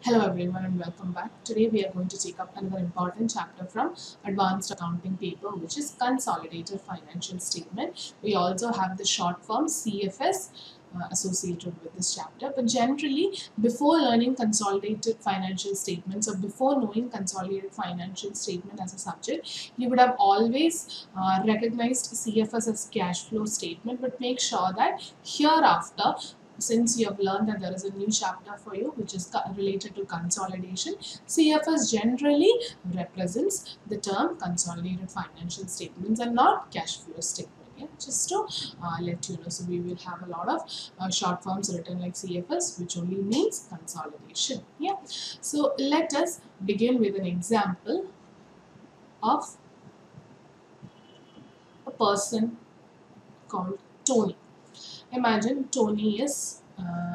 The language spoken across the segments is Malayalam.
Hello everyone and welcome back. Today we are going to take up another important chapter from Advanced Accounting paper which is Consolidated Financial Statement. We also have the short form CFS uh, associated with this chapter but generally before learning consolidated financial statements or before knowing consolidated financial statement as a subject you would have always uh, recognized CFS as cash flow statement but make sure that hereafter since you have learned that there is a new chapter for you which is co- related to consolidation cfs generally represents the term consolidated financial statements and not cash flow statement yeah? just to uh, let you know so we will have a lot of uh, short forms written like cfs which only means consolidation yeah so let us begin with an example of a person called tony imagine Tony is uh,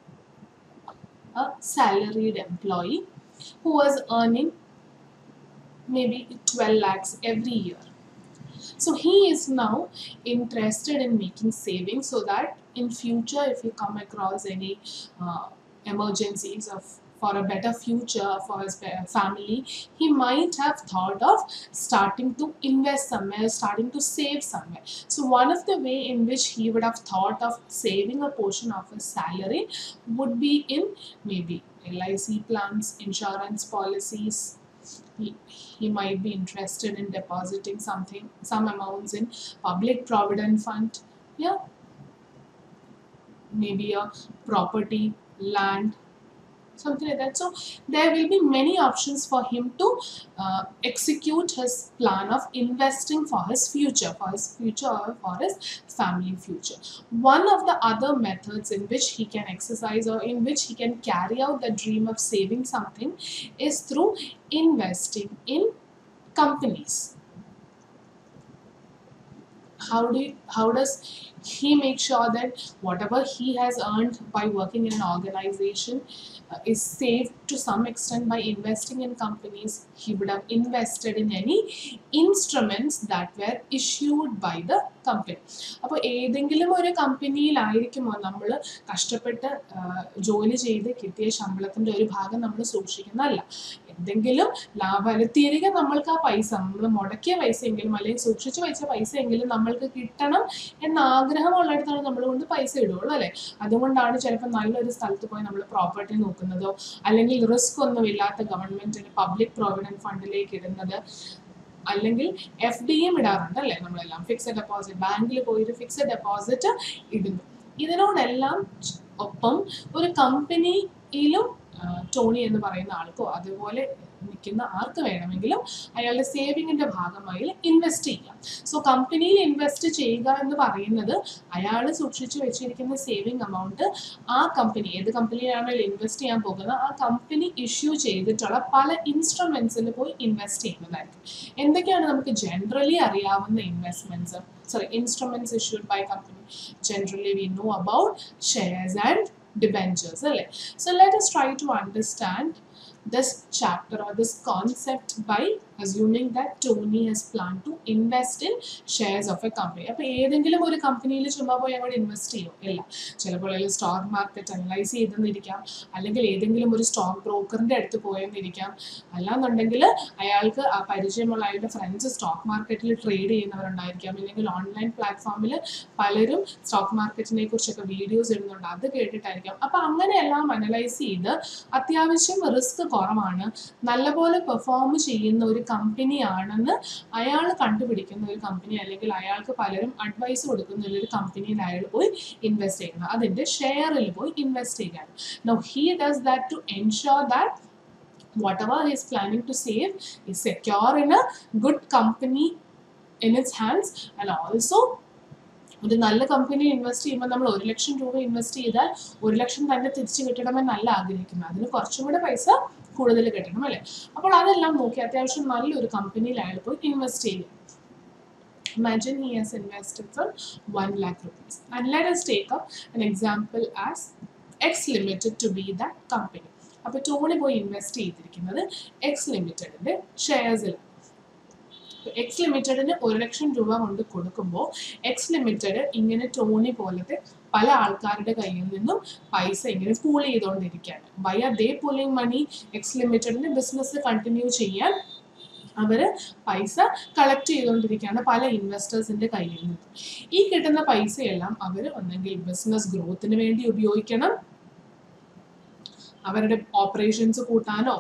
a salaried employee who was earning maybe 12 lakhs every year. So he is now interested in making savings so that in future if you come across any uh, emergencies of for a better future for his pa- family, he might have thought of starting to invest somewhere, starting to save somewhere. So one of the way in which he would have thought of saving a portion of his salary would be in maybe LIC plans, insurance policies. He, he might be interested in depositing something, some amounts in public provident fund. Yeah. Maybe a property, land, something like that. So there will be many options for him to uh, execute his plan of investing for his future, for his future or for his family future. One of the other methods in which he can exercise or in which he can carry out the dream of saving something is through investing in companies. How do you, how does he make sure that whatever he has earned by working in an organization uh, is saved to some extent by investing in companies he would have invested in any instruments that were issued by the company അപ്പോൾ ഏതെങ്കിലും ഒരു കമ്പനിയിലായിരിക്കുമോ നമ്മൾ കഷ്ടപ്പെട്ട് ആ, ജോലി ചെയ്ത് കിട്ടിയ ശമ്പളത്തിന്റെ ഒരു ഭാഗം നമ്മൾ സൂക്ഷിക്കുന്നതല്ല എന്തെങ്കിലും ലാഭം അല്ല തിരികെ നമ്മൾക്ക് ആ പൈസ നമ്മൾ മുടക്കിയ പൈസയെങ്കിലും അല്ലെങ്കിൽ സൂക്ഷിച്ചു വെച്ച പൈസയെങ്കിലും നമ്മൾക്ക് കിട്ടണം എന്ന ആഗ്രഹമുള്ളിടത്താണ് നമ്മൾ കൊണ്ട് പൈസ ഇടുള്ളൂ അല്ലെ അതുകൊണ്ടാണ് ചിലപ്പോൾ നല്ലൊരു സ്ഥലത്ത് പോയി നമ്മൾ പ്രോപ്പർട്ടി നോക്കുന്നതോ അല്ലെങ്കിൽ റിസ്ക് ഒന്നും ഇല്ലാത്ത ഗവൺമെന്റിന് പബ്ലിക് പ്രോവിഡന്റ് ഫണ്ടിലേക്ക് ഇടുന്നത് അല്ലെങ്കിൽ എഫ് ഡി എം ഇടാറുണ്ട് അല്ലേ നമ്മളെല്ലാം ഫിക്സഡ് ഡെപ്പോസിറ്റ് ബാങ്കിൽ പോയിട്ട് ഫിക്സഡ് ഡെപ്പോസിറ്റ് ഇടുന്നു ഇതിനോടെല്ലാം ഒപ്പം ഒരു കമ്പനിയിലും ടോണി എന്ന് പറയുന്ന ആൾക്കോ അതുപോലെ നിൽക്കുന്ന ആർക്ക് വേണമെങ്കിലും അയാളുടെ സേവിങ്ങിന്റെ ഭാഗമായി ഇൻവെസ്റ്റ് ചെയ്യാം സോ കമ്പനിയിൽ ഇൻവെസ്റ്റ് ചെയ്യുക എന്ന് പറയുന്നത് അയാൾ സൂക്ഷിച്ചു വെച്ചിരിക്കുന്ന സേവിങ് എമൗണ്ട് ആ കമ്പനി ഏത് കമ്പനിയിലാണല്ലോ ഇൻവെസ്റ്റ് ചെയ്യാൻ പോകുന്നത് ആ കമ്പനി ഇഷ്യൂ ചെയ്തിട്ടുള്ള പല ഇൻസ്ട്രുമെന്റ്സിൽ പോയി ഇൻവെസ്റ്റ് ചെയ്യുന്നതായിരിക്കും എന്തൊക്കെയാണ് നമുക്ക് ജനറലി അറിയാവുന്ന investments sorry instruments issued by company generally we know about shares and debentures അല്ലേ so let us try to understand this chapter or this concept by assuming that Tony has planned to invest in shares of a company. അപ്പോൾ ഏതെങ്കിലും ഒരു കമ്പനിയിൽ ചുമ്മാ പോയി അങ്ങോട്ട് ഇൻവെസ്റ്റ് ചെയ്യും ഇല്ല ചിലപ്പോൾ അതിൽ സ്റ്റോക്ക് മാർക്കറ്റ് അനലൈസ് ചെയ്തെന്നിരിക്കാം അല്ലെങ്കിൽ ഏതെങ്കിലും ഒരു സ്റ്റോക്ക് ബ്രോക്കറിന്റെ അടുത്ത് പോയെന്നിരിക്കാം അല്ലാന്നുണ്ടെങ്കിൽ അയാൾക്ക് ആ പരിചയമുള്ള അയാളുടെ ഫ്രണ്ട്സ് സ്റ്റോക്ക് മാർക്കറ്റിൽ ട്രേഡ് ചെയ്യുന്നവരുണ്ടായിരിക്കാം അല്ലെങ്കിൽ ഓൺലൈൻ പ്ലാറ്റ്ഫോമിൽ പലരും സ്റ്റോക്ക് മാർക്കറ്റിനെ കുറിച്ചൊക്കെ വീഡിയോസ് ഇടുന്നുണ്ട് അത് കേട്ടിട്ടായിരിക്കാം അപ്പൊ അങ്ങനെയെല്ലാം അനലൈസ് ചെയ്ത് അത്യാവശ്യം റിസ്ക് കുറവാണ് നല്ലപോലെ പെർഫോം ചെയ്യുന്ന ഒരു കമ്പനി ആണെന്ന് അയാൾ കണ്ടുപിടിക്കുന്ന ഒരു കമ്പനി അല്ലെങ്കിൽ അയാൾക്ക് പലരും അഡ്വൈസ് കൊടുക്കുന്ന ഒരു കമ്പനിയിൽ അയാൾ പോയി ഇൻവെസ്റ്റ് ചെയ്യുന്നത് അതിന്റെ ഷെയറിൽ പോയി ഇൻവെസ്റ്റ് ചെയ്യാൻ no he does that to ensure that whatever he is planning to save is secure in a good company in its hands and also ഒരു നല്ല കമ്പനി ഇൻവെസ്റ്റ് ചെയ്യുമ്പോൾ നമ്മൾ ഒരു ലക്ഷം രൂപ ഇൻവെസ്റ്റ് ചെയ്താൽ ഒരു ലക്ഷം തന്നെ തിരിച്ചു കിട്ടണമെന്നല്ല ആഗ്രഹിക്കുന്നത് അതിന് കുറച്ചും കൂടെ പൈസ കൂടുതൽ കിട്ടണം അല്ലേ അപ്പോൾ അതെല്ലാം നോക്കി അത്യാവശ്യം നല്ലൊരു കമ്പനിയിൽ അയാൾ പോയി ഇൻവെസ്റ്റ് ചെയ്യും Imagine he has invested for 1 lakh rupees. And let us take up an example as X Limited to be that company. അപ്പോൾ ടോണി പോയി ഇൻവെസ്റ്റ് ചെയ്തിരിക്കുന്നത് എക്സ് ലിമിറ്റഡിന്റെ ഷെയർസിലാണ് എക്സ് ലിമിറ്റഡിന് ഒരു ലക്ഷം രൂപ കൊണ്ട് കൊടുക്കുമ്പോൾ എക്സ് ലിമിറ്റഡ് ഇങ്ങനെ ടോണി പോലത്തെ പല ആൾക്കാരുടെ കയ്യിൽ നിന്നും പൈസ ഇങ്ങനെ പൂൾ ചെയ്തുകൊണ്ടിരിക്കുകയാണ് Y are they pulling money X ലിമിറ്റഡിന്റെ ബിസിനസ് കണ്ടിന്യൂ ചെയ്യാൻ അവര് പൈസ കളക്ട് ചെയ്തുകൊണ്ടിരിക്കുകയാണ് പല ഇൻവെസ്റ്റേഴ്സിന്റെ കയ്യിൽ നിന്നും ഈ കിട്ടുന്ന പൈസയെല്ലാം അവർ ഒന്നെങ്കിൽ ബിസിനസ് ഗ്രോത്തിന് വേണ്ടി ഉപയോഗിക്കണം അവരുടെ ഓപ്പറേഷൻസ് കൂട്ടാനോ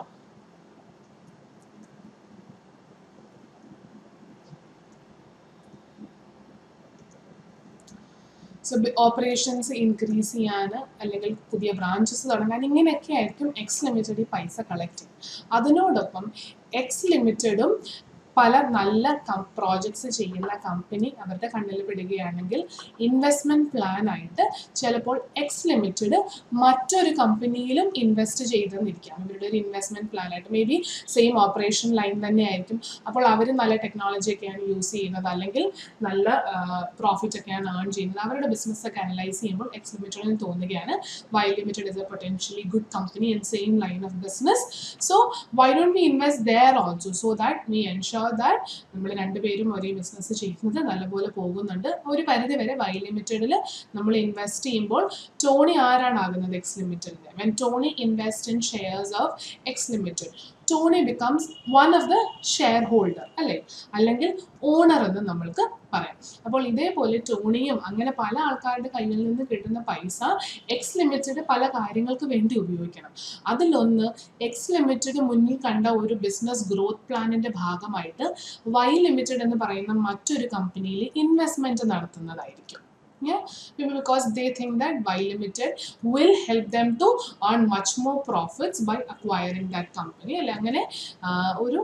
സോ ഓപ്പറേഷൻസ് ഇൻക്രീസ് ചെയ്യാൻ അല്ലെങ്കിൽ പുതിയ ബ്രാഞ്ചസ് തുടങ്ങാൻ ഇങ്ങനെയൊക്കെ ആയിരിക്കും എക്സ് ലിമിറ്റഡ് ഈ പൈസ കളക്ട് ചെയ്യും അതിനോടൊപ്പം എക്സ് ലിമിറ്റഡും പല നല്ല പ്രോജക്ട്സ് ചെയ്യുന്ന കമ്പനി അവരുടെ കണ്ണിൽ പെടുകയാണെങ്കിൽ ഇൻവെസ്റ്റ്മെന്റ് പ്ലാൻ ആയിട്ട് ചിലപ്പോൾ എക്സ് ലിമിറ്റഡ് മറ്റൊരു കമ്പനിയിലും ഇൻവെസ്റ്റ് ചെയ്തെന്നിരിക്കാം ഇവരുടെ ഒരു ഇൻവെസ്റ്റ്മെന്റ് പ്ലാൻ ആയിട്ട് may be same operation line തന്നെ ആയിരിക്കും അപ്പോൾ അവർ നല്ല ടെക്നോളജി ഒക്കെയാണ് യൂസ് ചെയ്യുന്നത് അല്ലെങ്കിൽ നല്ല പ്രോഫിറ്റ് ഒക്കെയാണ് ഏൺ ചെയ്യുന്നത് അവരുടെ ബിസിനസ് ഒക്കെ അനലൈസ് ചെയ്യുമ്പോൾ എക്സ് ലിമിറ്റഡിന് തോന്നുകയാണ് Y limited is a potentially good company in same line of business so why don't we invest there also so that we ensure that നമ്മൾ രണ്ടുപേരും ഒരേ ബിസിനസ് ചെയ്യുന്നത് നല്ലപോലെ പോകുന്നുണ്ട് ഒരു പരിധി വരെ വൈ ലിമിറ്റഡിൽ നമ്മൾ ഇൻവെസ്റ്റ് ചെയ്യുമ്പോൾ ടോണി ആരാണ് ആകുന്നത് എക്സ് ലിമിറ്റഡിൽ when Tony invest in shares of X limited Tony becomes one of the shareholder അല്ലേ അല്ലെങ്കിൽ ഓണർ എന്ന് നമ്മൾക്ക് പറയാം അപ്പോൾ ഇതേപോലെ ടോണിയും അങ്ങനെ പല ആൾക്കാരുടെ കയ്യിൽ നിന്ന് കിട്ടുന്ന പൈസ എക്സ് ലിമിറ്റഡ് പല കാര്യങ്ങൾക്ക് വേണ്ടി ഉപയോഗിക്കണം അതിലൊന്ന് എക്സ് ലിമിറ്റഡ് മുന്നിൽ കണ്ട ഒരു ബിസിനസ് ഗ്രോത്ത് പ്ലാനിന്റെ ഭാഗമായിട്ട് വൈ ലിമിറ്റഡ് എന്ന് പറയുന്ന മറ്റൊരു കമ്പനിയിൽ ഇൻവെസ്റ്റ്മെന്റ് നടത്തുന്നതായിരിക്കും yeah because they think that Y Limited will help them to earn much more profits by acquiring that company അല്ലെ അങ്ങനെ ആ, ഒരു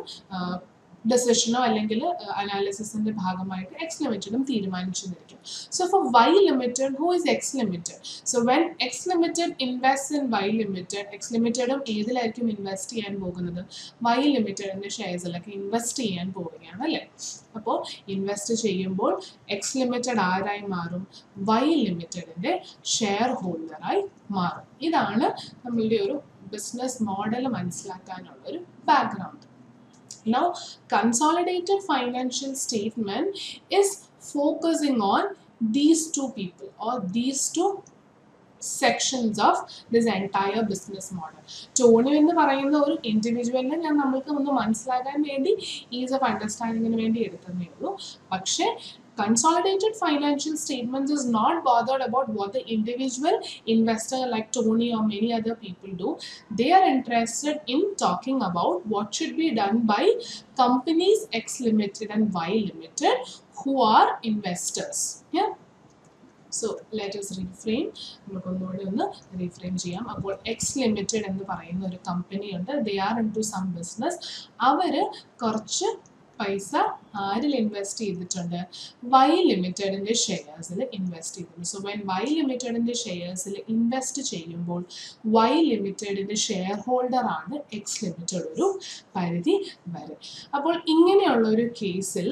ഡെസിഷനോ അല്ലെങ്കിൽ അനാലിസിസിന്റെ ഭാഗമായിട്ട് എക്സ് ലിമിറ്റഡും തീരുമാനിച്ചിരിക്കും so for Y limited who is X limited so when X limited invest in Y limited X ലിമിറ്റഡും ഏതിലായിരിക്കും ഇൻവെസ്റ്റ് ചെയ്യാൻ പോകുന്നത് വൈ ലിമിറ്റഡിന്റെ ഷെയർസിലൊക്കെ ഇൻവെസ്റ്റ് ചെയ്യാൻ പോവുകയാണ് അല്ലേ അപ്പോൾ ഇൻവെസ്റ്റ് ചെയ്യുമ്പോൾ എക്സ് ലിമിറ്റഡ് ആരായി മാറും വൈ ലിമിറ്റഡിന്റെ ഷെയർ ഹോൾഡറായി മാറും ഇതാണ് നമ്മളുടെ ഒരു ബിസിനസ് മോഡൽ മനസ്സിലാക്കാനുള്ള ഒരു background Now, consolidated financial statement is focusing on these two people or these two sections of this entire business model Tony എന്ന് പറയുന്ന ഒരു ഇൻഡിവിജ്വലിനെ ഞാൻ നമ്മൾക്ക് ഒന്ന് മനസ്സിലാക്കാൻ വേണ്ടി ഈസ് ഓഫ് അണ്ടർസ്റ്റാൻഡിങ്ങിന് വേണ്ടി എടുത്തതേ ഉള്ളൂ പക്ഷേ consolidated financial statements is not bothered about what the individual investor like Tony or many other people do. They are interested in talking about what should be done by companies X Limited and Y Limited who are investors. Yeah. So let's reframe നമുക്കൊന്നുകൂടി ഒന്ന് റീഫ്രെയിം ചെയ്യാം അപ്പോൾ എക്സ് ലിമിറ്റഡ് എന്ന് പറയുന്ന ഒരു കമ്പനി ഉണ്ട് they are into some business അവർ കുറച്ച് പൈസ ആരിൽ ഇൻവെസ്റ്റ് ചെയ്തിട്ടുണ്ട് വൈ ലിമിറ്റഡിൻ്റെ ഷെയർസിൽ ഇൻവെസ്റ്റ് ചെയ്തിട്ടുണ്ട് സോ വെൻ വൈ ലിമിറ്റഡിൻ്റെ ഷെയർസിൽ ഇൻവെസ്റ്റ് ചെയ്യുമ്പോൾ വൈ ലിമിറ്റഡിൻ്റെ ഷെയർ ഹോൾഡർ ആണ് എക്സ് ലിമിറ്റഡ് ഒരു പരിധി വരെ അപ്പോൾ ഇങ്ങനെയുള്ള ഒരു കേസിൽ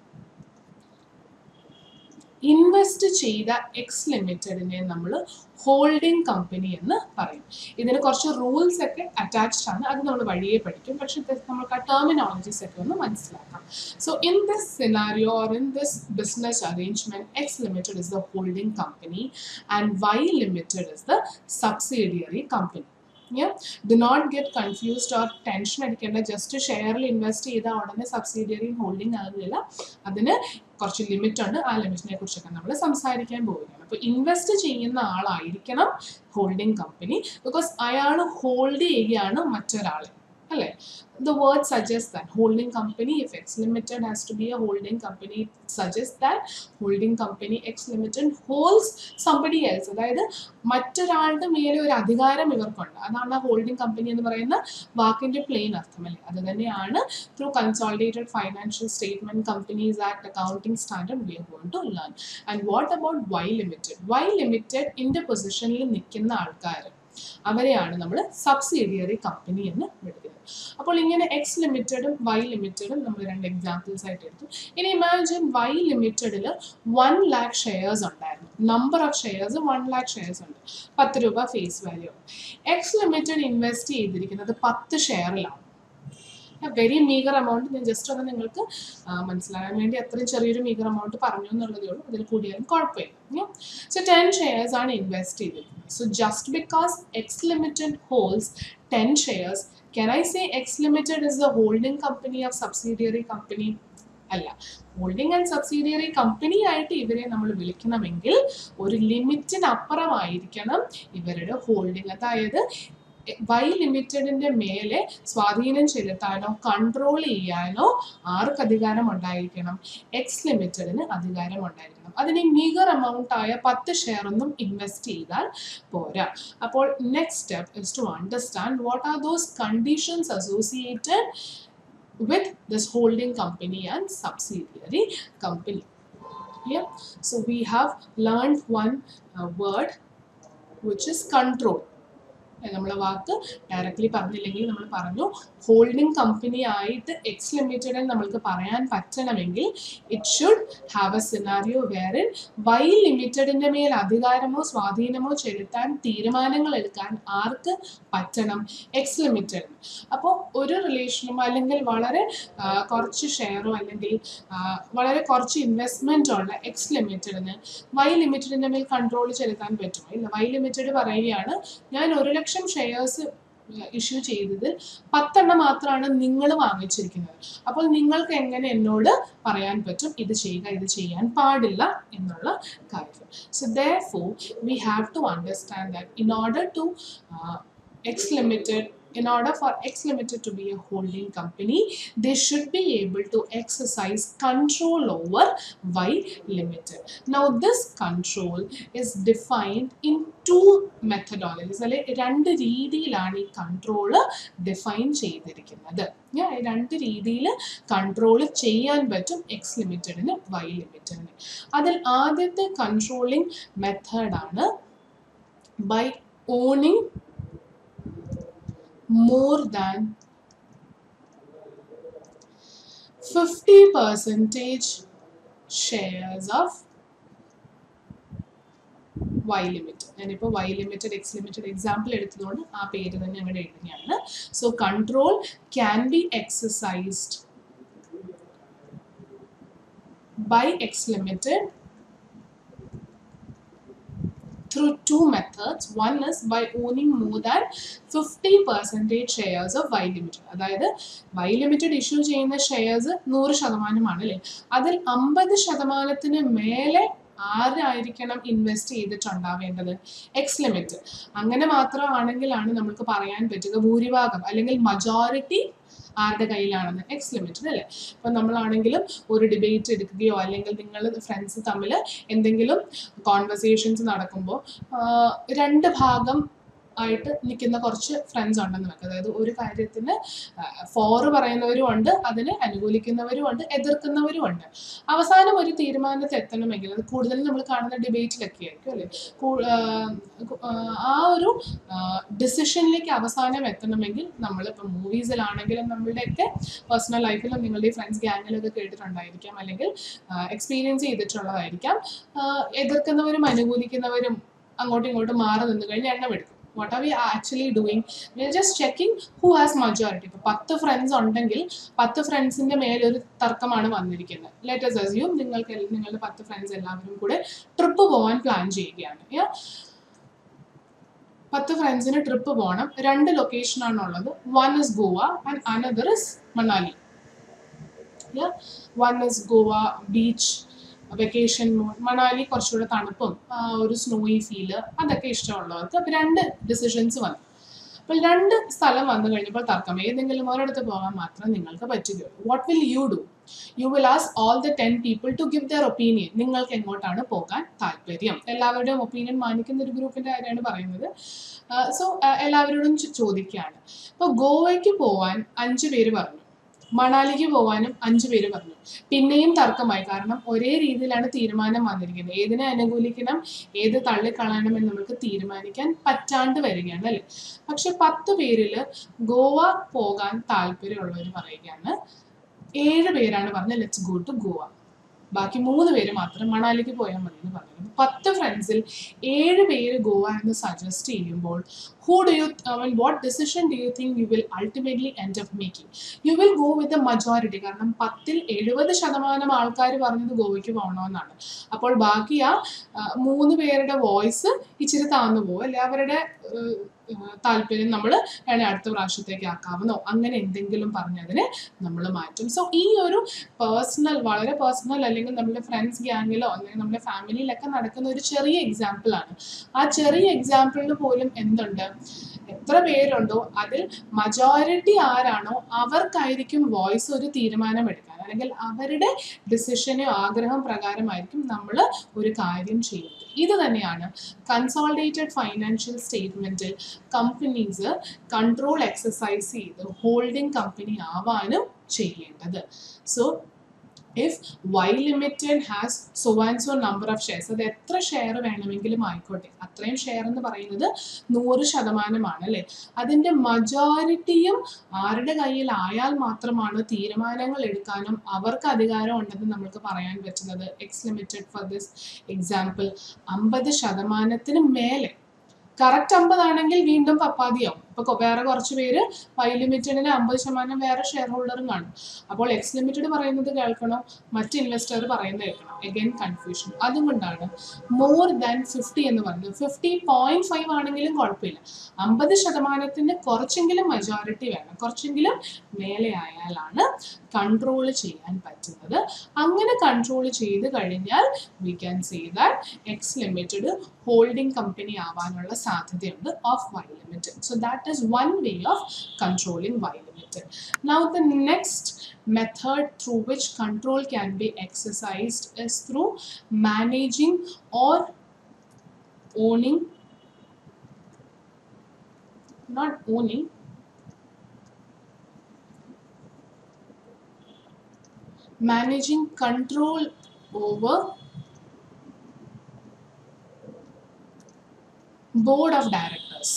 ഇൻവെസ്റ്റ് ചെയ്ത എക്സ് ലിമിറ്റഡിനെ നമ്മൾ ഹോൾഡിംഗ് കമ്പനി എന്ന് പറയും ഇതിന് കുറച്ച് റൂൾസ് ഒക്കെ അറ്റാച്ച്ഡ് ആണ് അത് നമ്മൾ വഴിയെ പഠിക്കും പക്ഷെ ഇത് നമുക്ക് ആ ടെർമിനോളജീസ് ഒക്കെ ഒന്ന് മനസ്സിലാക്കാം so in this scenario or in this business arrangement X limited is the holding company and Y limited is the subsidiary company yeah do not get confused or tension അടിക്കേണ്ട ജസ്റ്റ് ഷെയറിൽ ഇൻവെസ്റ്റ് ചെയ്ത ഉടനെ സബ്സിഡിയറി ഹോൾഡിംഗ് ആകുന്നില്ല അതിന് കുറച്ച് ലിമിറ്റ് ഉണ്ട് ആ ലിമിറ്റിനെ കുറിച്ചൊക്കെ നമ്മൾ സംസാരിക്കാൻ പോവുകയാണ് അപ്പോൾ ഇൻവെസ്റ്റ് ചെയ്യുന്ന ആളായിരിക്കണം ഹോൾഡിംഗ് കമ്പനി ബിക്കോസ് അയാൾ ഹോൾഡ് ചെയ്യുകയാണ് മറ്റൊരാളെ അല്ലേ the word suggests that holding company if x limited has to be a holding company it suggests that holding company x limited holds somebody else അതായത് മറ്റൊരാളുടെ മേലെ ഒരു അധികാരം ഇവർക്കുണ്ട് അതാണ് ആ ഹോൾഡിംഗ് കമ്പനി എന്ന് പറയുന്ന വാക്കിന്റെ പ്ലെയിൻ അർത്ഥമല്ലേ അത് തന്നെയാണ് through consolidated financial statement Companies Act accounting standard we are going to learn and what about Y Limited Y Limited ഇന്റെ പൊസിഷനിൽ നിൽക്കുന്ന ആൾക്കാർ അവരെയാണ് നമ്മൾ സബ്സിഡിയറി കമ്പനി എന്ന് വിളിക്കുന്നത് അപ്പോൾ ഇങ്ങനെ എക്സ് ലിമിറ്റഡും വൈ ലിമിറ്റഡും നമ്മൾ രണ്ട് എക്സാമ്പിൾസ് ആയിട്ട് എടുത്തു ഇനി ഇമാജിൻ വൈ ലിമിറ്റഡിൽ വൺ ലാക്ക് ഷെയർസ് ഉണ്ടായിരുന്നു number of shares one lakh shares ഉണ്ട് പത്ത് രൂപ face value X limited invest ചെയ്തിരിക്കുന്നത് പത്ത് ഷെയറിലാണ് വെരി മീഗർ എമൗണ്ട് ഞാൻ ജസ്റ്റ് ഒന്ന് നിങ്ങൾക്ക് ആ, മനസ്സിലാകാൻ വേണ്ടി അത്രയും ചെറിയൊരു മീഗർ എമൗണ്ട് പറഞ്ഞു എന്നുള്ളതേ ഉള്ളൂ അതിൽ കൂടിയാലും കുഴപ്പമില്ല സോ ടെൻ ഷെയർസ് ആണ് ഇൻവെസ്റ്റ് ചെയ്തിരിക്കുന്നത് so just because X limited holds ten shares can I say X limited is the holding company of subsidiary company അല്ല ഹോൾഡിംഗ് ആൻഡ് സബ്സിഡിയറി കമ്പനി ആയിട്ട് ഇവരെ നമ്മൾ വിളിക്കണമെങ്കിൽ ഒരു ലിമിറ്റിന് അപ്പുറമായിരിക്കണം ഇവരുടെ ഹോൾഡിംഗ് അതായത് വൈ ലിമിറ്റഡിന്റെ മേലെ സ്വാധീനം ചെലുത്താനോ കൺട്രോൾ ചെയ്യാനോ ആർക്ക് അധികാരം ഉണ്ടായിരിക്കണം എക്സ് ലിമിറ്റഡിന് അധികാരം ഉണ്ടായിരിക്കണം അതിന് മീഗർ എമൗണ്ട് ആയ പത്ത് ഷെയർ ഒന്നും ഇൻവെസ്റ്റ് ചെയ്താൽ പോരാ അപ്പോൾ next step is to understand what are those conditions associated with this holding company and subsidiary company. Yeah, so we have learned one uh, word which is control. നമ്മൾ വാക്ക് ഡയറക്റ്റ്ലി പറഞ്ഞില്ലെങ്കിൽ നമ്മൾ പറഞ്ഞു ഹോൾഡിംഗ് കമ്പനി ആയിട്ട് എക്സ് ലിമിറ്റഡ് നമ്മൾക്ക് പറയാൻ പറ്റണമെങ്കിൽ it should have a scenario wherein Y ലിമിറ്റഡിന്റെ മേൽ അധികാരമോ സ്വാധീനമോ ചെലുത്താൻ തീരുമാനങ്ങൾ എടുക്കാൻ ആർക്ക് പറ്റണം എക്സ് ലിമിറ്റഡിന് അപ്പോൾ ഒരു റിലേഷനും അല്ലെങ്കിൽ വളരെ ആ, കുറച്ച് ഷെയറോ അല്ലെങ്കിൽ ആ, വളരെ കുറച്ച് ഇൻവെസ്റ്റ്മെന്റ് ഉള്ള എക്സ് ലിമിറ്റഡിന് വൈ ലിമിറ്റഡിന്റെ മേൽ കൺട്രോൾ ചെലുത്താൻ പറ്റുമോ ഇല്ല വൈ ലിമിറ്റഡ് പറയുകയാണ് ഞാൻ ഒരു ലക്ഷം ഷെയർസ് ഇഷ്യൂ ചെയ്തതിൽ പത്തെണ്ണം മാത്രമാണ് നിങ്ങൾ വാങ്ങിച്ചിരിക്കുന്നത് അപ്പോൾ നിങ്ങൾക്ക് എങ്ങനെ എന്നോട് പറയാൻ പറ്റും ഇത് ചെയ്യുക ഇത് ചെയ്യാൻ പാടില്ല എന്നുള്ള കാര്യം so therefore we have to understand that in order to X Limited in order for X Limited to be a holding company, they should be able to exercise control over Y Limited. Now, this control is defined in two methodologies. അല്ലെ രണ്ട് രീതിയിലാണ് ഈ കൺട്രോൾ ഡിഫൈൻ ചെയ്തിരിക്കുന്നത് Yeah, ഈ രണ്ട് രീതിയിൽ കൺട്രോൾ ചെയ്യാൻ പറ്റും എക്സ് ലിമിറ്റഡിന് വൈ ലിമിറ്റഡിന് അതിൽ ആദ്യത്തെ കൺട്രോളിംഗ് മെത്തേഡാണ് by owning more than 50 percentage shares of Y limit ഞാനിപ്പോൾ Y limited X Limited example എടുത്തതുകൊണ്ട് ആ പേര് തന്നെ അങ്ങോട്ട് എഴുതുകയാണ് so control can be exercised by X Limited through two methods. One is by owning more than 50 percentage shares of Y Limited. അതായത് Y Limited ഇഷ്യൂ ചെയ്യുന്ന ഷെയർസ് നൂറ് ശതമാനമാണ് അല്ലേ അതിൽ അമ്പത് ശതമാനത്തിന് മേലെ ആരായിരിക്കണം ഇൻവെസ്റ്റ് ചെയ്തിട്ടുണ്ടാവേണ്ടത് എക്സ് ലിമിറ്റ് അങ്ങനെ മാത്രമാണെങ്കിലാണ് നമുക്ക് പറയാൻ പറ്റുക ഭൂരിഭാഗം അല്ലെങ്കിൽ മജോറിറ്റി ആരുടെ കയ്യിലാണെന്ന് എക്സ് ലിമിറ്റഡ് അല്ലേ ഇപ്പം നമ്മളാണെങ്കിലും ഒരു ഡിബേറ്റ് എടുക്കുകയോ അല്ലെങ്കിൽ നിങ്ങൾ ഫ്രണ്ട്സ് തമ്മിൽ എന്തെങ്കിലും കോൺവെർസേഷൻസ് നടക്കുമ്പോൾ രണ്ട് ഭാഗം ആയിട്ട് നിൽക്കുന്ന കുറച്ച് ഫ്രണ്ട്സ് ഉണ്ടെന്ന് വെക്കുക അതായത് ഒരു കാര്യത്തിന് ഫോറ് പറയുന്നവരും ഉണ്ട് അതിനെ അനുകൂലിക്കുന്നവരും ഉണ്ട് എതിർക്കുന്നവരും ഉണ്ട് അവസാനം ഒരു തീരുമാനത്തിൽ എത്തണമെങ്കിൽ അത് കൂടുതലും നമ്മൾ കാണുന്ന ഡിബേറ്റിലൊക്കെ ആയിരിക്കും അല്ലേ കൂ- ആ, ആ, ആ ഒരു ഡിസിഷനിലേക്ക് അവസാനം എത്തണമെങ്കിൽ നമ്മളിപ്പോൾ മൂവീസിലാണെങ്കിലും നമ്മളുടെയൊക്കെ പേഴ്സണൽ ലൈഫിലും നിങ്ങളുടെ ഫ്രണ്ട്സ് ഗ്യാങ്ങിലൊക്കെ കേട്ടിട്ടുണ്ടായിരിക്കാം അല്ലെങ്കിൽ എക്സ്പീരിയൻസ് ചെയ്തിട്ടുള്ളതായിരിക്കാം ആ, എതിർക്കുന്നവരും അനുകൂലിക്കുന്നവരും അങ്ങോട്ടും ഇങ്ങോട്ടും മാറി നിന്ന് കഴിഞ്ഞ് എണ്ണം എടുക്കും what are we actually doing we are just checking who has majority ഇപ്പോൾ പത്ത് ഫ്രണ്ട്സ് ഉണ്ടെങ്കിൽ പത്ത് ഫ്രണ്ട്സിന്റെ മേലൊരു തർക്കമാണ് വന്നിരിക്കുന്നത് ലെറ്റസ് അസ്യൂം നിങ്ങൾക്ക് എൽ- നിങ്ങളുടെ പത്ത് ഫ്രണ്ട്സ് എല്ലാവരും കൂടെ ട്രിപ്പ് പോകാൻ പ്ലാൻ ചെയ്യുകയാണ് Yeah? പത്ത് ഫ്രണ്ട്സിന് ട്രിപ്പ് പോകണം രണ്ട് ലൊക്കേഷൻ ആണുള്ളത് one is Goa and another is Manali one is Goa beach vacation mode Manali കുറച്ചുകൂടെ തണുപ്പും ആ, ഒരു സ്നോയി ഫീല് അതൊക്കെ ഇഷ്ടമുള്ളവർക്ക് അപ്പോൾ രണ്ട് ഡിസിഷൻസ് വന്നു അപ്പോൾ രണ്ട് സ്ഥലം വന്നു കഴിഞ്ഞപ്പോൾ തർക്കം ഏതെങ്കിലും ഒരിടത്ത് പോകാൻ മാത്രം നിങ്ങൾക്ക് പറ്റുകയുള്ളൂ what will you do you will ask all the ten people to give their opinion നിങ്ങൾക്ക് എങ്ങോട്ടാണ് പോകാൻ താല്പര്യം എല്ലാവരുടെയും ഒപ്പീനിയൻ മാനിക്കുന്ന ഒരു ഗ്രൂപ്പിന്റെ കാര്യമാണ് പറയുന്നത് സോ എല്ലാവരോടും ചോ- ചോദിക്കുകയാണ് ഇപ്പോൾ ഗോവയ്ക്ക് പോവാൻ അഞ്ച് പേര് പറഞ്ഞു മണാലിക്ക് പോകാനും അഞ്ചു പേര് പറഞ്ഞു പിന്നെയും തർക്കമായി കാരണം ഒരേ രീതിയിലാണ് തീരുമാനം വന്നിരിക്കുന്നത് ഏതിനെ അനുകൂലിക്കണം ഏത് തള്ളിക്കളയണം എന്ന് നമുക്ക് തീരുമാനിക്കാൻ പറ്റാണ്ട് വരികയാണ് അല്ലേ പക്ഷെ പത്ത് പേരിൽ ഗോവ പോകാൻ താല്പര്യമുള്ളവർ പറയുകയാണ് ഏഴ് പേരാണ് പറഞ്ഞത് ലെറ്റ്സ് ഗോ ടു ഗോവ ബാക്കി മൂന്ന് പേര് മാത്രം മണാലിക്ക് പോയാൽ മതി എന്ന് പറഞ്ഞിരുന്നു പത്ത് ഫ്രണ്ട്സിൽ ഏഴ് പേര് ഗോവ എന്ന് സജസ്റ്റ് ചെയ്യുമ്പോൾ who do you mean what decision do you think you will ultimately end of making you will go with a majority കാരണം പത്തിൽ എഴുപത് ശതമാനം ആൾക്കാർ പറഞ്ഞത് ഗോവയ്ക്ക് പോകണമെന്നാണ് അപ്പോൾ ബാക്കി ആ ആ, മൂന്ന് പേരുടെ വോയിസ് ഇച്ചിരി താന്നു പോകും അല്ലെ അവരുടെ ഏഹ്, ഏഹ്, താല്പര്യം നമ്മൾ വേണേൽ അടുത്ത പ്രാവശ്യത്തേക്ക് ആക്കാമെന്നോ അങ്ങനെ എന്തെങ്കിലും പറഞ്ഞതിനെ നമ്മൾ മാറ്റും സോ ഈ ഒരു പേഴ്സണൽ വളരെ പേഴ്സണൽ അല്ലെങ്കിൽ നമ്മുടെ ഫ്രണ്ട്സ് ഗ്യാങ്ങിലോ അല്ലെങ്കിൽ നമ്മുടെ ഫാമിലിയിലൊക്കെ നടക്കുന്ന ഒരു ചെറിയ എക്സാമ്പിൾ ആണ് ആ ചെറിയ എക്സാമ്പിളിന് പോലും എന്തുണ്ട് എത്ര പേരുണ്ടോ അതിൽ മജോറിറ്റി ആരാണോ അവർക്കായിരിക്കും വോയിസ് ഒരു തീരുമാനം എടുക്കാൻ അല്ലെങ്കിൽ അവരുടെ ഡിസിഷനോ ആഗ്രഹം പ്രകാരമായിരിക്കും നമ്മൾ ഒരു കാര്യം ചെയ്യുന്നത് ഇത് തന്നെയാണ് കൺസോൾഡേറ്റഡ് ഫൈനാൻഷ്യൽ സ്റ്റേറ്റ്മെന്റിൽ കമ്പനീസ് കൺട്രോൾ എക്സസൈസ് ചെയ്ത് ഹോൾഡിംഗ് കമ്പനി ആവാനും ചെയ്യേണ്ടത് so if Y Limited has so and so number of shares അത് എത്ര ഷെയർ വേണമെങ്കിലും ആയിക്കോട്ടെ അത്രയും ഷെയർ എന്ന് പറയുന്നത് നൂറ് ശതമാനമാണ് അല്ലേ അതിൻ്റെ മജോറിറ്റിയും ആരുടെ കയ്യിൽ ആയാൽ മാത്രമാണ് തീരുമാനങ്ങൾ എടുക്കാനും അവർക്ക് അധികാരം ഉണ്ടെന്ന് നമുക്ക് പറയാൻ പറ്റുന്നത് X Limited for this example അമ്പത് ശതമാനത്തിന് മേലെ കറക്റ്റ് അമ്പതാണെങ്കിൽ വീണ്ടും പപ്പാതിയാവും ഇപ്പൊ വേറെ കുറച്ച് പേര് വൈ ലിമിറ്റഡിന് അമ്പത് ശതമാനം വേറെ ഷെയർ ഹോൾഡറും കാണും അപ്പോൾ എക്സ് ലിമിറ്റഡ് പറയുന്നത് കേൾക്കണോ മറ്റ് ഇൻവെസ്റ്റർ പറയുന്നത് കേൾക്കണം എഗൈൻ കൺഫ്യൂഷൻ അതുകൊണ്ടാണ് മോർ ദാൻ ഫിഫ്റ്റി എന്ന് പറയുന്നത് ഫിഫ്റ്റി പോയിന്റ് ഫൈവ് ആണെങ്കിലും കുഴപ്പമില്ല അമ്പത് ശതമാനത്തിന് കുറച്ചെങ്കിലും മെജോറിറ്റി വേണം കുറച്ചെങ്കിലും മേലെ ആയാലാണ് കൺട്രോൾ ചെയ്യാൻ പറ്റുന്നത് അങ്ങനെ കൺട്രോൾ ചെയ്ത് കഴിഞ്ഞാൽ we can say that X limited holding company ആവാനുള്ള സാധ്യതയുണ്ട് of Y Limited so that is one way of controlling Y Limited now the next method through which control can be exercised is through managing or owning not owning managing control over board of directors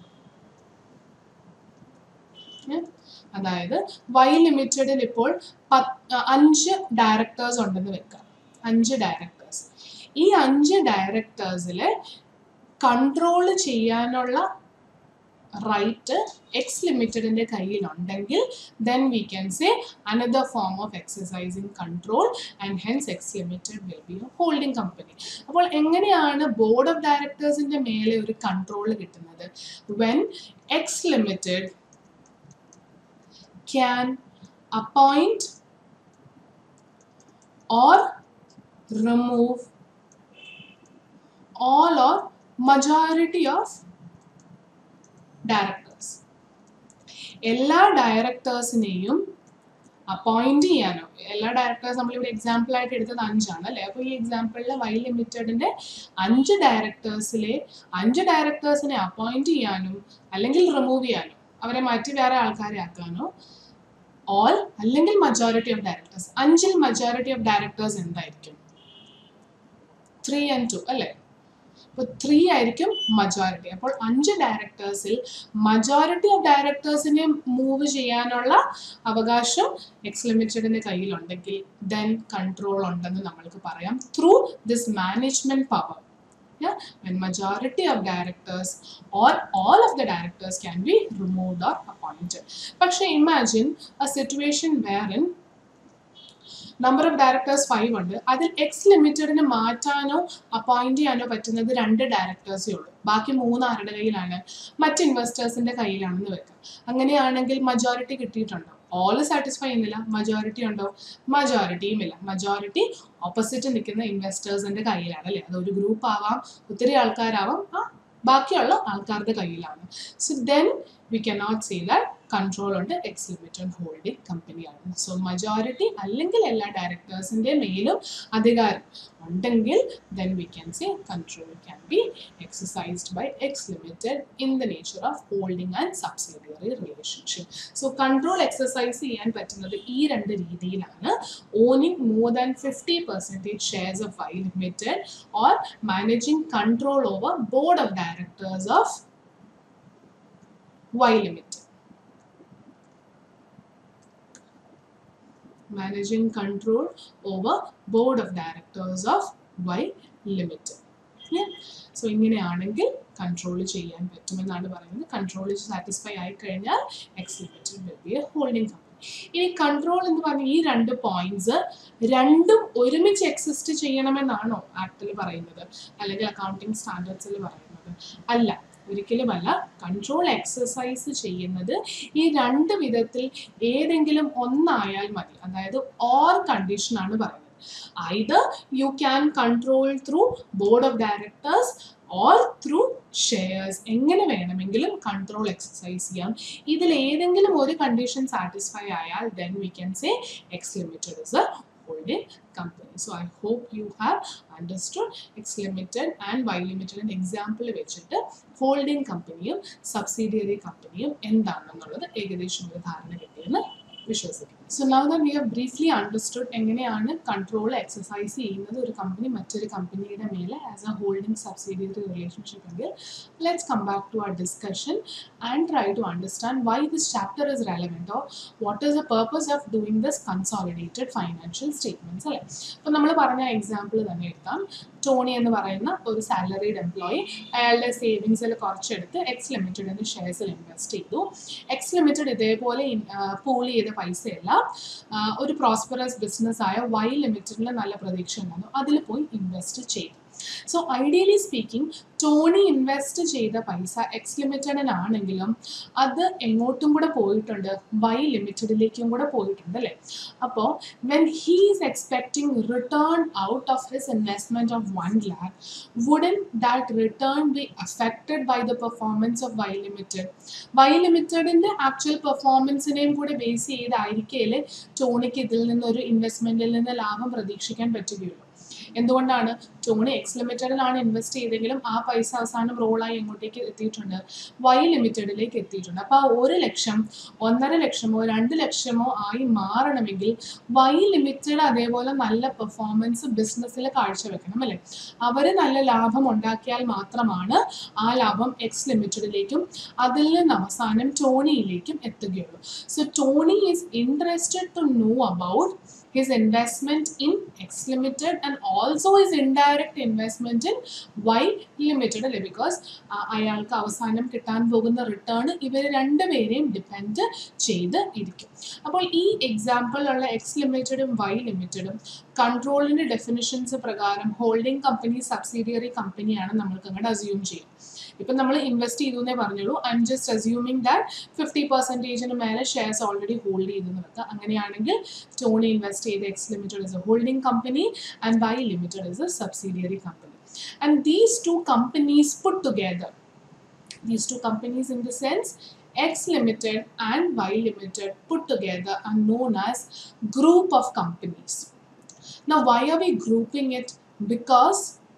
ഏ? അതായത് വൈ ലിമിറ്റഡിൽ ഇപ്പോൾ പത്ത് അഞ്ച് ഡയറക്ടേഴ്സ് ഉണ്ടെന്ന് വെക്കാം അഞ്ച് ഡയറക്ടേഴ്സ് ഈ അഞ്ച് ഡയറക്ടേഴ്സിലെ കൺട്രോൾ ചെയ്യാനുള്ള റൈറ്റ് എക്സ് ലിമിറ്റഡിന്റെ കയ്യിലുണ്ടെങ്കിൽ then we can say another form of exercising control and hence X Limited will be a holding company അപ്പോൾ എങ്ങനെയാണ് ബോർഡ് ഓഫ് ഡയറക്ടേഴ്സിന്റെ മേലെ ഒരു കൺട്രോൾ കിട്ടുന്നത് when X Limited can appoint or remove all or majority of directors എല്ലാ ഡയറക്ടേഴ്സിനെയും അപ്പോയിന്റ് ചെയ്യാനോ എല്ലാ ഡയറക്ടേഴ്സ് നമ്മളിവിടെ എക്സാമ്പിൾ ആയിട്ട് എടുത്തത് അഞ്ചാണ് അല്ലേ അപ്പോൾ ഈ എക്സാമ്പിളിൽ വൈ ലിമിറ്റഡിന്റെ അഞ്ച് ഡയറക്ടേഴ്സിലെ അഞ്ച് ഡയറക്ടേഴ്സിനെ അപ്പോയിന്റ് ചെയ്യാനും അല്ലെങ്കിൽ റിമൂവ് ചെയ്യാനും അവരെ മാറ്റി വേറെ ആൾക്കാരെ ആക്കാനോ ഓൾ അല്ലെങ്കിൽ മജോറിറ്റി ഓഫ് ഡയറക്ടേഴ്സ് അഞ്ചിൽ മജോറിറ്റി ഓഫ് ഡയറക്ടേഴ്സ് എന്തായിരിക്കും ത്രീ ആൻഡ് ടു അല്ലേ അപ്പോൾ ത്രീ ആയിരിക്കും മജോറിറ്റി അപ്പോൾ അഞ്ച് ഡയറക്ടേഴ്സിൽ മജോറിറ്റി ഓഫ് ഡയറക്ടേഴ്സിനെ മൂവ് ചെയ്യാനുള്ള അവകാശം എക്സ് ലിമിറ്റഡിന്റെ കയ്യിലുണ്ടെങ്കിൽ ദെൻ കൺട്രോൾ ഉണ്ടെന്ന് നമ്മൾക്ക് പറയാം through this management power yeah, when majority of directors or all of the directors can be removed or appointed. പക്ഷേ imagine a situation wherein number of directors five ഉണ്ട് അതിൽ എക്സ് ലിമിറ്റഡിന് മാറ്റാനോ അപ്പോയിന്റ് ചെയ്യാനോ പറ്റുന്നത് രണ്ട് ഡയറക്ടേഴ്സേ ഉള്ളൂ ബാക്കി മൂന്ന് ആരുടെ കയ്യിലാണ് മറ്റ് ഇൻവെസ്റ്റേഴ്സിന്റെ കയ്യിലാണെന്ന് വെക്കാം അങ്ങനെയാണെങ്കിൽ മജോറിറ്റി കിട്ടിയിട്ടുണ്ടോ ഓൾ സാറ്റിസ്ഫൈ ചെയ്യുന്നില്ല മജോറിറ്റി ഉണ്ടോ മജോറിറ്റിയും ഇല്ല മജോറിറ്റി ഓപ്പോസിറ്റ് നിൽക്കുന്ന ഇൻവെസ്റ്റേഴ്സിന്റെ കയ്യിലാണ് അല്ലേ അത് ഒരു ഗ്രൂപ്പ് ആവാം ഒത്തിരി ആൾക്കാരാവാം ആ ബാക്കിയുള്ള ആൾക്കാരുടെ കയ്യിലാണ് so then we cannot say that control ഉണ്ട് എക്സ് ലിമിറ്റഡ് ഹോൾഡിംഗ് കമ്പനിയാണ് സോ മജോറിറ്റി അല്ലെങ്കിൽ എല്ലാ ഡയറക്ടേഴ്സിന്റെ മേലും അധികാരം ഉണ്ടെങ്കിൽ then we can say control can be exercised by X Limited in the nature of holding and subsidiary relationship so control exercise ചെയ്യാൻ പറ്റുന്നത് ഈ രണ്ട് രീതിയിലാണ് owning more than fifty percentage shares of I Limited or managing control over board of directors of Y limited. managing control over board of directors of Y Limited. So ഇങ്ങനെയാണെങ്കിൽ കൺട്രോൾ ചെയ്യാൻ പറ്റുമെന്നാണ് പറയുന്നത് കൺട്രോൾ സാറ്റിസ്ഫൈ ആയി കഴിഞ്ഞാൽ X Limited will be a holding company ഇനി കൺട്രോൾ എന്ന് പറഞ്ഞ ഈ രണ്ട് പോയിന്റ്സ് രണ്ടും ഒരുമിച്ച് എക്സിസ്റ്റ് ചെയ്യണമെന്നാണോ ആക്ടിൽ പറയുന്നത് അല്ലെങ്കിൽ അക്കൗണ്ടിങ് സ്റ്റാൻഡേർഡ്സിൽ പറയുന്നത് അല്ല ഒരിക്കലുമല്ല കൺട്രോൾ എക്സസൈസ് ചെയ്യുന്നത് ഈ രണ്ട് വിധത്തിൽ ഏതെങ്കിലും ഒന്നായാൽ മതി അതായത് ഓർ കണ്ടീഷൻ ആണ് പറയുന്നത് either you can control through board of directors or through shares എങ്ങനെ വേണമെങ്കിലും കൺട്രോൾ എക്സസൈസ് ചെയ്യാം ഇതിൽ ഏതെങ്കിലും ഒരു കണ്ടീഷൻ സാറ്റിസ്ഫൈ ആയാൽ then we can say X limited is a holding company. So I hope you have understood X Limited and Y Limited an example വെച്ചിട്ട് ഹോൾഡിംഗ് കമ്പനിയും സബ്സിഡിയറി കമ്പനിയും എന്താണെന്നുള്ളത് ഏകദേശം ഒരു ധാരണ കിട്ടിയെന്ന് വിശ്വസിക്കുന്നു so now the we have briefly understood എങ്ങനെയാണ് കൺട്രോൾ എക്സസൈസ് ചെയ്യുന്നത് ഒരു കമ്പനി മറ്റൊരു കമ്പനിയുടെ മേലെ as a holding subsidiary relationship എങ്കിൽ let's come back to our discussion and try to understand why this chapter is relevant or what is the purpose of doing this consolidated financial statements അല്ലേ അപ്പോൾ നമ്മൾ പറഞ്ഞ എക്സാമ്പിൾ തന്നെ എടുക്കാം ടോണി എന്ന് പറയുന്ന ഒരു സാലറീഡ് എംപ്ലോയി അയാളുടെ സേവിങ്സിൽ കുറച്ചെടുത്ത് എക്സ് ലിമിറ്റഡിൻ്റെ ഷെയർസിൽ ഇൻവെസ്റ്റ് ചെയ്തു എക്സ് ലിമിറ്റഡ് ഇതേപോലെ പൂൾ ചെയ്ത പൈസയല്ല ഒരു പ്രോസ്പെറസ് ബിസിനസ് ആയ വൈ ലിമിറ്റഡിൽ നല്ല പ്രതീക്ഷ ഉണ്ടായിരുന്നു അതിൽ പോയി ഇൻവെസ്റ്റ് ചെയ്തു so ideally speaking Tony invest ചെയ്ത പൈസ എക്സ് ലിമിറ്റഡിനാണെങ്കിലും അത് എങ്ങോട്ടും കൂടെ പോയിട്ടുണ്ട് വൈ ലിമിറ്റഡിലേക്കും കൂടെ പോയിട്ടുണ്ട് അല്ലേ അപ്പോൾ when he is expecting return out of his investment of one lakh wouldn't that return be affected by the performance of Y Limited Y ലിമിറ്റഡിൻ്റെ ആക്ച്വൽ പെർഫോമൻസിനെയും കൂടെ ബേസ് ചെയ്തായിരിക്കേ ടോണിക്ക് ഇതിൽ നിന്നൊരു ഇൻവെസ്റ്റ്മെൻറ്റിൽ നിന്ന് ലാഭം പ്രതീക്ഷിക്കാൻ പറ്റുകയുള്ളൂ എന്തുകൊണ്ടാണ് ടോണി എക്സ് ലിമിറ്റഡിലാണ് ഇൻവെസ്റ്റ് ചെയ്തെങ്കിലും ആ പൈസ അവസാനം റോളായി എങ്ങോട്ടേക്ക് എത്തിയിട്ടുണ്ട് വൈ ലിമിറ്റഡിലേക്ക് എത്തിയിട്ടുണ്ട് അപ്പോൾ ആ ഒരു ലക്ഷം ഒന്നര ലക്ഷമോ രണ്ട് ലക്ഷമോ ആയി മാറണമെങ്കിൽ വൈ ലിമിറ്റഡ് അതേപോലെ നല്ല പെർഫോമൻസ് ബിസിനസ്സിൽ കാഴ്ചവെക്കണം അല്ലേ അവർ നല്ല ലാഭം ഉണ്ടാക്കിയാൽ മാത്രമാണ് ആ ലാഭം എക്സ് ലിമിറ്റഡിലേക്കും അതിൽ നിന്ന് അവസാനം ടോണിയിലേക്കും എത്തുകയുള്ളൂ so Tony is interested to know about his investment in X Limited and also his indirect investment in Y Limited അല്ലേ ബിക്കോസ് അയാൾക്ക് അവസാനം കിട്ടാൻ പോകുന്ന റിട്ടേൺ ഇവർ രണ്ടുപേരെയും ഡിപ്പെൻഡ് ചെയ്ത് ഇരിക്കും അപ്പോൾ ഈ എക്സാമ്പിളിലുള്ള എക്സ് ലിമിറ്റഡും വൈ ലിമിറ്റഡും കൺട്രോളിൻ്റെ ഡെഫിനിഷൻസ് പ്രകാരം ഹോൾഡിംഗ് കമ്പനി സബ്സിഡിയറി കമ്പനിയാണ് നമ്മൾക്ക് അങ്ങോട്ട് അസ്യൂം ചെയ്യും ഇപ്പം നമ്മൾ ഇൻവെസ്റ്റ് ചെയ്തു എന്നേ പറഞ്ഞുള്ളൂ I'm just assuming that fifty പെർസെൻറ്റേജിന് മേലെ ഷെയർസ് ഓൾറെഡി ഹോൾഡ് ചെയ്തെന്ന് വെക്കുക അങ്ങനെയാണെങ്കിൽ ടോണി ഇൻവെസ്റ്റ് ചെയ്ത X limited is a holding company and Y limited is a subsidiary company and these two companies put together these two companies in the sense X Limited and Y Limited put together are known as group of companies. Now, why are we grouping it? Because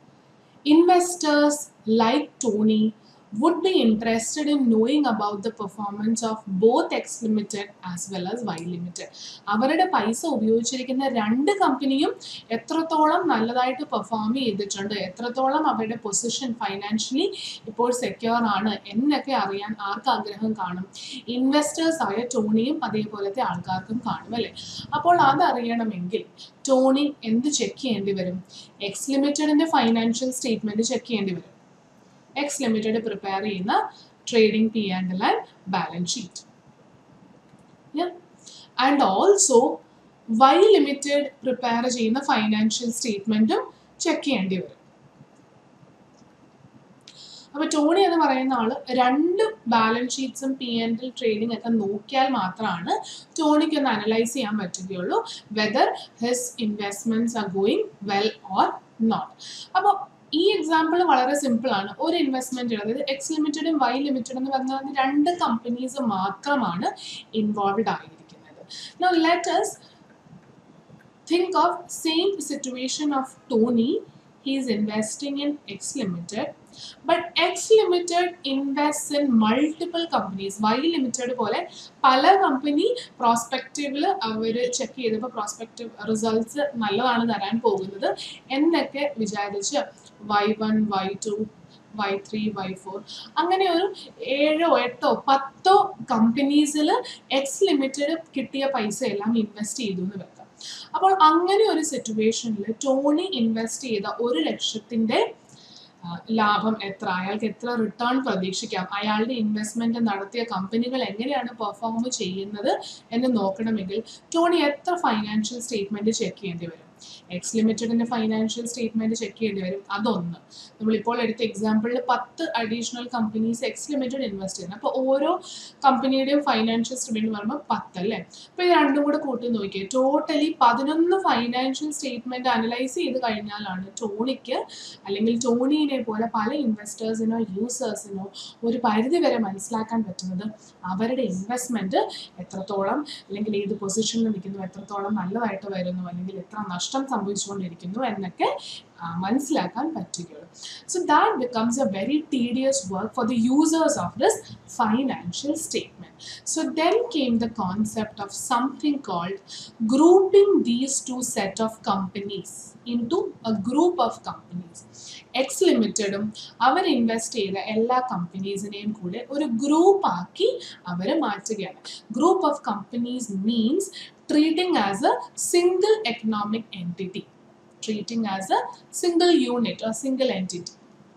investors like Tony would be interested in knowing about the performance of both X Limited as well as Y Limited. അവരുടെ പൈസ ഉപയോഗിച്ചിരിക്കുന്ന രണ്ട് കമ്പനിയും എത്രത്തോളം നല്ലതായിട്ട് പെർഫോം ചെയ്തിട്ടുണ്ട് എത്രത്തോളം അവരുടെ പൊസിഷൻ ഫൈനാൻഷ്യലി ഇപ്പോൾ സെക്യൂർ ആണ് എന്നൊക്കെ അറിയാൻ ആർക്ക് ആഗ്രഹം കാണും ഇൻവെസ്റ്റേഴ്സ് ആയ ടോണിയും അതേപോലത്തെ ആൾക്കാർക്കും കാണും അല്ലേ അപ്പോൾ അതറിയണമെങ്കിൽ ടോണി എന്ത് ചെക്ക് ചെയ്യേണ്ടി വരും എക്സ് ലിമിറ്റഡിന്റെ ഫൈനാൻഷ്യൽ സ്റ്റേറ്റ്മെന്റ് ചെക്ക് ചെയ്യേണ്ടി വരും എക്സ് ലിമിറ്റഡ് പ്രിപ്പയർ ചെയ്യുന്ന trading P and and balance sheet and also Y Limited prepare ചെയ്യുന്ന ഫൈനാൻഷ്യൽ സ്റ്റേറ്റ്മെന്റും ചെക്ക് ചെയ്യേണ്ടി വരും അപ്പൊ ടോണി എന്ന് പറയുന്ന ആള് രണ്ട് ബാലൻസ് ഷീറ്റ്സും പി ആൻഡ് ട്രേഡിംഗ് ഒക്കെ നോക്കിയാൽ മാത്രമാണ് ടോണിക്ക് ഒന്ന് അനലൈസ് ചെയ്യാൻ പറ്റുകയുള്ളൂ whether his investments are going well or not അപ്പോൾ ഈ എക്സാമ്പിൾ വളരെ സിമ്പിൾ ആണ് ഒരു ഇൻവെസ്റ്റ്മെന്റ് അതായത് എക്സ് ലിമിറ്റഡും വൈ ലിമിറ്റഡ് എന്ന് പറഞ്ഞാൽ രണ്ട് കമ്പനീസ് മാത്രമാണ് ഇൻവോൾവ് ആയിരിക്കുന്നത് no let us think of same situation of Tony he is investing in X Limited but X Limited invests in multiple companies Y Limited പോലെ പല കമ്പനി പ്രോസ്പെക്റ്റീവിൽ അവർ ചെക്ക് ചെയ്തപ്പോൾ പ്രോസ്പെക്റ്റീവ് റിസൾട്ട്സ് നല്ലതാണ് തരാൻ പോകുന്നത് എന്നൊക്കെ വിചാരിച്ച് Y one Y two Y three Y four അങ്ങനെ ഒരു ഏഴോ എട്ടോ പത്തോ കമ്പനീസിൽ എക്സ് ലിമിറ്റഡ് കിട്ടിയ പൈസ എല്ലാം ഇൻവെസ്റ്റ് ചെയ്തു എന്ന് വെക്കാം അപ്പോൾ അങ്ങനെ ഒരു സിറ്റുവേഷനിൽ ടോണി ഇൻവെസ്റ്റ് ചെയ്ത ഒരു ലക്ഷത്തിന്റെ ആ, ലാഭം എത്ര അയാൾക്ക് എത്ര റിട്ടേൺ പ്രതീക്ഷിക്കാം അയാളുടെ ഇൻവെസ്റ്റ്മെന്റ് നടത്തിയ കമ്പനികൾ എങ്ങനെയാണ് പെർഫോം ചെയ്യുന്നത് എന്ന് നോക്കണമെങ്കിൽ ടോണി എത്ര ഫൈനാൻഷ്യൽ സ്റ്റേറ്റ്മെന്റ് ചെക്ക് ചെയ്യേണ്ടി വരും എക്സ് ലിമിറ്റഡിന്റെ ഫൈനാൻഷ്യൽ സ്റ്റേറ്റ്മെന്റ് ചെക്ക് ചെയ്യേണ്ടി വരും അതൊന്ന് നമ്മളിപ്പോൾ എടുത്ത എക്സാമ്പിളിൽ പത്ത് additional companies X limited invest ചെയ്യുന്നത് അപ്പോൾ ഓരോ കമ്പനിയുടെയും ഫൈനാൻഷ്യൽ സ്റ്റേറ്റ്മെന്റ് പറയുമ്പോൾ പത്ത് അല്ലേ അപ്പോൾ ഇത് രണ്ടും കൂടെ കൂട്ടി നോക്കിയേ ടോട്ടലി പതിനൊന്ന് ഫൈനാൻഷ്യൽ സ്റ്റേറ്റ്മെന്റ് അനലൈസ് ചെയ്ത് കഴിഞ്ഞാലാണ് ടോണിക്ക് അല്ലെങ്കിൽ ടോണിനെ പോലെ പല ഇൻവെസ്റ്റേഴ്സിനോ യൂസേഴ്സിനോ ഒരു പരിധി വരെ മനസ്സിലാക്കാൻ പറ്റുന്നത് അവരുടെ ഇൻവെസ്റ്റ്മെന്റ് എത്രത്തോളം അല്ലെങ്കിൽ ഏത് പൊസിഷനിൽ നിൽക്കുന്നു എത്രത്തോളം നല്ലതായിട്ട് വരുന്നു അല്ലെങ്കിൽ എത്ര നഷ്ടം സംഭവിച്ചുകൊണ്ടിരിക്കുന്നു എന്നൊക്കെ ആ, മനസ്സിലാക്കാൻ പറ്റുകയുള്ളൂ so that becomes a very tedious work for the users of this financial statement. So then came the concept of something called grouping these two set of companies into a group of companies. X ലിമിറ്റഡും അവർ ഇൻവെസ്റ്റ് ചെയ്ത എല്ലാ കമ്പനീസിനെയും കൂടെ ഒരു ഗ്രൂപ്പ് ആക്കി അവർ മാറ്റുകയാണ് group of companies means treating as a single economic entity treating as a single unit or single entity.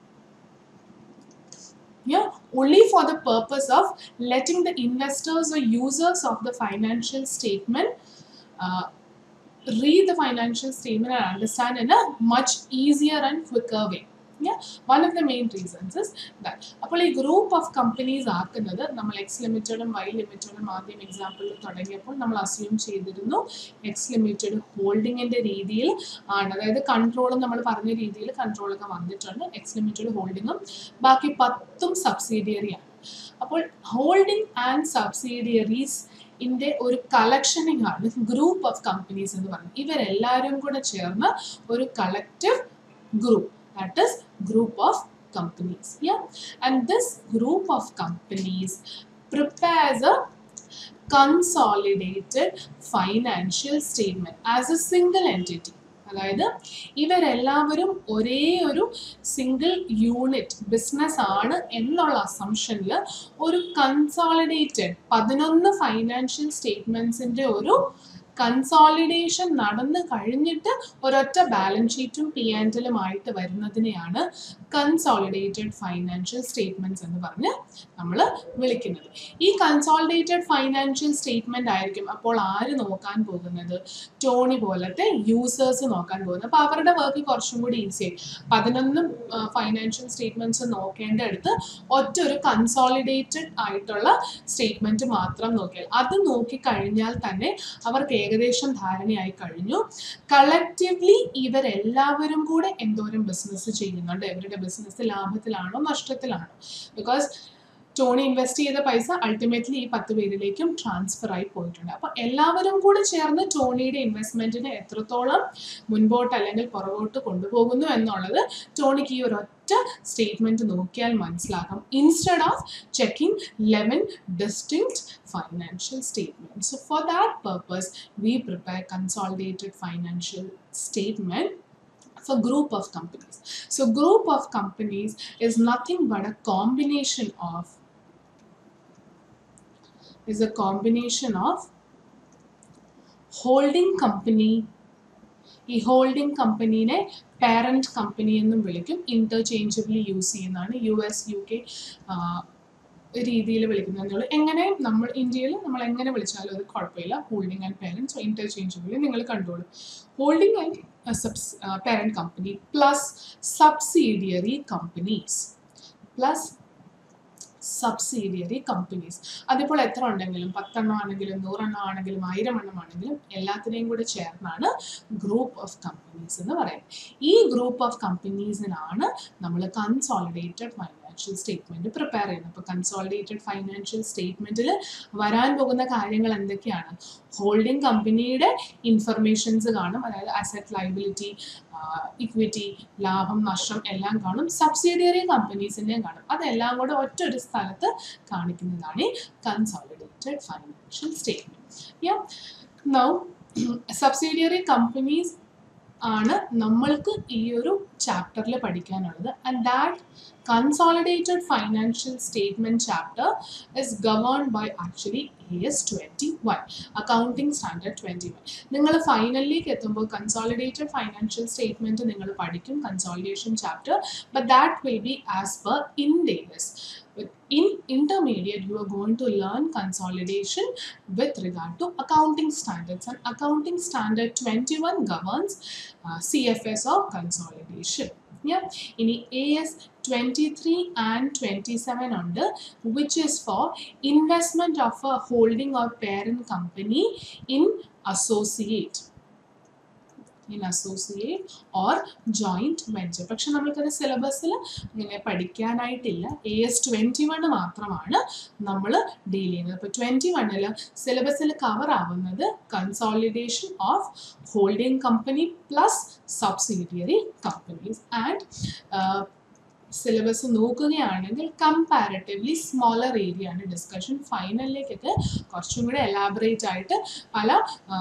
Yeah, only for the purpose of letting the investors or users of the financial statement uh, read the financial statement and understand in a much easier and quicker way. Yeah, one of the main reasons is that. അപ്പോൾ ഈ ഗ്രൂപ്പ് ഓഫ് കമ്പനീസ് ആക്കുന്നത് നമ്മൾ എക്സ് ലിമിറ്റഡും വൈ ലിമിറ്റഡും ആദ്യം എക്സാമ്പിളിൽ തുടങ്ങിയപ്പോൾ നമ്മൾ അസ്യൂം ചെയ്തിരുന്നു എക്സ് ലിമിറ്റഡ് ഹോൾഡിങ്ങിന്റെ രീതിയിൽ ആണ് അതായത് കൺട്രോളും നമ്മൾ പറഞ്ഞ രീതിയിൽ കൺട്രോളൊക്കെ വന്നിട്ടുണ്ട് എക്സ് ലിമിറ്റഡ് ഹോൾഡിങ്ങും ബാക്കി പത്തും സബ്സിഡിയറിയാണ് അപ്പോൾ ഹോൾഡിംഗ് ആൻഡ് സബ്സിഡിയറീസ് ഇന്റെ ഒരു കളക്ഷനിങ് ആണ് ഗ്രൂപ്പ് ഓഫ് കമ്പനീസ് എന്ന് പറയുന്നത് ഇവരെല്ലാവരും കൂടെ ചേർന്ന് ഒരു collective group that is group of companies yeah and this group of companies prepares a consolidated financial statement as a single entity അതായത് ഇവരെല്ലാവരും ഒരേ ഒരു സിംഗിൾ യൂണിറ്റ് ബിസിനസ് ആണ് എന്നുള്ള അസംഷനിൽ ഒരു കൺസോളിഡേറ്റഡ് പതിനൊന്ന് ഫൈനാൻഷ്യൽ സ്റ്റേറ്റ്മെന്റ്സിന്റെ ഒരു കൺസോളിഡേഷൻ നടന്നു കഴിഞ്ഞിട്ട് ഒരൊറ്റ ബാലൻസ് ഷീറ്റും പി ആൻഡിലും ആയിട്ട് വരുന്നതിനെയാണ് കൺസോളിഡേറ്റഡ് ഫൈനാൻഷ്യൽ സ്റ്റേറ്റ്മെന്റ്സ് എന്ന് പറഞ്ഞ് നമ്മൾ വിളിക്കുന്നത് ഈ കൺസോളിഡേറ്റഡ് ഫൈനാൻഷ്യൽ സ്റ്റേറ്റ്മെന്റ് ആയിരിക്കും അപ്പോൾ ആര് നോക്കാൻ പോകുന്നത് ടോണി പോലത്തെ യൂസേഴ്സ് നോക്കാൻ പോകുന്നത് അപ്പോൾ അവരുടെ വർക്ക് കുറച്ചും കൂടി ഈസിയായി പതിനൊന്ന് ഫൈനാൻഷ്യൽ സ്റ്റേറ്റ്മെന്റ്സ് നോക്കേണ്ട അടുത്ത് ഒറ്റ ഒരു കൺസോളിഡേറ്റഡ് ആയിട്ടുള്ള സ്റ്റേറ്റ്മെന്റ് മാത്രം നോക്കിയാൽ അത് നോക്കിക്കഴിഞ്ഞാൽ തന്നെ അവർക്ക് ഏകദേശം ധാരണയായി കഴിഞ്ഞു കളക്റ്റീവ്ലി ഇവരെല്ലാവരും കൂടെ എന്തോരം ബിസിനസ് ചെയ്യുന്നുണ്ട് ഇവരുടെ ബിസിനസ് ലാഭത്തിലാണോ നഷ്ടത്തിലാണോ ബിക്കോസ് ടോണി ഇൻവെസ്റ്റ് ചെയ്ത പൈസ അൾട്ടിമേറ്റ്ലി ഈ പത്ത് പേരിലേക്കും ട്രാൻസ്ഫർ ആയി പോയിട്ടുണ്ട് അപ്പൊ എല്ലാവരും കൂടെ ചേർന്ന് ടോണിയുടെ ഇൻവെസ്റ്റ്മെന്റിനെ എത്രത്തോളം മുൻപോട്ട് അല്ലെങ്കിൽ പുറകോട്ട് കൊണ്ടുപോകുന്നു എന്നുള്ളത് ടോണിക്ക് ഈ ഒരൊറ്റ സ്റ്റേറ്റ്മെന്റ് നോക്കിയാൽ മനസ്സിലാക്കാം instead of checking eleven distinct financial statement so for that purpose we prepare consolidated financial statement for group of companies so group of companies is nothing but a combination of is a combination of holding company ഈ ഹോൾഡിംഗ് കമ്പനീനെ പാരന്റ് കമ്പനി എന്നും വിളിക്കും ഇന്റർചേഞ്ചബിളി യൂസ് ചെയ്യുന്നതാണ് യു എസ് യു കെ രീതിയിൽ വിളിക്കുന്നത് എങ്ങനെ നമ്മൾ ഇന്ത്യയിൽ നമ്മൾ എങ്ങനെ വിളിച്ചാലും അത് കുഴപ്പമില്ല holding and parent so interchangeably നിങ്ങൾ കണ്ടോളൂ holding and subs parent company plus subsidiary companies plus subsidiary companies അതിപ്പോൾ എത്ര ഉണ്ടെങ്കിലും പത്തെണ്ണം ആണെങ്കിലും നൂറെണ്ണം ആണെങ്കിലും ആയിരം എണ്ണം ആണെങ്കിലും എല്ലാത്തിനെയും കൂടെ ചേർന്നാണ് ഗ്രൂപ്പ് ഓഫ് കമ്പനീസ് എന്ന് പറയുന്നത് ഈ ഗ്രൂപ്പ് ഓഫ് കമ്പനീസിനാണ് നമ്മൾ കൺസോളിഡേറ്റഡ് ഫൈനാൻഷ്യൽ സ്റ്റേറ്റ്മെന്റ് പ്രിപ്പയർ ചെയ്യുന്നത് അപ്പോൾ കൺസോളിഡേറ്റഡ് ഫൈനാൻഷ്യൽ സ്റ്റേറ്റ്മെന്റിൽ വരാൻ പോകുന്ന കാര്യങ്ങൾ എന്തൊക്കെയാണ് ഹോൾഡിംഗ് കമ്പനിയുടെ ഇൻഫർമേഷൻസ് കാണും അതായത് അസറ്റ് ലൈബിലിറ്റി ഇക്വിറ്റി ലാഭം നഷ്ടം എല്ലാം കാണും സബ്സിഡിയറി കമ്പനീസിൻ്റെയും കാണും അതെല്ലാം കൂടെ ഒറ്റ ഒരു സ്ഥലത്ത് കാണിക്കുന്നതാണ് ഈ consolidated financial statement yeah now subsidiary companies ആണ് നമ്മൾക്ക് ഈ ഒരു ചാപ്റ്ററിൽ പഠിക്കാനുള്ളത് and that consolidated financial statement chapter is governed by actually A S twenty one accounting standard twenty one നിങ്ങൾ ഫൈനലിലേക്ക് എത്തുമ്പോൾ കൺസോളിഡേറ്റഡ് ഫൈനാൻഷ്യൽ സ്റ്റേറ്റ്മെൻറ്റ് നിങ്ങൾ പഠിക്കും consolidation chapter but that will be as per Ind AS in intermediate you are going to learn consolidation with regard to accounting standards and accounting standard 21 governs uh, cfs or consolidation yeah in as 23 and 27 under which is for investment of a holding or parent company in associate in associate or joint venture പക്ഷെ നമ്മൾക്കത് സിലബസിൽ ഇങ്ങനെ പഠിക്കാനായിട്ടില്ല എ എസ് ട്വൻറ്റി വണ് മാത്രമാണ് നമ്മൾ ഡീൽ ചെയ്യുന്നത് അപ്പോൾ ട്വൻറ്റി വണ്ണിൽ സിലബസിൽ കവർ ആവുന്നത് consolidation of holding company plus subsidiary companies and syllabus നോക്കുകയാണെങ്കിൽ കമ്പാരറ്റീവ്ലി സ്മോളർ ഏരിയ ആണ് ഡിസ്കഷൻ ഫൈനലിലേക്കൊക്കെ കുറച്ചും കൂടെ എലാബറേറ്റ് ആയിട്ട് പല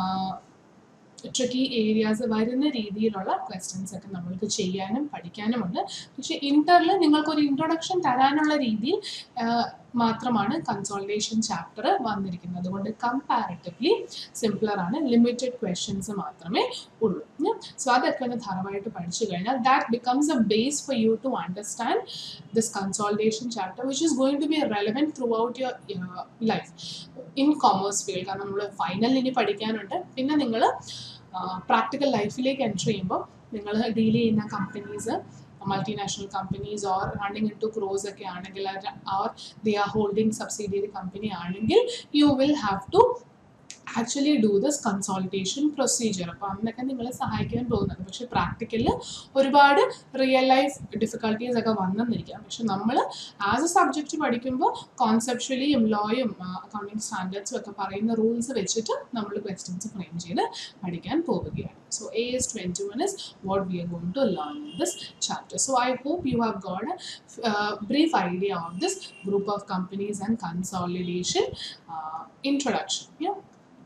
ട്രിക്കി ഏരിയാസ് വരുന്ന രീതിയിലുള്ള ക്വസ്റ്റ്യൻസ് ഒക്കെ നമ്മൾക്ക് ചെയ്യാനും പഠിക്കാനുമുണ്ട് പക്ഷെ ഇന്ററിൽ നിങ്ങൾക്കൊരു ഇൻട്രൊഡക്ഷൻ തരാനുള്ള രീതിയിൽ മാത്രമാണ് കൺസോൾട്ടേഷൻ ചാപ്റ്റർ വന്നിരിക്കുന്നത് അതുകൊണ്ട് കമ്പാരറ്റീവ്ലി സിംപ്ലർ ആണ് ലിമിറ്റഡ് ക്വസ്റ്റ്യൻസ് മാത്രമേ ഉള്ളൂ സോ അതൊക്കെ ഒന്ന് ധാരാളമായിട്ട് പഠിച്ചു കഴിഞ്ഞാൽ that becomes a base for you to understand this consultation chapter which is going to be relevant throughout your life in commerce field കാരണം നമ്മൾ ഫൈനൽ ഇനി പഠിക്കാനുണ്ട് പിന്നെ നിങ്ങൾ പ്രാക്ടിക്കൽ ലൈഫിലേക്ക് എൻറ്റർ ചെയ്യുമ്പോൾ നിങ്ങൾ ഡീൽ ചെയ്യുന്ന companies multinational companies or running in to cross ഒക്കെ ആണെങ്കിൽ or the are holding subsidiary company ആണെങ്കിൽ you will have to actually do this consultation procedure അപ്പോൾ അന്നൊക്കെ നിങ്ങളെ സഹായിക്കാൻ പോകുന്നത് പക്ഷെ പ്രാക്ടിക്കലിൽ ഒരുപാട് റിയൽ ലൈഫ് ഡിഫിക്കൽട്ടീസ് ഒക്കെ വന്നെന്നിരിക്കാം പക്ഷെ നമ്മൾ ആസ് എ സബ്ജക്റ്റ് പഠിക്കുമ്പോൾ കോൺസെപ്ച്വലിയും ലോയും അക്കൗണ്ടിങ് സ്റ്റാൻഡേർഡ്സും ഒക്കെ പറയുന്ന റൂൾസ് വെച്ചിട്ട് നമ്മൾ ക്വസ്റ്റ്യൻസ് ഫ്രെയിം ചെയ്ത് പഠിക്കാൻ പോവുകയാണ് so A S twenty one is what we are going to learn in this chapter so I hope you have got a brief idea of this group of companies and consolidation introduction yeah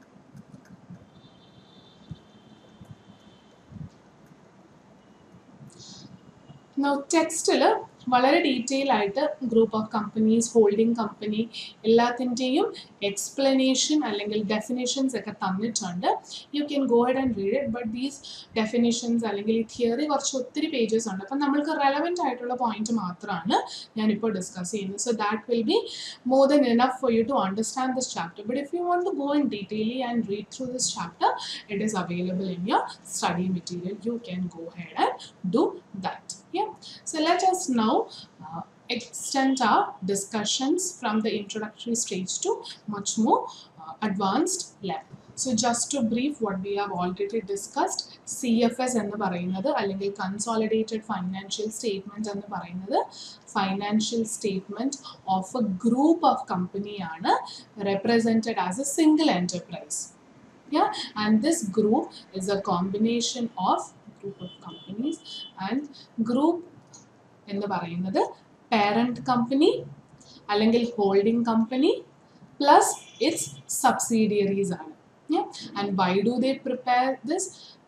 Now ടെക്സ്റ്റിൽ വളരെ ഡീറ്റെയിൽ ആയിട്ട് group of companies holding company എല്ലാത്തിൻ്റെയും എക്സ്പ്ലനേഷൻ അല്ലെങ്കിൽ ഡെഫിനേഷൻസ് ഒക്കെ തന്നിട്ടുണ്ട് you can go head and read it but these definitions അല്ലെങ്കിൽ ഈ തിയറി കുറച്ച് ഒത്തിരി പേജസ് ഉണ്ട് അപ്പം നമ്മൾക്ക് റെലവെൻ്റ് ആയിട്ടുള്ള പോയിന്റ് മാത്രമാണ് ഞാനിപ്പോൾ ഡിസ്കസ് ചെയ്യുന്നത് so that will be more than enough for you to understand this chapter but if you want to go in ഡീറ്റെയിലി and read through this chapter it is available in your study material you can go head and do that Yeah. So let us now uh, extend our discussions from the introductory stage to much more uh, advanced level. So just to brief what we have already discussed, CFS എന്ന് പറയുന്നത് അല്ലെങ്കിൽ കൺസോളിഡേറ്റഡ് ഫൈനാൻഷ്യൽ സ്റ്റേറ്റ്മെന്റ് എന്ന് പറയുന്നത് financial statement of a group of കമ്പനിയാണ് represented as a single enterprise yeah and this group is a combination of group of companies and group എന്ന് പറയുന്നത് പാരന്റ് കമ്പനി അല്ലെങ്കിൽ holding company plus its subsidiaries ആണ് and why do they prepare this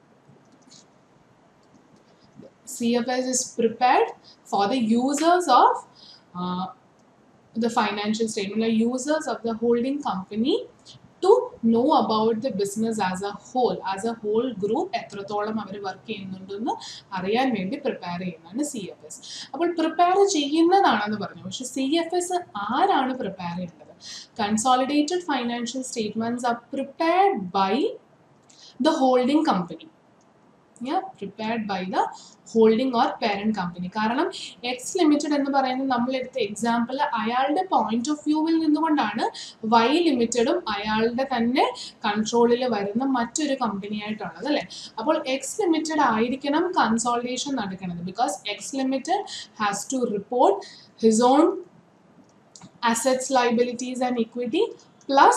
CFS is prepared for the users of uh, the financial statement, the users of the holding company to know about the business as a whole, as a whole group എത്രത്തോളം അവർ വർക്ക് ചെയ്യുന്നുണ്ടെന്ന് അറിയാൻ വേണ്ടി പ്രിപ്പയർ ചെയ്യുന്നതാണ് സി എഫ് എസ് അപ്പോൾ പ്രിപ്പയർ ചെയ്യുന്നതാണെന്ന് പറഞ്ഞു പക്ഷെ സി എഫ് എസ് ആരാണ് പ്രിപ്പയർ ചെയ്യേണ്ടത് consolidated financial statements are prepared by the holding company prepared by the holding or parent company കാരണം എക്സ് ലിമിറ്റഡ് എന്ന് പറയുന്നത് നമ്മൾ എടുത്ത എക്സാമ്പിൾ അയാളുടെ പോയിന്റ് ഓഫ് വ്യൂവിൽ നിന്നുകൊണ്ടാണ് വൈ ലിമിറ്റഡും അയാളുടെ തന്നെ കൺട്രോളിൽ വരുന്ന മറ്റൊരു കമ്പനി ആയിട്ടുള്ളത് അല്ലേ അപ്പോൾ എക്സ് ലിമിറ്റഡ് ആയിരിക്കണം കൺസോൾട്ടേഷൻ നടക്കുന്നത് because X limited has to report his own assets liabilities and equity plus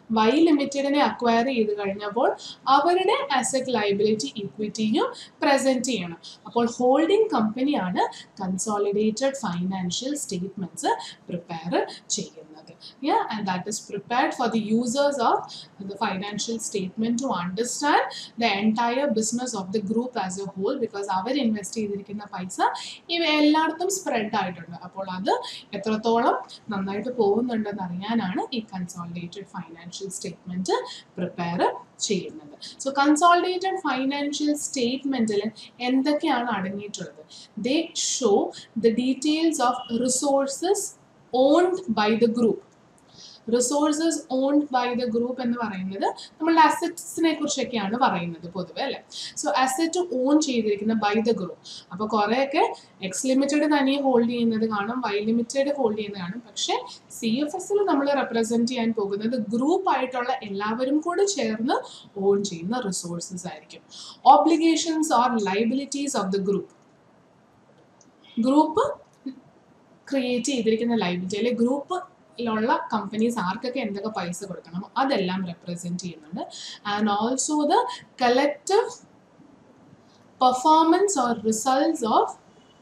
Y ലിമിറ്റഡിനെ അക്വയർ ചെയ്ത് കഴിഞ്ഞപ്പോൾ അവരുടെ അസറ്റ് ലൈബിലിറ്റി ഇക്വിറ്റിയും പ്രസന്റ് ചെയ്യണം അപ്പോൾ ഹോൾഡിംഗ് കമ്പനിയാണ് കൺസോളിഡേറ്റഡ് ഫൈനാൻഷ്യൽ സ്റ്റേറ്റ്മെന്റ്സ് പ്രിപ്പയർ ചെയ്യുന്നത് yeah and that is prepared for the users of the financial statement to understand the entire business of the group as a whole because അവർ ഇൻവെസ്റ്റ് ചെയ്തിരിക്കുന്ന പൈസ ഇവ എല്ലായിടത്തും സ്പ്രെഡ് ആയിട്ടുണ്ട് അപ്പോൾ അത് എത്രത്തോളം നന്നായിട്ട് പോകുന്നുണ്ടെന്ന് അറിയാനാണ് ഈ കൺസോളിഡേറ്റഡ് ഫൈനാൻഷ്യൽ സ്റ്റേറ്റ്മെന്റ് പ്രിപ്പയർ ചെയ്യുന്നത് സോ കൺസോളിഡേറ്റഡ് ഫൈനാൻഷ്യൽ സ്റ്റേറ്റ്മെന്റിൽ എന്തൊക്കെയാണ് അടങ്ങിയിട്ടുള്ളത് they show the details of resources owned by the group resources owned by the group എന്ന് പറയുന്നത് നമ്മളുടെ അസറ്റ്സിനെ കുറിച്ചൊക്കെയാണ് പറയുന്നത് പൊതുവെ അല്ലേ സോ അസറ്റ് ഓൺ ചെയ്തിരിക്കുന്ന ബൈ ദ ഗ്രൂപ്പ് അപ്പോൾ കുറേയൊക്കെ എക്സ് ലിമിറ്റഡ് തന്നെ ഹോൾഡ് ചെയ്യുന്നത് കാണും വൈ ലിമിറ്റഡ് ഹോൾഡ് ചെയ്യുന്നത് കാണും പക്ഷേ സി എഫ് എസിൽ നമ്മൾ റെപ്രസെൻറ്റ് ചെയ്യാൻ പോകുന്നത് ഗ്രൂപ്പ് ആയിട്ടുള്ള എല്ലാവരും കൂടെ ചേർന്ന് ഓൺ ചെയ്യുന്ന റിസോഴ്സസ് ആയിരിക്കും obligations or liabilities of the group group create ചെയ്തിരിക്കുന്ന ലൈബിലിറ്റി അല്ലെങ്കിൽ ഗ്രൂപ്പിലുള്ള കമ്പനീസ് ആർക്കൊക്കെ എന്തൊക്കെ പൈസ കൊടുക്കണം അതെല്ലാം റെപ്രസെൻറ്റ് ചെയ്യുന്നുണ്ട് and also the collective performance or results of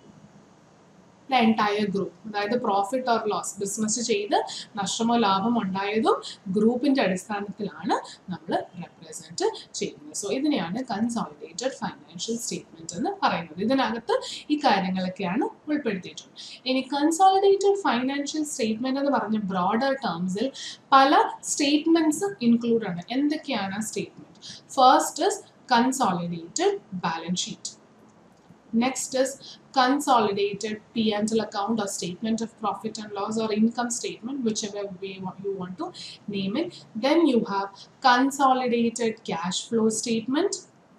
the entire group അതായത് പ്രോഫിറ്റ് ഓർ ലോസ് ബിസിനസ് ചെയ്ത് നഷ്ടമോ ലാഭമോ ഉണ്ടായതും ഗ്രൂപ്പിന്റെ അടിസ്ഥാനത്തിലാണ് നമ്മൾ റെപ്രസെന്റ് ചെയ്യുന്നത് സോ ഇതിനെയാണ് കൺസോളിഡേറ്റഡ് ഫൈനാൻഷ്യൽ സ്റ്റേറ്റ്മെന്റ് എന്ന് പറയുന്നത് ഇതിനകത്ത് ഈ കാര്യങ്ങളൊക്കെയാണ് ഉൾപ്പെടുത്തിയിട്ടുള്ളത് ഇനി കൺസോളിഡേറ്റഡ് ഫൈനാൻഷ്യൽ സ്റ്റേറ്റ്മെന്റ് എന്ന് പറഞ്ഞ ബ്രോഡർ ടേംസിൽ പല സ്റ്റേറ്റ്മെന്റ്സ് ഇൻക്ലൂഡ് ആണ് എന്തൊക്കെയാണ് statement first is consolidated balance sheet Next is consolidated P&L account or statement of profit and loss or income statement, whichever way you want to name it. Then you have consolidated cash flow statement.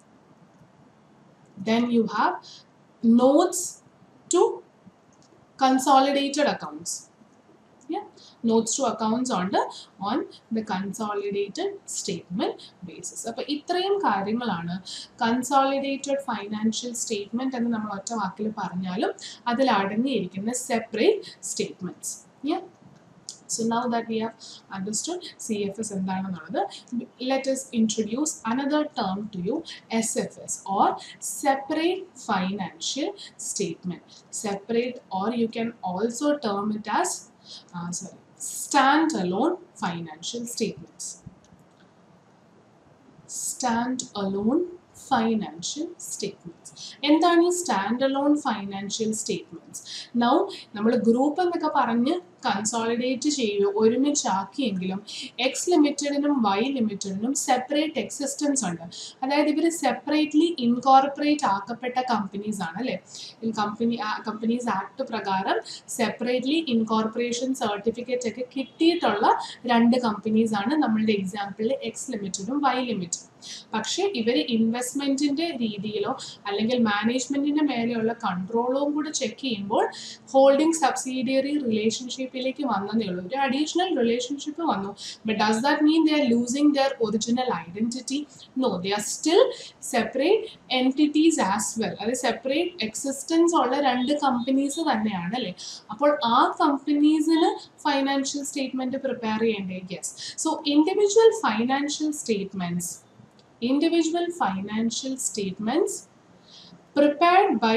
Then you have notes to consolidated accounts. Yeah, notes to accounts on the on the consolidated statement basis. അപ്പോൾ ഇത്രയും കാര്യങ്ങളാണ് കൺസോളിഡേറ്റഡ് ഫൈനാൻഷ്യൽ സ്റ്റേറ്റ്മെന്റ് എന്ന് നമ്മൾ ഒറ്റ വാക്കിൽ പറഞ്ഞാലും അതിൽ അടങ്ങിയിരിക്കുന്ന separate statements So now that we have understood CFS എന്താണെന്നുള്ളത് let us introduce another term to you SFS or separate financial statement separate or you can also term it as uh, sorry standalone financial statements standalone financial statements എന്താണ് ഈ standalone financial statements now നമ്മൾ ഗ്രൂപ്പ് എന്നൊക്കെ പറഞ്ഞ് കൺസോളിഡേറ്റ് ചെയ്യുകയോ ഒരുമിച്ചാക്കിയെങ്കിലും എക്സ് ലിമിറ്റഡിനും വൈ ലിമിറ്റഡിനും സെപ്പറേറ്റ് എക്സിസ്റ്റൻസ് ഉണ്ട് അതായത് ഇവർ സെപ്പറേറ്റ്ലി ഇൻകോർപ്പറേറ്റ് ആക്കപ്പെട്ട കമ്പനീസ് ആണ് അല്ലേ കമ്പനി കമ്പനീസ് ആക്ട് പ്രകാരം സെപ്പറേറ്റ്ലി ഇൻകോർപ്പറേഷൻ സർട്ടിഫിക്കറ്റ് ഒക്കെ കിട്ടിയിട്ടുള്ള രണ്ട് കമ്പനീസ് ആണ് നമ്മളുടെ എക്സാമ്പിളിൽ എക്സ് ലിമിറ്റഡും വൈ ലിമിറ്റഡും പക്ഷേ ഇവർ ഇൻവെസ്റ്റ്മെന്റിന്റെ രീതിയിലോ അല്ലെങ്കിൽ മാനേജ്മെന്റിന്റെ മേലെയുള്ള കൺട്രോളും കൂടെ ചെക്ക് ചെയ്യുമ്പോൾ ഹോൾഡിംഗ് സബ്സിഡിയറി റിലേഷൻഷിപ്പിലേക്ക് വന്നതേ ഉള്ളൂ ഒരു അഡീഷണൽ റിലേഷൻഷിപ്പ് വന്നു but does that mean they are losing their original identity no they are still separate entities as well അത് സെപ്പറേറ്റ് എക്സിസ്റ്റൻസ് ഉള്ള രണ്ട് കമ്പനീസ് തന്നെയാണ് അല്ലേ അപ്പോൾ ആ കമ്പനീസിന് ഫൈനാൻഷ്യൽ സ്റ്റേറ്റ്മെന്റ് പ്രിപ്പയർ ചെയ്യേണ്ടേ yes so individual financial statements individual financial statements prepared by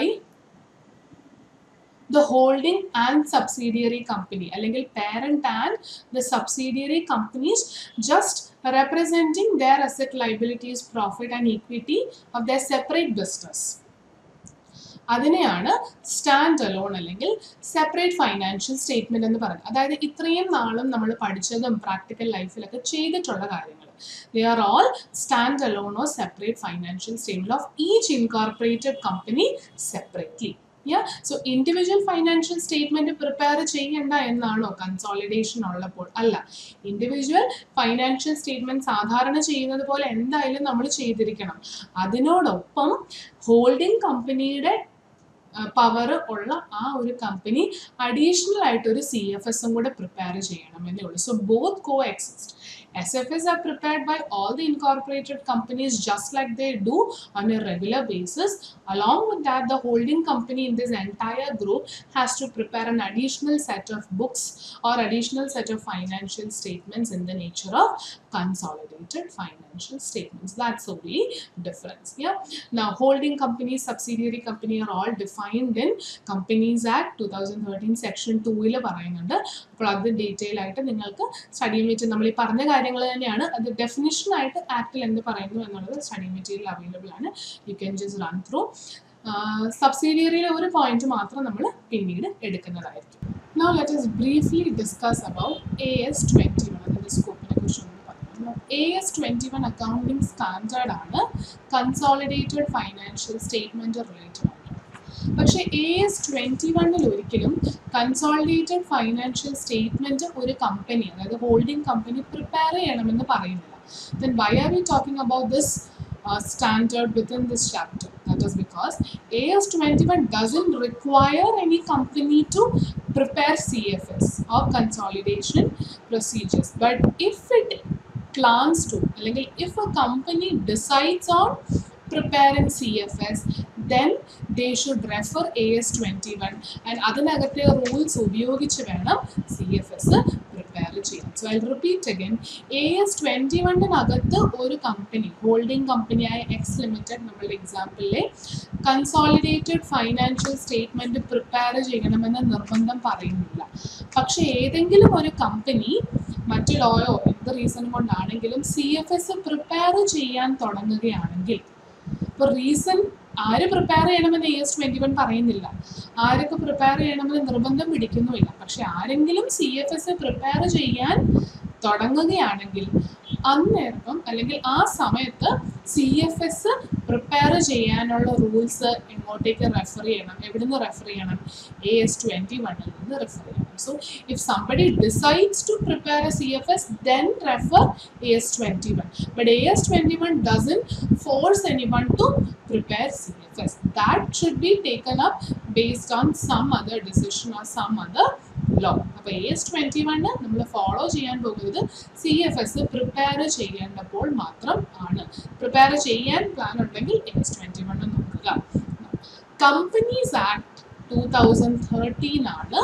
the holding and subsidiary company അല്ലെങ്കിൽ parent and the subsidiary companies just representing their asset liabilities profit and equity of their separate business അതിനെയാണ് സ്റ്റാൻഡ് അലോൺ അല്ലെങ്കിൽ സെപ്പറേറ്റ് ഫൈനാൻഷ്യൽ സ്റ്റേറ്റ്മെന്റ് എന്ന് പറയുന്നത് അതായത് ഇത്രയും നാളും നമ്മൾ പഠിച്ചതും പ്രാക്ടിക്കൽ ലൈഫിലൊക്കെ ചെയ്തിട്ടുള്ള കാര്യങ്ങൾ they are all standalone or separate financial statement of each incorporated company separately yeah so individual financial statement prepare ചെയ്യണ്ട എന്നാണോ കൺസോളിഡേഷൻ ഉള്ളപ്പോൾ അല്ല ഇൻഡിവിജ്വൽ ഫൈനാൻഷ്യൽ സ്റ്റേറ്റ്മെന്റ് സാധാരണ ചെയ്യുന്നത് പോലെ എന്തായാലും നമ്മൾ ചെയ്തിരിക്കണം അതിനോടൊപ്പം ഹോൾഡിംഗ് കമ്പനിയുടെ പവർ ഉള്ള ആ ഒരു കമ്പനി അഡീഷണൽ ആയിട്ട് ഒരു സി എഫ് എസും കൂടെ പ്രിപ്പയർ ചെയ്യണം എന്നേ ഉള്ളൂ so both coexist SFS are prepared by all the incorporated companies just like they do on a regular basis. Along with that, the holding company in this entire group has to prepare an additional set of books or additional set of financial statements in the nature of consolidated financial statements. That's the only difference. Yeah. Now, holding company, subsidiary company are all defined in Companies Act 2013 section ടൂവിൽ പറയുന്നുണ്ട് അപ്പോൾ അത് ഡീറ്റെയിൽ ആയിട്ട് നിങ്ങൾക്ക് സ്റ്റഡി മെറ്റീരിയൽ നമ്മൾ ഈ പറഞ്ഞ കാര്യങ്ങൾ തന്നെയാണ് അത് ഡെഫിനിഷൻ ആയിട്ട് ആക്ടിൽ എന്ത് പറയുന്നു എന്നുള്ളത് സ്റ്റഡി മെറ്റീരിയൽ അവൈലബിൾ ആണ് you can just run through സബ്സിഡിയറിയിലെ ഒരു പോയിന്റ് മാത്രം നമ്മൾ പിന്നീട് എടുക്കുന്നതായിരിക്കും Now let us briefly discuss about AS21 അതിൻ്റെ സ്കോപ്പിനെ കുറിച്ച് ഒന്ന് പറയുന്നു AS twenty one accounting standard ആണ് കൺസോളിഡേറ്റഡ് ഫൈനാൻഷ്യൽ സ്റ്റേറ്റ്മെൻറ്റ് റിലേറ്റഡ് ആയിട്ട് പക്ഷേ എ എസ് ട്വൻറ്റി വണ്ണിൽ ഒരിക്കലും കൺസോളിഡേറ്റഡ് ഫൈനാൻഷ്യൽ സ്റ്റേറ്റ്മെൻറ്റ് ഒരു കമ്പനി അതായത് ഹോൾഡിംഗ് കമ്പനി പ്രിപ്പയർ ചെയ്യണമെന്ന് പറയുന്നില്ല then why are we talking about this uh, standard within this chapter. That is because AS21 doesn't require any company to prepare CFS or consolidation procedures. But if it plans to, like if a company decides on preparing CFS, then they should refer AS21 and അതിനകത്തെ റൂൾസ് ഉപയോഗിച്ച് വേണം സി എഫ് എസ് പ്രിപ്പയർ ചെയ്യാൻ so I repeat again A S twenty വണ്ണിനകത്ത് ഒരു കമ്പനി ഹോൾഡിംഗ് കമ്പനിയായ എക്സ് ലിമിറ്റഡ് നമ്മളുടെ എക്സാമ്പിളിലെ കൺസോളിഡേറ്റഡ് ഫൈനാൻഷ്യൽ സ്റ്റേറ്റ്മെൻറ്റ് പ്രിപ്പയർ ചെയ്യണമെന്ന് നിർബന്ധം പറയുന്നില്ല പക്ഷേ ഏതെങ്കിലും ഒരു കമ്പനി മറ്റു ലോയോ എന്ത് റീസൺ കൊണ്ടാണെങ്കിലും സി എഫ് എസ് പ്രിപ്പയർ ചെയ്യാൻ തുടങ്ങുകയാണെങ്കിൽ ഇപ്പോൾ റീസൺ ആര് പ്രിപ്പയർ ചെയ്യണമെന്ന് എ എസ് ട്വൻറ്റി വൺ പറയുന്നില്ല ആരൊക്കെ പ്രിപ്പയർ ചെയ്യണമെന്ന് നിർബന്ധം പിടിക്കുന്നുമില്ല പക്ഷെ ആരെങ്കിലും സി എഫ് എസ് പ്രിപ്പയർ ചെയ്യാൻ തുടങ്ങുകയാണെങ്കിൽ അന്നേരം അല്ലെങ്കിൽ ആ സമയത്ത് സി എഫ് എസ് പ്രിപ്പയർ ചെയ്യാനുള്ള റൂൾസ് എങ്ങോട്ടേക്ക് റെഫർ ചെയ്യണം എവിടുന്ന് റെഫർ ചെയ്യണം എ എസ് ട്വൻറ്റി വണ്ണിൽ നിന്ന് റെഫർ ചെയ്യണം so if somebody decides to prepare a C F S then refer A S twenty one but A S twenty one doesn't force anyone to prepare CFS. That should be taken up based on some other decision or some other law. അപ്പോൾ എ എസ് ട്വൻറ്റി വണ്ണ് നമ്മൾ ഫോളോ ചെയ്യാൻ പോകുന്നത് സി എഫ് എസ് പ്രിപ്പയർ ചെയ്യേണ്ടപ്പോൾ മാത്രം ആണ് പ്രിപ്പയർ ചെയ്യാൻ പ്ലാൻ ഉണ്ടെങ്കിൽ എ എസ് ട്വൻറ്റി വണ്ണ് നോക്കുക companies act two thousand thirteen ആണ്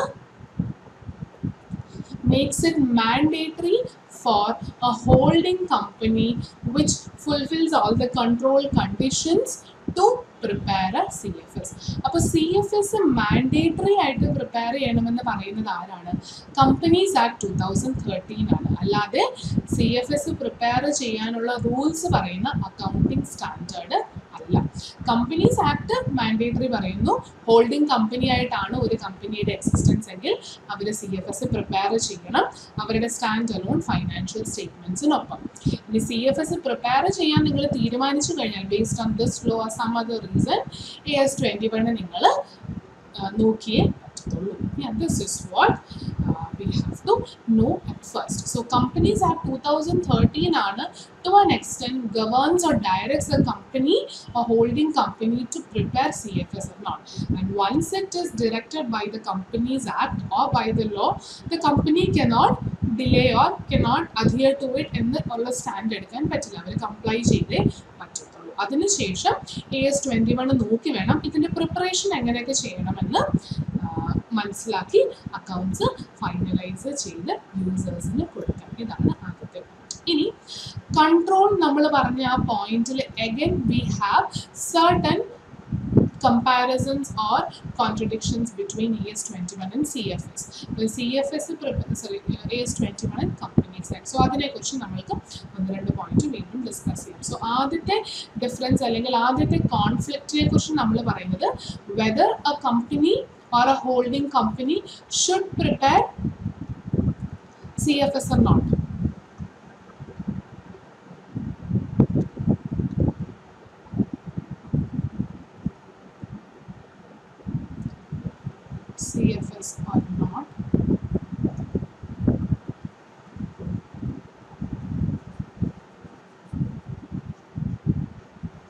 makes it mandatory for a holding company which fulfills all the control conditions to prepare a CFS. അപ്പോൾ സി എഫ് എസ് മാൻഡേറ്ററി ആയിട്ട് പ്രിപ്പയർ ചെയ്യണമെന്ന് പറയുന്നത് ആരാണ് companies act two thousand thirteen ആണ് അല്ലാതെ സി എഫ് എസ് പ്രിപ്പയർ ചെയ്യാനുള്ള റൂൾസ് പറയുന്ന അക്കൗണ്ടിങ് സ്റ്റാൻഡേർഡ് അല്ല കമ്പനീസ് ആക്ട് മാൻഡേറ്ററി പറയുന്നു ഹോൾഡിംഗ് കമ്പനി ആയിട്ടാണ് ഒരു കമ്പനിയുടെ എക്സിസ്റ്റൻസ് എങ്കിൽ അവർ സി എഫ് എസ് പ്രിപ്പയർ ചെയ്യണം അവരുടെ സ്റ്റാൻഡ് അലോൺ ഫൈനാൻഷ്യൽ സ്റ്റേറ്റ്മെന്റ്സിനൊപ്പം ഇനി സി എഫ് എസ് പ്രിപ്പയർ ചെയ്യാൻ നിങ്ങൾ തീരുമാനിച്ചു കഴിഞ്ഞാൽ based on this law or some other reason A S twenty one നിങ്ങൾ നോക്കിയേ പറ്റത്തുള്ളൂ this is what we have to know at first. So Companies Act 2013 ആണ് to an extent governs or directs a company a holding company to prepare CFS or not. And once it is directed by the Companies Act or by the law, the company cannot delay or cannot adhere to it എന്ന് ഉള്ള സ്റ്റാൻഡ് എടുക്കാൻ പറ്റില്ല അവർ കംപ്ലൈ ചെയ്തേ പറ്റത്തുള്ളൂ അതിനുശേഷം എ എസ് ട്വൻറ്റി വൺ നോക്കി വേണം ഇതിൻ്റെ പ്രിപ്പറേഷൻ എങ്ങനെയൊക്കെ ചെയ്യണമെന്ന് മനസ്സിലാക്കി അക്കൗണ്ട്സ് ഫൈനലൈസ് ചെയ്ത് യൂസേഴ്സിന് കൊടുക്കാം ഇതാണ് ആദ്യത്തെ പോയിന്റ് ഇനി കൺട്രോൾ നമ്മൾ പറഞ്ഞ ആ പോയിന്റിൽ again we have certain comparisons or contradictions between AS21 and CFS. അപ്പോൾ CFS sorry AS21 and Companies Act. So അതിനെക്കുറിച്ച് നമ്മൾക്ക് ഒന്ന് രണ്ട് പോയിന്റ് വീണ്ടും ഡിസ്കസ് ചെയ്യാം സോ ആദ്യത്തെ ഡിഫറൻസ് അല്ലെങ്കിൽ ആദ്യത്തെ കോൺഫ്ലിക്റ്റിനെ കുറിച്ച് നമ്മൾ പറയുന്നത് whether a company or a holding company should prepare CFS or not. CFS or not.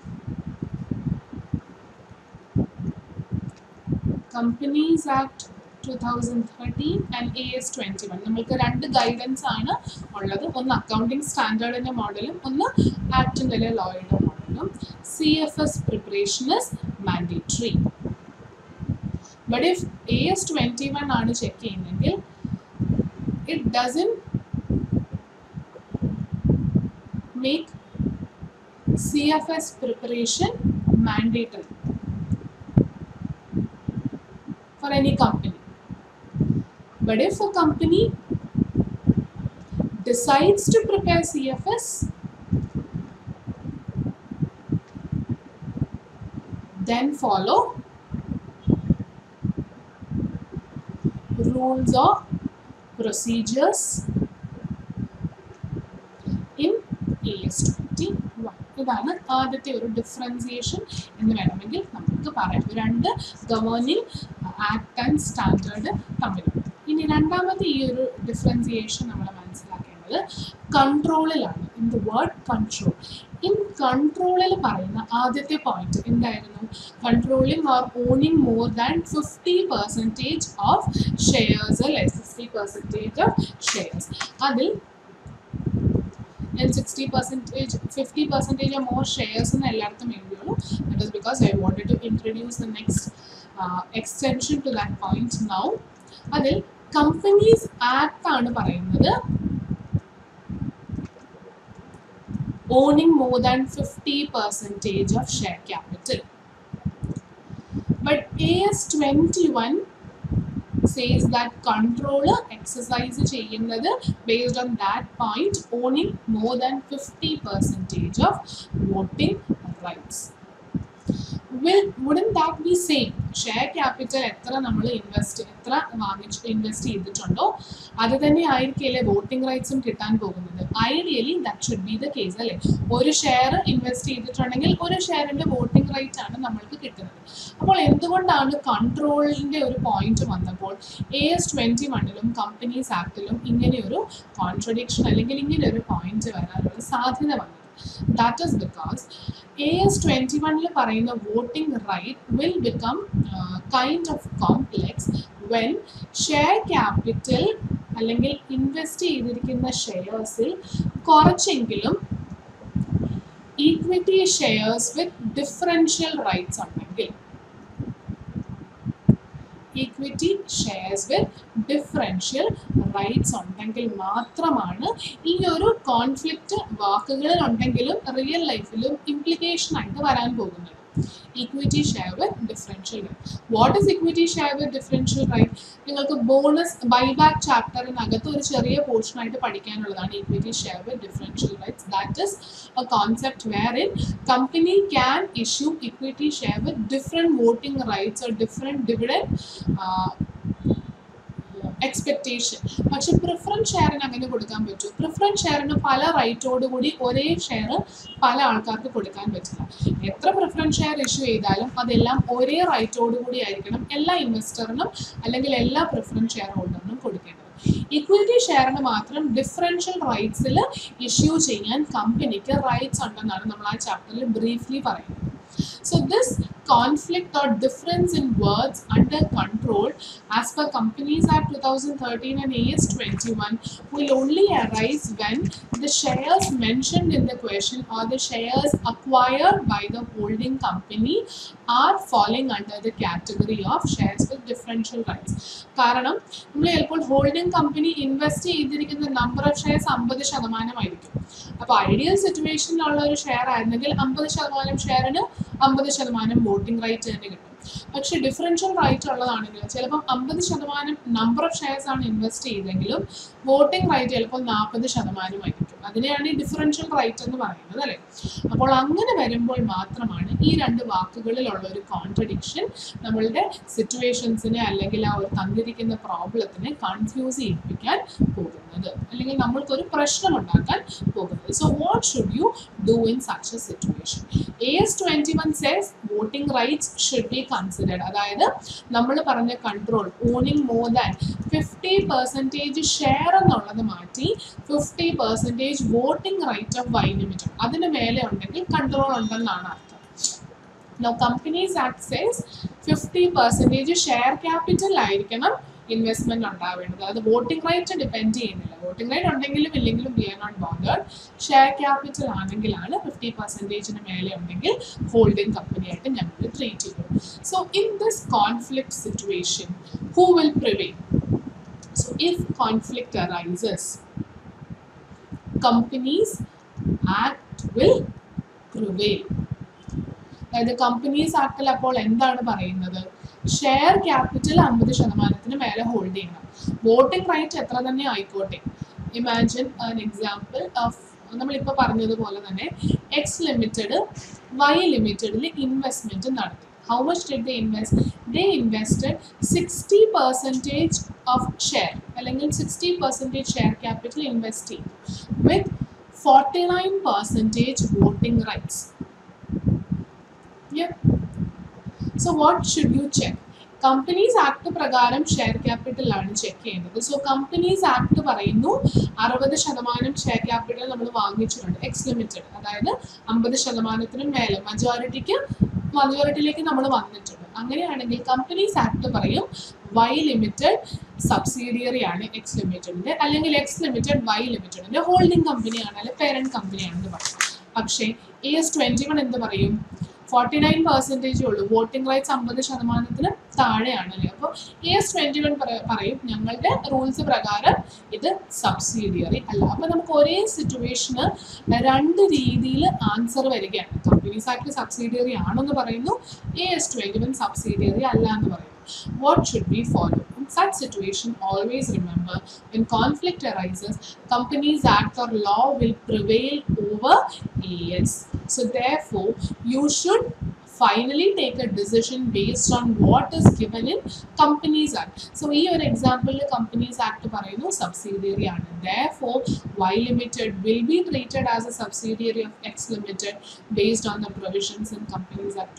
Companies Act two thousand thirteen and A S twenty one നമ്മൾക്ക് രണ്ട് ഗൈഡൻസ് ആണ് ഉള്ളത് ഒന്ന് അക്കൗണ്ടിങ് സ്റ്റാൻഡേർഡിൻ്റെ മോഡലും ഒന്ന് ആക്ടിൻ്റെ ലോയുടെ മോഡലും C F S preparation is mandatory but if A S twenty one ആണ് ചെക്ക് ചെയ്യുന്നതെങ്കിൽ it doesn't make CFS preparation mandatory for any company. But if a company decides to prepare CFS, then follow rules or procedures in AS 21. ഇതാണ് ആദ്യത്തെ ഒരു ഡിഫറൻസിയേഷൻ എന്ന് വേണമെങ്കിൽ നമുക്ക് പറയാം രണ്ട് ഗവേണിംഗ് ആക്ട് ആൻഡ് സ്റ്റാൻഡേർഡ് തമ്മിലുണ്ട് ഇനി രണ്ടാമത്തെ ഈ ഒരു ഡിഫറൻസിയേഷൻ നമ്മൾ മനസ്സിലാക്കേണ്ടത് കൺട്രോളിലാണ് in the word control in കൺട്രോളിൽ പറയുന്ന ആദ്യത്തെ പോയിന്റ് എന്തായിരുന്നു controlling or owning more than fifty percentage of shares അല്ലെ ഫിഫ്റ്റി പെർസെൻറ്റേജ് ഓഫ് ഷെയർസ് അതിൽ ഞാൻ sixty percentage fifty percentage more shares എന്ന് എല്ലായിടത്തും എഴുതിയുള്ളൂ that is because I wanted to introduce the next extension to that point now അതിൽ കമ്പനീസ് ആക്ട് ആണ് പറയുന്നത് owning more than 50 percentage of share capital. But AS21 says that controller exercise ചെയ്യുന്നത് based on that point owning more than 50 percentage of voting rights. Will, wouldn't that be same? Share capital എത്ര നമ്മൾ ഇൻവെസ്റ്റ് എത്ര വാങ്ങിച്ച് ഇൻവെസ്റ്റ് ചെയ്തിട്ടുണ്ടോ അത് തന്നെ ആയിരിക്കില്ലേ വോട്ടിംഗ് റൈറ്റ്സും കിട്ടാൻ പോകുന്നത് ideally that should be the case അല്ലേ ഒരു ഷെയർ ഇൻവെസ്റ്റ് ചെയ്തിട്ടുണ്ടെങ്കിൽ ഒരു ഷെയറിന്റെ വോട്ടിംഗ് റൈറ്റ് ആണ് നമ്മൾക്ക് കിട്ടുന്നത് അപ്പോൾ എന്തുകൊണ്ടാണ് കൺട്രോളിന്റെ ഒരു പോയിന്റ് വന്നപ്പോൾ എ എസ് ട്വന്റി വണ്ണിലും കമ്പനീസ് ആക്ടിലും ഇങ്ങനെയൊരു കോൺട്രഡിക്ഷൻ അല്ലെങ്കിൽ ഇങ്ങനെ ഒരു പോയിന്റ് വരാനുള്ള സാധ്യത വന്നത് that is because A S twenty വണ്ണിൽ പറയുന്ന voting right will become kind of complex when share capital അല്ലെങ്കിൽ ഇൻവെസ്റ്റ് ചെയ്തിരിക്കുന്ന ഷെയർസിൽ കുറച്ചെങ്കിലും equity shares with differential rights ഉണ്ടെങ്കിൽ equity shares with differential rights ഉണ്ടെങ്കിൽ മാത്രമാണ് ഈ ഒരു കോൺഫ്ലിക്റ്റ് വാക്കുകളിൽ ഉണ്ടെങ്കിലും റിയൽ ലൈഫിലും ഇംപ്ലിക്കേഷൻ ആയിട്ട് വരാൻ പോകുന്നത് equity share with differential right what is equity share with differential right നിങ്ങൾക്ക് ബോണസ് ബൈബാക്ക് ചാപ്റ്ററിനകത്ത് ഒരു ചെറിയ പോർഷൻ ആയിട്ട് പഠിക്കാനുള്ളതാണ് equity share with differential rights that is a concept where in company can issue equity share with different voting rights or different dividend expectation പക്ഷെ പ്രിഫറൻസ് ഷെയറിന് അങ്ങനെ കൊടുക്കാൻ പറ്റും പ്രിഫറൻസ് ഷെയറിന് പല റൈറ്റോട് കൂടി ഒരേ ഷെയർ പല ആൾക്കാർക്ക് കൊടുക്കാൻ പറ്റില്ല എത്ര പ്രിഫറൻസ് ഷെയർ ഇഷ്യൂ ചെയ്താലും അതെല്ലാം ഒരേ റൈറ്റോട് കൂടി ആയിരിക്കണം എല്ലാ ഇൻവെസ്റ്ററിനും അല്ലെങ്കിൽ എല്ലാ പ്രിഫറൻസ് ഷെയർ ഹോൾഡറിനും കൊടുക്കേണ്ടത് ഇക്വിറ്റി ഷെയറിന് മാത്രം ഡിഫറൻഷ്യൽ റൈറ്റ്സിൽ ഇഷ്യൂ ചെയ്യാൻ കമ്പനിക്ക് റൈറ്റ്സ് ഉണ്ടെന്നാണ് നമ്മൾ ആ ചാപ്റ്ററിൽ ബ്രീഫ്ലി പറയുന്നത് So this conflict or difference in words under control as per Companies Act 2013 and AS 21 will only arise when the shares mentioned in the question or the shares acquired by the holding company are falling under the category of shares with differential rights. കാരണം നമ്മൾ ചിലപ്പോൾ ഹോൾഡിംഗ് കമ്പനി ഇൻവെസ്റ്റ് ചെയ്തിരിക്കുന്ന നമ്പർ ഓഫ് ഷെയർസ് അമ്പത് ശതമാനമായിരിക്കും അപ്പോൾ ഐഡിയൽ സിറ്റുവേഷനിലുള്ള ഒരു ഷെയർ ആയിരുന്നെങ്കിൽ അമ്പത് ശതമാനം ഷെയറിന് അമ്പത് ശതമാനം വോട്ടിംഗ് റൈറ്റ് തന്നെ കിട്ടും പക്ഷെ ഡിഫറൻഷ്യൽ റൈറ്റ് ഉള്ളതാണെങ്കിൽ ചിലപ്പം അമ്പത് ശതമാനം നമ്പർ ഓഫ് ഷെയർസ് ആണ് ഇൻവെസ്റ്റ് ചെയ്തെങ്കിലും വോട്ടിംഗ് റൈറ്റ് ചിലപ്പോൾ നാൽപ്പത് ശതമാനമായിരിക്കും അതിനെയാണ് ഈ ഡിഫറൻഷ്യൽ റൈറ്റ് എന്ന് പറയുന്നത് അല്ലേ അപ്പോൾ അങ്ങനെ വരുമ്പോൾ മാത്രമാണ് ഈ രണ്ട് വാക്കുകളിലുള്ള ഒരു കോൺട്രഡിക്ഷൻ നമ്മളുടെ സിറ്റുവേഷൻസിനെ അല്ലെങ്കിൽ ആ ഒരു തന്നിരിക്കുന്ന പ്രോബ്ലത്തിനെ കൺഫ്യൂസ് ചെയ്യിപ്പിക്കാൻ പോകുന്നത് അല്ലെങ്കിൽ നമ്മൾക്കൊരു പ്രശ്നം ഉണ്ടാക്കാൻ പോകുന്നത് so what should you do in such a situation A S twenty one says voting rights should be considered അതായത് നമ്മൾ പറഞ്ഞ control owning more than fifty percentage share എന്നുള്ളത് മാറ്റി fifty percentage voting right of Y limit അതിന് മേലെ ഉണ്ടെങ്കിൽ കൺട്രോൾ ഉണ്ടെന്നാണ് അർത്ഥം Now Companies Act says 50 percentage share capital ആയിരിക്കണം ഇൻവെസ്റ്റ്മെന്റ് ഉണ്ടാവേണ്ടത് അത് വോട്ടിംഗ് റൈറ്റ് ഡിപ്പെൻഡ് ചെയ്യുന്നില്ല വോട്ടിംഗ് റൈറ്റ് ഉണ്ടെങ്കിലും ഇല്ലെങ്കിലും we are not bonded share capital ആണെങ്കിലാണ് ഫിഫ്റ്റി പെർസെൻറ്റേജിന് മേലെ ഉണ്ടെങ്കിൽ ഹോൾഡിംഗ് കമ്പനിയായിട്ട് ഞങ്ങൾ ട്രീറ്റ് ചെയ്യും so in this conflict situation who will prevail so if conflict arises companies act will prevail അതായത് കമ്പനീസ് ആക്ടിൽ അപ്പോൾ എന്താണ് പറയുന്നത് ഷെയർ ക്യാപിറ്റൽ അമ്പത് ശതമാനത്തിന് മേലെ ഹോൾഡ് ചെയ്യണം വോട്ടിംഗ് റൈറ്റ് എത്ര തന്നെ ആയിക്കോട്ടെ ഇമാജിൻ ആൻ എക്സാമ്പിൾ ഓഫ് നമ്മളിപ്പോൾ പറഞ്ഞതുപോലെ തന്നെ എക്സ് ലിമിറ്റഡ് വൈ ലിമിറ്റഡിൽ ഇൻവെസ്റ്റ്മെന്റ് നടത്തി how much did they invest they invested sixty percentage of share അല്ലെങ്കിൽ sixty percentage share capital invest ചെയ്തു with forty nine percentage voting rights Yeah. So what should you check? Companies act പ്രകാരം ഷെയർ ക്യാപിറ്റലാണ് ചെക്ക് ചെയ്യുന്നത് സോ കമ്പനീസ് ആക്ട് പറയുന്നു അറുപത് ശതമാനം ഷെയർ ക്യാപിറ്റൽ നമ്മൾ വാങ്ങിച്ചിട്ടുണ്ട് എക്സ് ലിമിറ്റഡ് അതായത് അമ്പത് ശതമാനത്തിനും മേലെ മജോറിറ്റിക്ക് മജോറിറ്റിയിലേക്ക് നമ്മൾ വന്നിട്ടുണ്ട് അങ്ങനെയാണെങ്കിൽ കമ്പനീസ് ആക്ട് പറയും വൈ ലിമിറ്റഡ് സബ്സിഡിയറി ആണ് എക്സ് ലിമിറ്റഡിന്റെ അല്ലെങ്കിൽ എക്സ് ലിമിറ്റഡ് വൈ ലിമിറ്റഡിന്റെ ഹോൾഡിംഗ് കമ്പനിയാണ് അല്ലെങ്കിൽ പേരന്റ് കമ്പനിയാണെന്ന് പറയും പക്ഷേ എ എസ് ട്വന്റി വൺ എന്ത് പറയും ഫോർട്ടി നയൻ പെർസെൻറ്റേജേ ഉള്ളൂ വോട്ടിംഗ് റൈറ്റ്സ് അമ്പത് ശതമാനത്തിന് താഴെയാണല്ലേ അപ്പോൾ എ എസ് ട്വൻറ്റി വൺ പറയും ഞങ്ങളുടെ റൂൾസ് പ്രകാരം ഇത് സബ്സിഡിയറി അല്ല അപ്പോൾ നമുക്ക് ഒരേ സിറ്റുവേഷന് രണ്ട് രീതിയിൽ ആൻസർ വരികയാണ് കമ്പനീസ് ആക്ട് സബ്സിഡിയറി ആണെന്ന് പറയുന്നു A S twenty one subsidiary അല്ല എന്ന് പറയുന്നു what should we follow? In such situation, always remember when conflict arises, Companies Act or law will prevail over AS. So therefore, you should finally take a decision based on what is given in Companies Act. So ഈ ഒരു എക്സാമ്പിളിൽ കമ്പനീസ് ആക്ട് പറയുന്നു സബ്സിഡിയറി ആണ് therefore Y Limited will be treated as a subsidiary of X Limited based on the provisions in Companies Act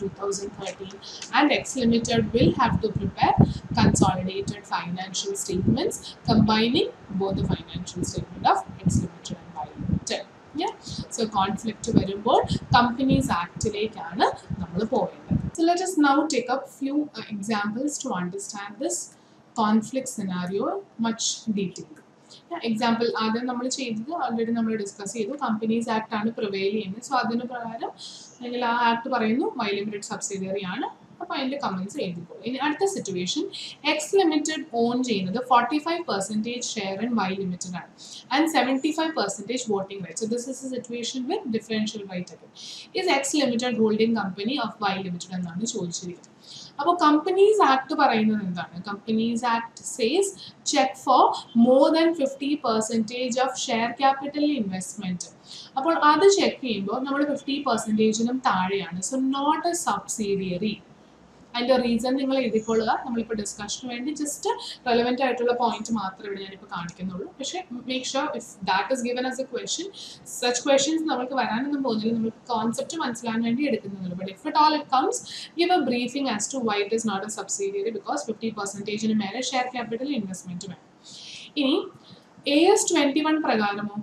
2013 and X Limited will have to prepare consolidated financial statements combining both the financial statement of X Limited and Y Limited. Yeah. So conflict വരുമ്പോൾ കമ്പനീസ് ആക്ടിലേക്കാണ് നമ്മൾ പോവേണ്ടത് So let us now take up few uh, examples to understand this conflict scenario much detailed. Example ആദ്യം നമ്മൾ ചെയ്തത് ഓൾറെഡി നമ്മൾ ഡിസ്കസ് ചെയ്തു കമ്പനീസ് ആക്ട് ആണ് പ്രിവെയിൽ ചെയ്യുന്നത് സോ അതിന് പ്രകാരം അല്ലെങ്കിൽ ആ ആക്ട് പറയുന്നു വൈ ലിമിറ്റഡ് സബ്സിഡിയറി ആണ് അപ്പോൾ അതിൻ്റെ കമൻസ് എഴുതിക്കോളൂ ഇനി അടുത്ത സിറ്റുവേഷൻ എക്സ് ലിമിറ്റഡ് ഓൺ ചെയ്യുന്നത് forty five percentage share in Y limited ആണ് and seventy five percentage voting right so this is a situation with differential right again is X limited holding company of Y limited എന്നാണ് ചോദിച്ചിരിക്കുന്നത് അപ്പോൾ കമ്പനീസ് ആക്ട് പറയുന്നത് എന്താണ് companies act says check for more than fifty percentage of share capital investment അപ്പോൾ അത് ചെക്ക് ചെയ്യുമ്പോൾ നമ്മൾ ഫിഫ്റ്റി പെർസെൻറ്റേജിനും താഴെയാണ് സോ നോട്ട് എ സബ്സിഡിയറി അതിൻ്റെ റീസൺ നിങ്ങൾ എഴുതിക്കൊള്ളുക നമ്മളിപ്പോൾ ഡിസ്കഷന് വേണ്ടി ജസ്റ്റ് റെലവെൻ്റ് ആയിട്ടുള്ള പോയിന്റ് മാത്രമേ ഇവിടെ ഞാനിപ്പോൾ കാണിക്കുന്നുള്ളൂ പക്ഷേ make sure if that is given as a question such questions നമുക്ക് വരാനൊന്നും പോകുന്നില്ല നമുക്ക് കോൺസെപ്റ്റ് മനസ്സിലാൻ വേണ്ടി എടുക്കുന്നുള്ളൂ but if it all it comes give a briefing as to why it is not a subsidiary because fifty പെർസെൻറ്റേജിന് മേലെ ഷെയർ ക്യാപിറ്റൽ ഇൻവെസ്റ്റ്മെൻറ്റ് വേണം ഇനി എ എസ് ട്വൻറ്റി വൺ പ്രകാരമോ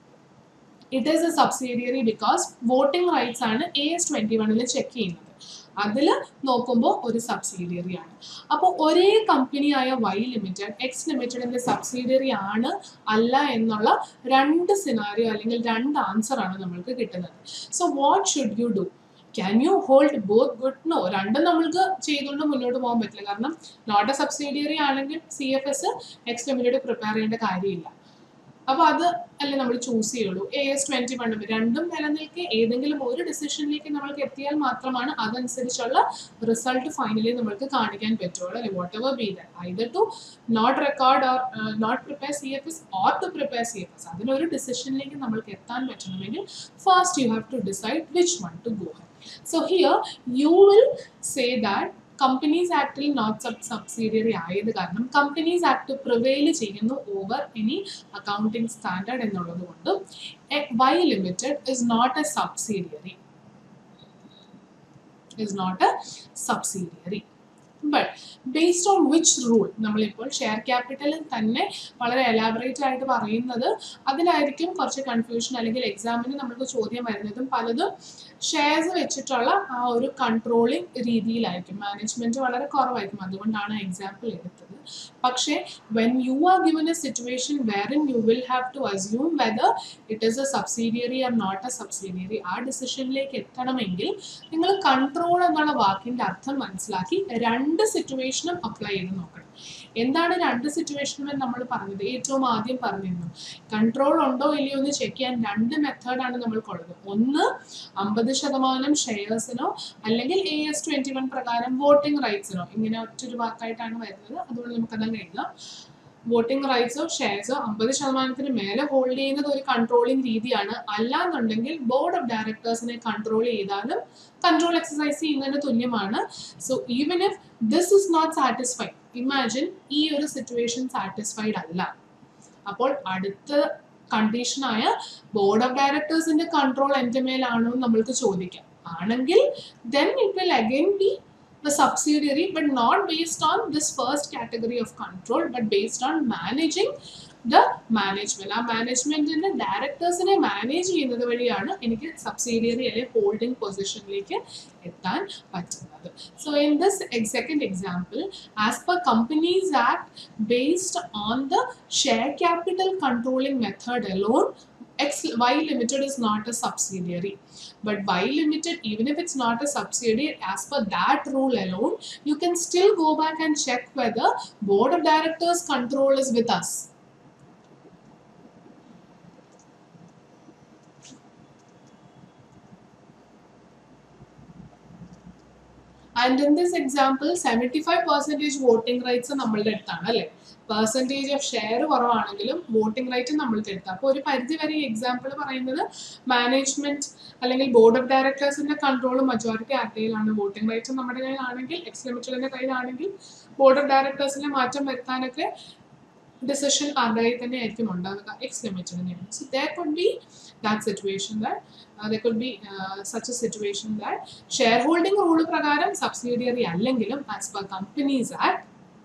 it is a subsidiary because voting rights ആണ് എ എസ് ട്വൻറ്റി വണ്ണിൽ ചെക്ക് ചെയ്യുന്നത് അതിൽ നോക്കുമ്പോൾ ഒരു സബ്സിഡിയറി ആണ് അപ്പോൾ ഒരേ കമ്പനിയായ വൈ ലിമിറ്റഡ് എക്സ് ലിമിറ്റഡിന്റെ സബ്സിഡിയറി ആണ് അല്ല എന്നുള്ള രണ്ട് സിനാരിയോ അല്ലെങ്കിൽ രണ്ട് ആൻസർ ആണ് നമ്മൾക്ക് കിട്ടുന്നത് so what should you do can you hold both good no രണ്ടും നമ്മൾക്ക് ചെയ്തുകൊണ്ട് മുന്നോട്ട് പോകാൻ പറ്റില്ല കാരണം നോട്ട് എ സബ്സിഡിയറി ആണെങ്കിൽ C F S X limited prepare ചെയ്യേണ്ട കാര്യമില്ല അപ്പോൾ അത് അല്ലേ നമ്മൾ ചൂസ് ചെയ്യുള്ളൂ എ എസ് ട്വന്റി വണ്ണും രണ്ടും നിലനിൽക്കെ ഏതെങ്കിലും ഒരു ഡിസിഷനിലേക്ക് നമ്മൾക്ക് എത്തിയാൽ മാത്രമാണ് അതനുസരിച്ചുള്ള റിസൾട്ട് ഫൈനലി നമ്മൾക്ക് കാണിക്കാൻ പറ്റുള്ളൂ അല്ലെ whatever be that either to not record or not prepare C F S or to prepare C F S അതിനൊരു ഡിസിഷനിലേക്ക് നമ്മൾക്ക് എത്താൻ പറ്റണമെങ്കിൽ first you have to decide which one to go so here you will say that companies ആക്ടിൽ നോട്ട് സബ് സബ്സിഡിയറി ആയത് കാരണം കമ്പനീസ് ആക്ട് പ്രിവെയിൽ ചെയ്യുന്നു ഓവർ എനി അക്കൗണ്ടിങ് സ്റ്റാൻഡേർഡ് എന്നുള്ളത് കൊണ്ട് Y limited is not a subsidiary is not a subsidiary but based on which rule നമ്മളിപ്പോൾ ഷെയർ ക്യാപിറ്റലിൽ തന്നെ വളരെ എലാബറേറ്റ് ആയിട്ട് പറയുന്നത് അതിലായിരിക്കും കുറച്ച് കൺഫ്യൂഷൻ അല്ലെങ്കിൽ എക്സാമിന് നമുക്ക് ചോദ്യം വരുന്നതും പലതും ഷെയർസ് വെച്ചിട്ടുള്ള ആ ഒരു കൺട്രോളിങ് രീതിയിലായിരിക്കും മാനേജ്മെന്റ് വളരെ കുറവായിരിക്കും അതുകൊണ്ടാണ് എക്സാമ്പിൾ എടുത്തത് പക്ഷേ when you are given a situation wherein you will have to assume whether it is a subsidiary or not a subsidiary ആ ഡിസിഷനിലേക്ക് എത്തണമെങ്കിൽ നിങ്ങൾ കൺട്രോൾ എന്നുള്ള വാക്കിന്റെ അർത്ഥം മനസ്സിലാക്കി രണ്ട് സിറ്റുവേഷനും അപ്ലൈ ചെയ്ത് നോക്കണം എന്താണ് രണ്ട് സിറ്റുവേഷനും എന്ന് നമ്മൾ പറഞ്ഞത് ഏറ്റവും ആദ്യം പറഞ്ഞിരുന്നു കൺട്രോൾ ഉണ്ടോ ഇല്ലയോ എന്ന് ചെക്ക് ചെയ്യാൻ രണ്ട് മെത്തേഡാണ് നമ്മൾക്കുള്ളത് ഒന്ന് അമ്പത് ശതമാനം ഷെയർസിനോ അല്ലെങ്കിൽ എ എസ് ട്വന്റി വൺ പ്രകാരം വോട്ടിംഗ് റൈറ്റ്സിനോ ഇങ്ങനെ ഒറ്റൊരു വാക്കായിട്ടാണ് വരുന്നത് അതുകൊണ്ട് നമുക്കതങ്ങ് എഴുതാം വോട്ടിംഗ് റൈറ്റ്സോ ഷെയർസോ അമ്പത് ശതമാനത്തിന് മേലെ ഹോൾഡ് ചെയ്യുന്നത് ഒരു കൺട്രോളിംഗ് രീതിയാണ് അല്ലാന്നുണ്ടെങ്കിൽ ബോർഡ് ഓഫ് ഡയറക്ടേഴ്സിനെ കൺട്രോൾ ചെയ്താലും കൺട്രോൾ എക്സസൈസ് ചെയ്യുന്നതിന് തുല്യമാണ് so even if this is not satisfied imagine ഈ ഒരു സിറ്റുവേഷൻ സാറ്റിസ്ഫൈഡ് അല്ല അപ്പോൾ അടുത്ത കണ്ടീഷനായ ബോർഡ് ഓഫ് ഡയറക്ടേഴ്സിന്റെ കൺട്രോൾ എൻ്റെ മേലാണോ എന്ന് നമ്മൾക്ക് ചോദിക്കാം ആണെങ്കിൽ then it will again be the subsidiary but not based on this first category of control but based on managing the management ആ മാനേജ്മെന്റിന്റെ ഡയറക്ടേഴ്സിനെ മാനേജ് ചെയ്യുന്നത് വഴിയാണ് എനിക്ക് സബ്സിഡിയറി അല്ലെങ്കിൽ ഹോൾഡിംഗ് പൊസിഷനിലേക്ക് എത്താൻ പറ്റുന്നത് so in this second example as per companies act based on the share capital controlling method alone X Y Limited is not a subsidiary. But Y Limited, even if it's not a subsidiary, as per that rule alone, you can still go back and check whether Board of Directors control is with us. And in this example seventy five percentage voting rights നമ്മളുടെ അടുത്താണ് അല്ലേ പെർസെൻറ്റേജ് ഓഫ് ഷെയർ കുറവാണെങ്കിലും വോട്ടിംഗ് റൈറ്റ് നമ്മളുടെ അടുത്ത് അപ്പോൾ ഒരു പരിധി വരെ ഈ എക്സാമ്പിൾ പറയുന്നത് മാനേജ്മെന്റ് അല്ലെങ്കിൽ ബോർഡ് ഓഫ് ഡയറക്ടേഴ്സിന്റെ കൺട്രോൾ മജോറിറ്റി ആരുടെയിലാണ് വോട്ടിംഗ് റൈറ്റ് നമ്മുടെ കയ്യിലാണെങ്കിൽ എക്സ് ലിമിറ്റഡിന്റെ കയ്യിലാണെങ്കിൽ ബോർഡ് ഓഫ് ഡയറക്ടേഴ്സിനെ മാറ്റം വരുത്താനൊക്കെ ഡിസിഷൻ ആരുടെ കയ്യിൽ തന്നെ ആയിരിക്കും ഉണ്ടാവുക എക്സ് ലിമിറ്റഡിനെയാണ് so there could be that situation that there could be such a situation that share holding rule പ്രകാരം സബ്സിഡിയറി അല്ലെങ്കിലും as per companies act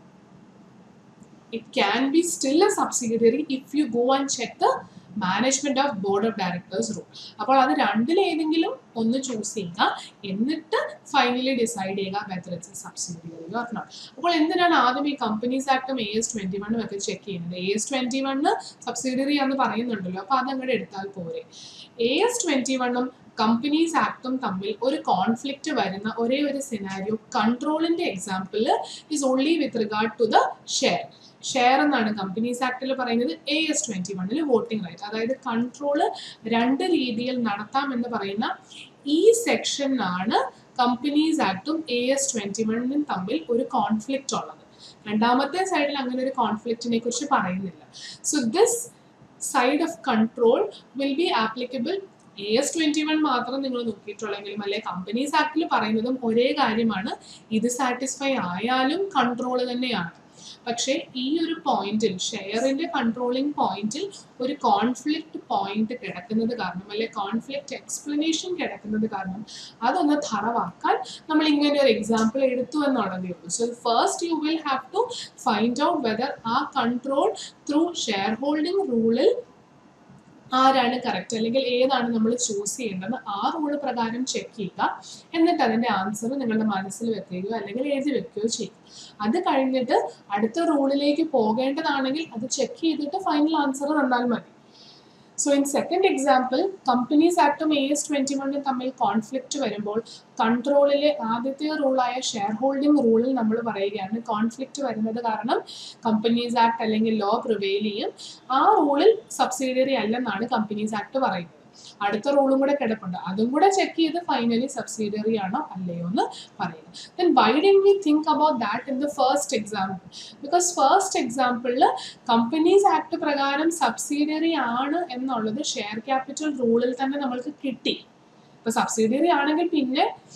it can be still a subsidiary if you go and check the management of board of directors rule അപ്പോൾ അത് രണ്ടിലേതെങ്കിലും ഒന്ന് ചൂസ് ചെയ്യുക എന്നിട്ട് ഫൈനലി ഡിസൈഡ് ചെയ്യുക whether it's subsidiary or not അപ്പോൾ എന്തിനാണ് ആദ്യം ഈ കമ്പനീസ് ആക്ടും എ എസ് ട്വന്റി വണ്ണും ഒക്കെ ചെക്ക് ചെയ്യുന്നത് A S twenty one subsidiary എന്ന് പറയുന്നുണ്ടല്ലോ അപ്പോൾ അതങ്ങോട്ട് എടുത്താൽ പോരെ എ എസ് ട്വന്റി വണ്ണും കമ്പനീസ് ആക്ടും തമ്മിൽ ഒരു കോൺഫ്ലിക്റ്റ് വരുന്ന ഒരേ ഒരു സിനാരിയോ കൺട്രോളിന്റെ example is only with regard to the share share എന്നാണ് കമ്പനീസ് ആക്ടിൽ പറയുന്നത് എ എസ് ട്വന്റി വണ്ണിൽ വോട്ടിംഗ് റൈറ്റ് അതായത് കൺട്രോള് രണ്ട് രീതിയിൽ നടത്താം എന്ന് പറയുന്ന ഈ സെക്ഷനാണ് കമ്പനീസ് ആക്ടും എ എസ് ട്വന്റി വണ്ണും തമ്മിൽ ഒരു കോൺഫ്ലിക്റ്റ് ഉള്ളത് രണ്ടാമത്തെ സൈഡിൽ അങ്ങനെ ഒരു കോൺഫ്ലിക്റ്റിനെ കുറിച്ച് പറയുന്നില്ല so this side of control will be applicable A S twenty one മാത്രം നിങ്ങൾ നോക്കിയിട്ടുള്ളെങ്കിലും അല്ലെ കമ്പനീസ് ആക്ടിൽ പറയുന്നതും ഒരേ കാര്യമാണ് ഇത് സാറ്റിസ്ഫൈ ആയാലും കൺട്രോൾ തന്നെയാണ് പക്ഷേ ഈ ഒരു പോയിന്റിൽ ഷെയറിന്റെ കൺട്രോളിംഗ് പോയിന്റിൽ ഒരു കോൺഫ്ലിക്റ്റ് പോയിന്റ് കിടക്കുന്നത് കാരണം അല്ലെ കോൺഫ്ലിക്റ്റ് എക്സ്പ്ലനേഷൻ കിടക്കുന്നത് കാരണം അതൊന്ന് തറവാക്കാൻ നമ്മൾ ഇങ്ങനെ ഒരു എക്സാമ്പിൾ എടുത്തു എന്നുള്ളതേ ഉള്ളൂ so first you will have to find out whether ആ കൺട്രോൾ ത്രൂ ഷെയർ ഹോൾഡിംഗ് റൂളിൽ ആരാണ് കറക്റ്റ് അല്ലെങ്കിൽ ഏതാണ് നമ്മൾ ചൂസ് ചെയ്യേണ്ടത് ആ റൂള് പ്രകാരം ചെക്ക് ചെയ്യുക എന്നിട്ട് അതിന്റെ ആൻസർ നിങ്ങളുടെ മനസ്സിൽ വെക്കുകയോ അല്ലെങ്കിൽ എഴുതി വെക്കുകയോ ചെയ്യും അത് കഴിഞ്ഞിട്ട് അടുത്ത റൂളിലേക്ക് പോകേണ്ടതാണെങ്കിൽ അത് ചെക്ക് ചെയ്തിട്ട് ഫൈനൽ ആൻസർ തന്നാൽ മതി so in second example companies ആക്ടും എ എസ് ട്വന്റി വണ്ണും തമ്മിൽ കോൺഫ്ലിക്റ്റ് വരുമ്പോൾ കൺട്രോളിലെ ആദ്യത്തെ റൂളായ ഷെയർ ഹോൾഡിംഗ് റൂളിൽ നമ്മൾ പറയുകയാണ് കോൺഫ്ലിക്റ്റ് വരുന്നത് കാരണം കമ്പനീസ് ആക്ട് അല്ലെങ്കിൽ ലോ പ്രിവെയിൽ ചെയ്യും ആ റൂളിൽ സബ്സിഡിയറി അല്ലെന്നാണ് കമ്പനീസ് ആക്ട് പറയുന്നത് അടുത്ത റൂളും കൂടെ കിടപ്പുണ്ട് അതും കൂടെ ചെക്ക് ചെയ്ത് ഫൈനലി സബ്സിഡിയറി ആണോ അല്ലയോ എന്ന് പറയുക then why didn't we think about that in the first example because first എക്സാമ്പിളിൽ കമ്പനീസ് ആക്ട് പ്രകാരം സബ്സിഡിയറി ആണ് എന്നുള്ളത് ഷെയർ ക്യാപിറ്റൽ റൂളിൽ തന്നെ നമ്മൾക്ക് കിട്ടി ഇപ്പൊ സബ്സിഡിയറി ആണെങ്കിൽ പിന്നെ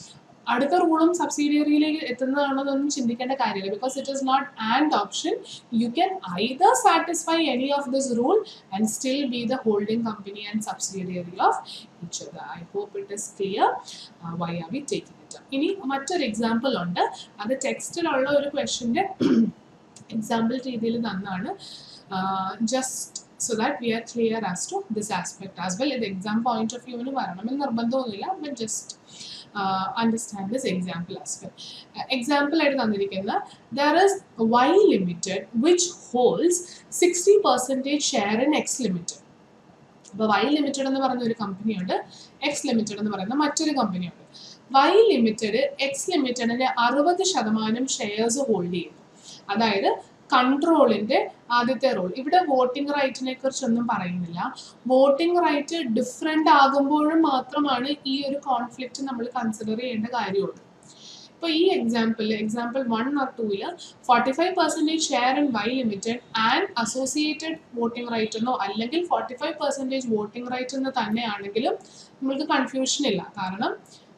അടുത്ത റൂളും സബ്സിഡിയറിയിലേക്ക് എത്തുന്നതാണെന്നൊന്നും ചിന്തിക്കേണ്ട കാര്യമില്ല because it is not and option you can either satisfy any of this rule and still be the holding company and subsidiary of each other I hope it is clear why are we taking it ഇനി മറ്റൊരു എക്സാമ്പിൾ ഉണ്ട് അത് ടെക്സ്റ്റിലുള്ള ഒരു ക്വസ്റ്റിൻ്റെ എക്സാമ്പിൾ രീതിയിൽ തന്നാണ് just so that we are clear as to this aspect as well ഇത് എക്സാം പോയിന്റ് ഓഫ് വ്യൂവിന് വരണമെന്ന് നിർബന്ധമൊന്നുമില്ല but just understand this example as well example ആയിട്ട് തന്നിരിക്കുന്ന there is Y limited which holds sixty percentage share in X limited അപ്പോൾ വൈ ലിമിറ്റഡ് എന്ന് പറയുന്ന ഒരു കമ്പനിയുണ്ട് എക്സ് ലിമിറ്റഡ് എന്ന് പറയുന്ന മറ്റൊരു കമ്പനിയുണ്ട് വൈ ലിമിറ്റഡ് എക്സ് ലിമിറ്റഡിന്റെ അറുപത് ശതമാനം ഷെയർസ് ഹോൾഡ് ചെയ്യുന്നു അതായത് കൺട്രോളിന്റെ ആദ്യത്തെ റോൾ ഇവിടെ വോട്ടിംഗ് റൈറ്റിനെ കുറിച്ചൊന്നും പറയുന്നില്ല വോട്ടിംഗ് റൈറ്റ് ഡിഫറെൻ്റ് ആകുമ്പോഴും മാത്രമാണ് ഈ ഒരു കോൺഫ്ലിക്റ്റ് നമ്മൾ കൺസിഡർ ചെയ്യേണ്ട കാര്യമുള്ളൂ ഇപ്പോൾ ഈ എക്സാമ്പിൾ എക്സാമ്പിൾ വൺ ഓർ ടൂവില് forty five percentage share in Y limited and associated voting right എന്നോ അല്ലെങ്കിൽ forty five percentage voting right എന്ന് തന്നെയാണെങ്കിലും നമ്മൾക്ക് കൺഫ്യൂഷൻ ഇല്ല കാരണം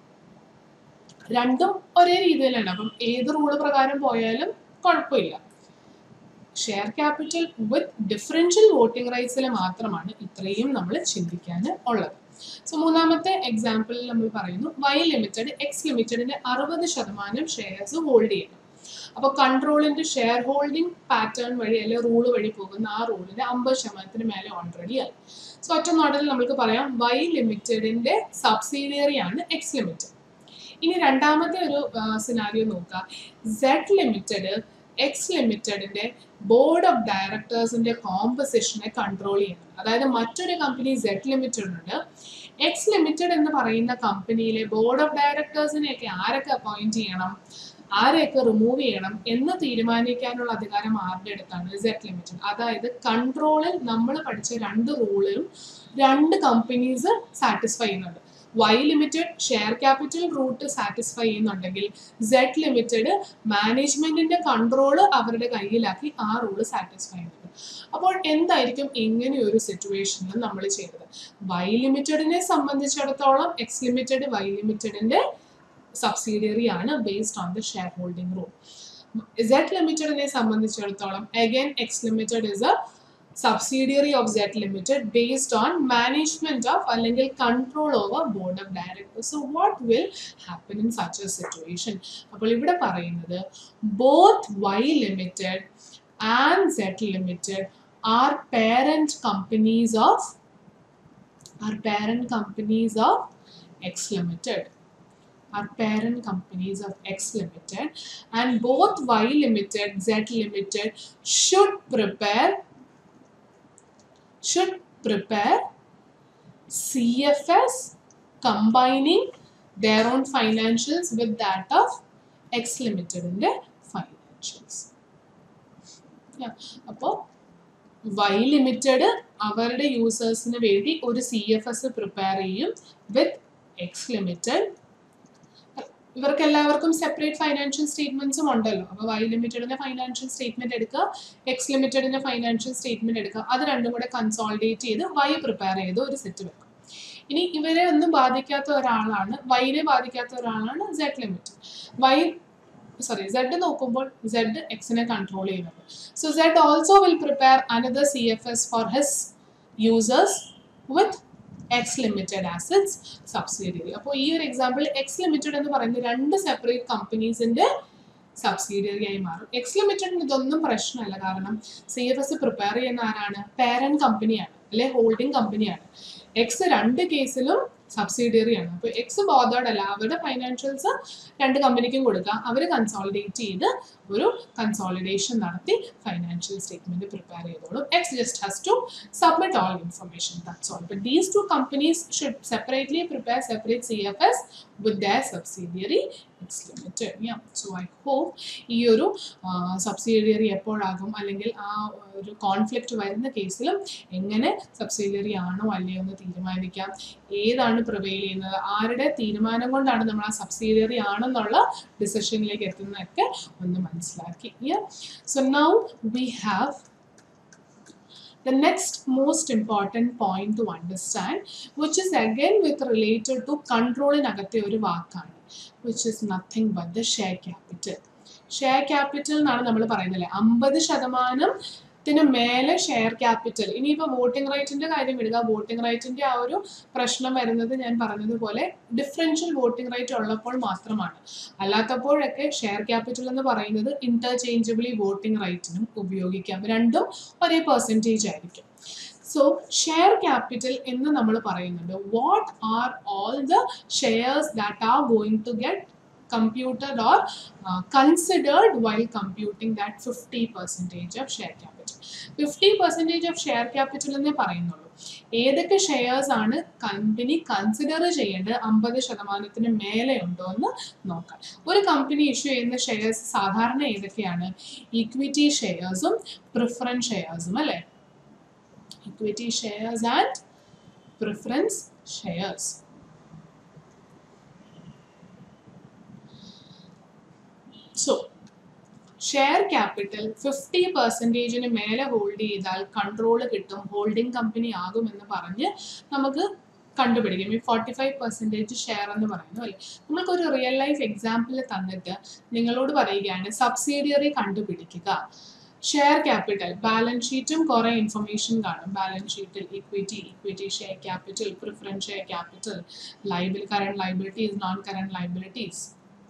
രണ്ടും ഒരേ രീതിയിലാണ് അപ്പം ഏത് റൂള് പ്രകാരം പോയാലും കുഴപ്പമില്ല share capital with differential voting റൈറ്റ്സിൽ മാത്രമാണ് ഇത്രയും നമ്മൾ ചിന്തിക്കാൻ ഉള്ളത് സോ മൂന്നാമത്തെ എക്സാമ്പിളിൽ നമ്മൾ പറയുന്നു വൈ ലിമിറ്റഡ് എക്സ് ലിമിറ്റഡിന്റെ അറുപത് ശതമാനം ഷെയർസ് ഹോൾഡ് ചെയ്യുന്നു അപ്പോൾ കൺട്രോളിന്റെ ഷെയർ ഹോൾഡിംഗ് പാറ്റേൺ വഴി അല്ലെങ്കിൽ റൂള് വഴി പോകുന്ന ആ റൂളിന്റെ അമ്പത് ശതമാനത്തിന് മേലെ ഓൾറെഡി ആയി സോ ഒറ്റ മോഡലിൽ നമുക്ക് പറയാം വൈ ലിമിറ്റഡിന്റെ സബ്സിഡിയറി ആണ് എക്സ് ലിമിറ്റഡ് ഇനി രണ്ടാമത്തെ ഒരു സിനാരിയോ നോക്കുക സെഡ് ലിമിറ്റഡ് എക്സ് ലിമിറ്റഡിന്റെ ബോർഡ് ഓഫ് ഡയറക്ടേഴ്സിന്റെ കോമ്പസിഷനെ കൺട്രോൾ ചെയ്യുന്നത് അതായത് മറ്റൊരു കമ്പനി സെഡ് ലിമിറ്റഡ് ഉണ്ട് എക്സ് ലിമിറ്റഡ് എന്ന് പറയുന്ന കമ്പനിയിലെ ബോർഡ് ഓഫ് ഡയറക്ടേഴ്സിനെയൊക്കെ ആരൊക്കെ അപ്പോയിന്റ് ചെയ്യണം ആരെയൊക്കെ റിമൂവ് ചെയ്യണം എന്ന് തീരുമാനിക്കാനുള്ള അധികാരം ആരുടെ അടുത്താണ് സെഡ് ലിമിറ്റഡ് അതായത് കൺട്രോളിൽ നമ്മൾ പഠിച്ച രണ്ട് റൂളും രണ്ട് കമ്പനീസ് സാറ്റിസ്ഫൈ ചെയ്യുന്നുണ്ട് Y limited share capital route satisfy ചെയ്യുന്നുണ്ടെങ്കിൽ സെഡ് ലിമിറ്റഡ് മാനേജ്മെന്റിന്റെ കൺട്രോൾ അവരുടെ കയ്യിലാക്കി ആ റൂള് സാറ്റിസ്ഫൈ ചെയ്യുന്നുണ്ട് അപ്പോൾ എന്തായിരിക്കും ഇങ്ങനെ ഒരു സിറ്റുവേഷനിൽ നമ്മൾ ചെയ്തത് വൈ ലിമിറ്റഡിനെ സംബന്ധിച്ചിടത്തോളം എക്സ് ലിമിറ്റഡ് വൈ ലിമിറ്റഡിന്റെ സബ്സിഡിയറി ആണ് based on the share holding rule Z ലിമിറ്റഡിനെ സംബന്ധിച്ചിടത്തോളം again X limited is a subsidiary of Z Limited based on management of അല്ലെങ്കിൽ control over board of directors. So what will happen in such a situation? അപ്പോൾ ഇവിടെ പറയുന്നത് both Y Limited and Z Limited are parent companies of are parent companies of X Limited are parent companies of X Limited and both Y Limited, Z Limited should prepare should prepare CFS combining their own financials with that of X Limited in their financials. Yeah. അപ്പോൾ വൈ ലിമിറ്റഡ് അവരുടെ യൂസേഴ്സിന് വേണ്ടി ഒരു സി എഫ് എസ് പ്രിപ്പയർ ചെയ്യും വിത്ത് എക്സ് ലിമിറ്റഡ് ഇവർക്ക് എല്ലാവർക്കും സെപ്പറേറ്റ് ഫൈനാൻഷ്യൽ സ്റ്റേറ്റ്മെന്റ്സും ഉണ്ടല്ലോ അപ്പോൾ വൈ ലിമിറ്റഡിന്റെ ഫൈനാൻഷ്യൽ സ്റ്റേറ്റ്മെന്റ് എടുക്കുക എക്സ് ലിമിറ്റഡിന്റെ ഫൈനാൻഷ്യൽ സ്റ്റേറ്റ്മെന്റ് എടുക്കുക അത് രണ്ടും കൂടെ കൺസോൾഡേറ്റ് ചെയ്ത് വൈ പ്രിപ്പയർ ചെയ്ത് ഒരു സെറ്റ് വെക്കും ഇനി ഇവരെ ഒന്നും ബാധിക്കാത്ത ഒരാളാണ് വൈനെ ബാധിക്കാത്ത ഒരാളാണ് Z limit Y sorry Z നോക്കുമ്പോൾ സെഡ് എക്സിനെ കൺട്രോൾ ചെയ്യുന്നത് so Z also will prepare another C F S for his users with X limited assets subsidiary അപ്പോൾ ഈ ഒരു എക്സാമ്പിൾ എക്സ് ലിമിറ്റഡ് എന്ന് പറയുന്ന രണ്ട് സെപ്പറേറ്റ് കമ്പനീസിന്റെ സബ്സിഡിയറി ആയി മാറും എക്സ് ലിമിറ്റഡിന് ഇതൊന്നും പ്രശ്നമല്ല കാരണം സി എഫ് എസ് പ്രിപ്പയർ ചെയ്യുന്ന ആരാണ് പേരന്റ് കമ്പനിയാണ് അല്ലെ ഹോൾഡിംഗ് കമ്പനിയാണ് എക്സ് രണ്ട് കേസിലും സബ്സിഡിയറി ആണ് അപ്പോൾ എക്സ് ബോധേഡ് അല്ല അവരുടെ ഫൈനാൻഷ്യൽസ് രണ്ട് കമ്പനിക്കും കൊടുക്കാം അവർ കൺസോളിഡേറ്റ് ചെയ്ത് ഒരു കൺസോളിഡേഷൻ നടത്തി ഫൈനാൻഷ്യൽ സ്റ്റേറ്റ്മെന്റ് പ്രിപ്പയർ ചെയ്തോളും X just has to submit all information that's all but these two companies should separately prepare separate C F S with the subsidiary X limited yeah so I hope ഈ ഒരു സബ്സിഡിയറി എപ്പോഴാകും അല്ലെങ്കിൽ ആ ഒരു കോൺഫ്ലിക്റ്റ് വരുന്ന കേസിലും എങ്ങനെ സബ്സിഡിയറി ആണോ അല്ലയോ എന്ന് തീരുമാനിക്കാം ഏതാണ് പ്രിവെയിൽ ചെയ്യുന്നത് ആരുടെ തീരുമാനം കൊണ്ടാണ് നമ്മൾ ആ സബ്സിഡിയറി ആണെന്നുള്ള ഡിസിഷനിലേക്ക് എത്തുന്നതൊക്കെ ഒന്ന് മനസ്സിലാക്കി so now we have the next most important point to understand which is again with related to control അകത്തെ ഒരു വാക്കാണ് which is nothing but the share capital share capital എന്നാണ് നമ്മൾ പറയുന്നത് അല്ലേ അമ്പത് ശതമാനത്തിന് മേലെ ഷെയർ ക്യാപിറ്റൽ ഇനിയിപ്പോൾ വോട്ടിംഗ് റൈറ്റിന്റെ കാര്യം വിടുക വോട്ടിംഗ് റൈറ്റിന്റെ ആ ഒരു പ്രശ്നം വരുന്നത് ഞാൻ പറഞ്ഞതുപോലെ ഡിഫറൻഷ്യൽ വോട്ടിംഗ് റൈറ്റ് ഉള്ളപ്പോൾ മാത്രമാണ് അല്ലാത്തപ്പോഴൊക്കെ ഷെയർ ക്യാപിറ്റൽ എന്ന് പറയുന്നത് ഇന്റർചേഞ്ചബിളി വോട്ടിംഗ് റൈറ്റിനും ഉപയോഗിക്കാം രണ്ടും ഒരേ പെർസെൻറ്റേജ് ആയിരിക്കും സോ ഷെയർ ക്യാപിറ്റൽ എന്ന് നമ്മൾ പറയുന്നുണ്ട് what are all the shares that are going to get computed or uh, considered while computing that 50 percentage of share capital. 50 percentage of share capital എന്നേ പറയുന്നുള്ളൂ ഏതൊക്കെ ഷെയർസ് ആണ് കമ്പനി കൺസിഡർ ചെയ്യേണ്ടത് അമ്പത് ശതമാനത്തിന് മേലെ ഉണ്ടോ എന്ന് നോക്കാം ഒരു കമ്പനി ഇഷ്യൂ ചെയ്യുന്ന ഷെയർസ് സാധാരണ ഏതൊക്കെയാണ് ഇക്വിറ്റി ഷെയർസും പ്രിഫറൻസ് ഷെയർസും അല്ലേ equity shares and preference shares so share capital fifty പെർസെൻറ്റേജിന് മേലെ ഹോൾഡ് ചെയ്താൽ കൺട്രോൾ കിട്ടും ഹോൾഡിംഗ് കമ്പനി ആകുമെന്ന് പറഞ്ഞ് നമുക്ക് കണ്ടുപിടിക്കും ഈ ഫോർട്ടി ഫൈവ് പെർസെൻറ്റേജ് ഷെയർ എന്ന് പറയുന്നു അല്ലേ നമ്മൾക്കൊരു റിയൽ ലൈഫ് എക്സാമ്പിൾ തന്നിട്ട് നിങ്ങളോട് പറയുകയാണ് സബ്സിഡിയറി കണ്ടുപിടിക്കുക ഷെയർ ക്യാപിറ്റൽ ബാലൻസ് ഷീറ്റും കുറേ ഇൻഫർമേഷൻ കാണും ബാലൻസ് ഷീറ്റിൽ equity equity share capital preference share capital liable current liabilities non current liabilities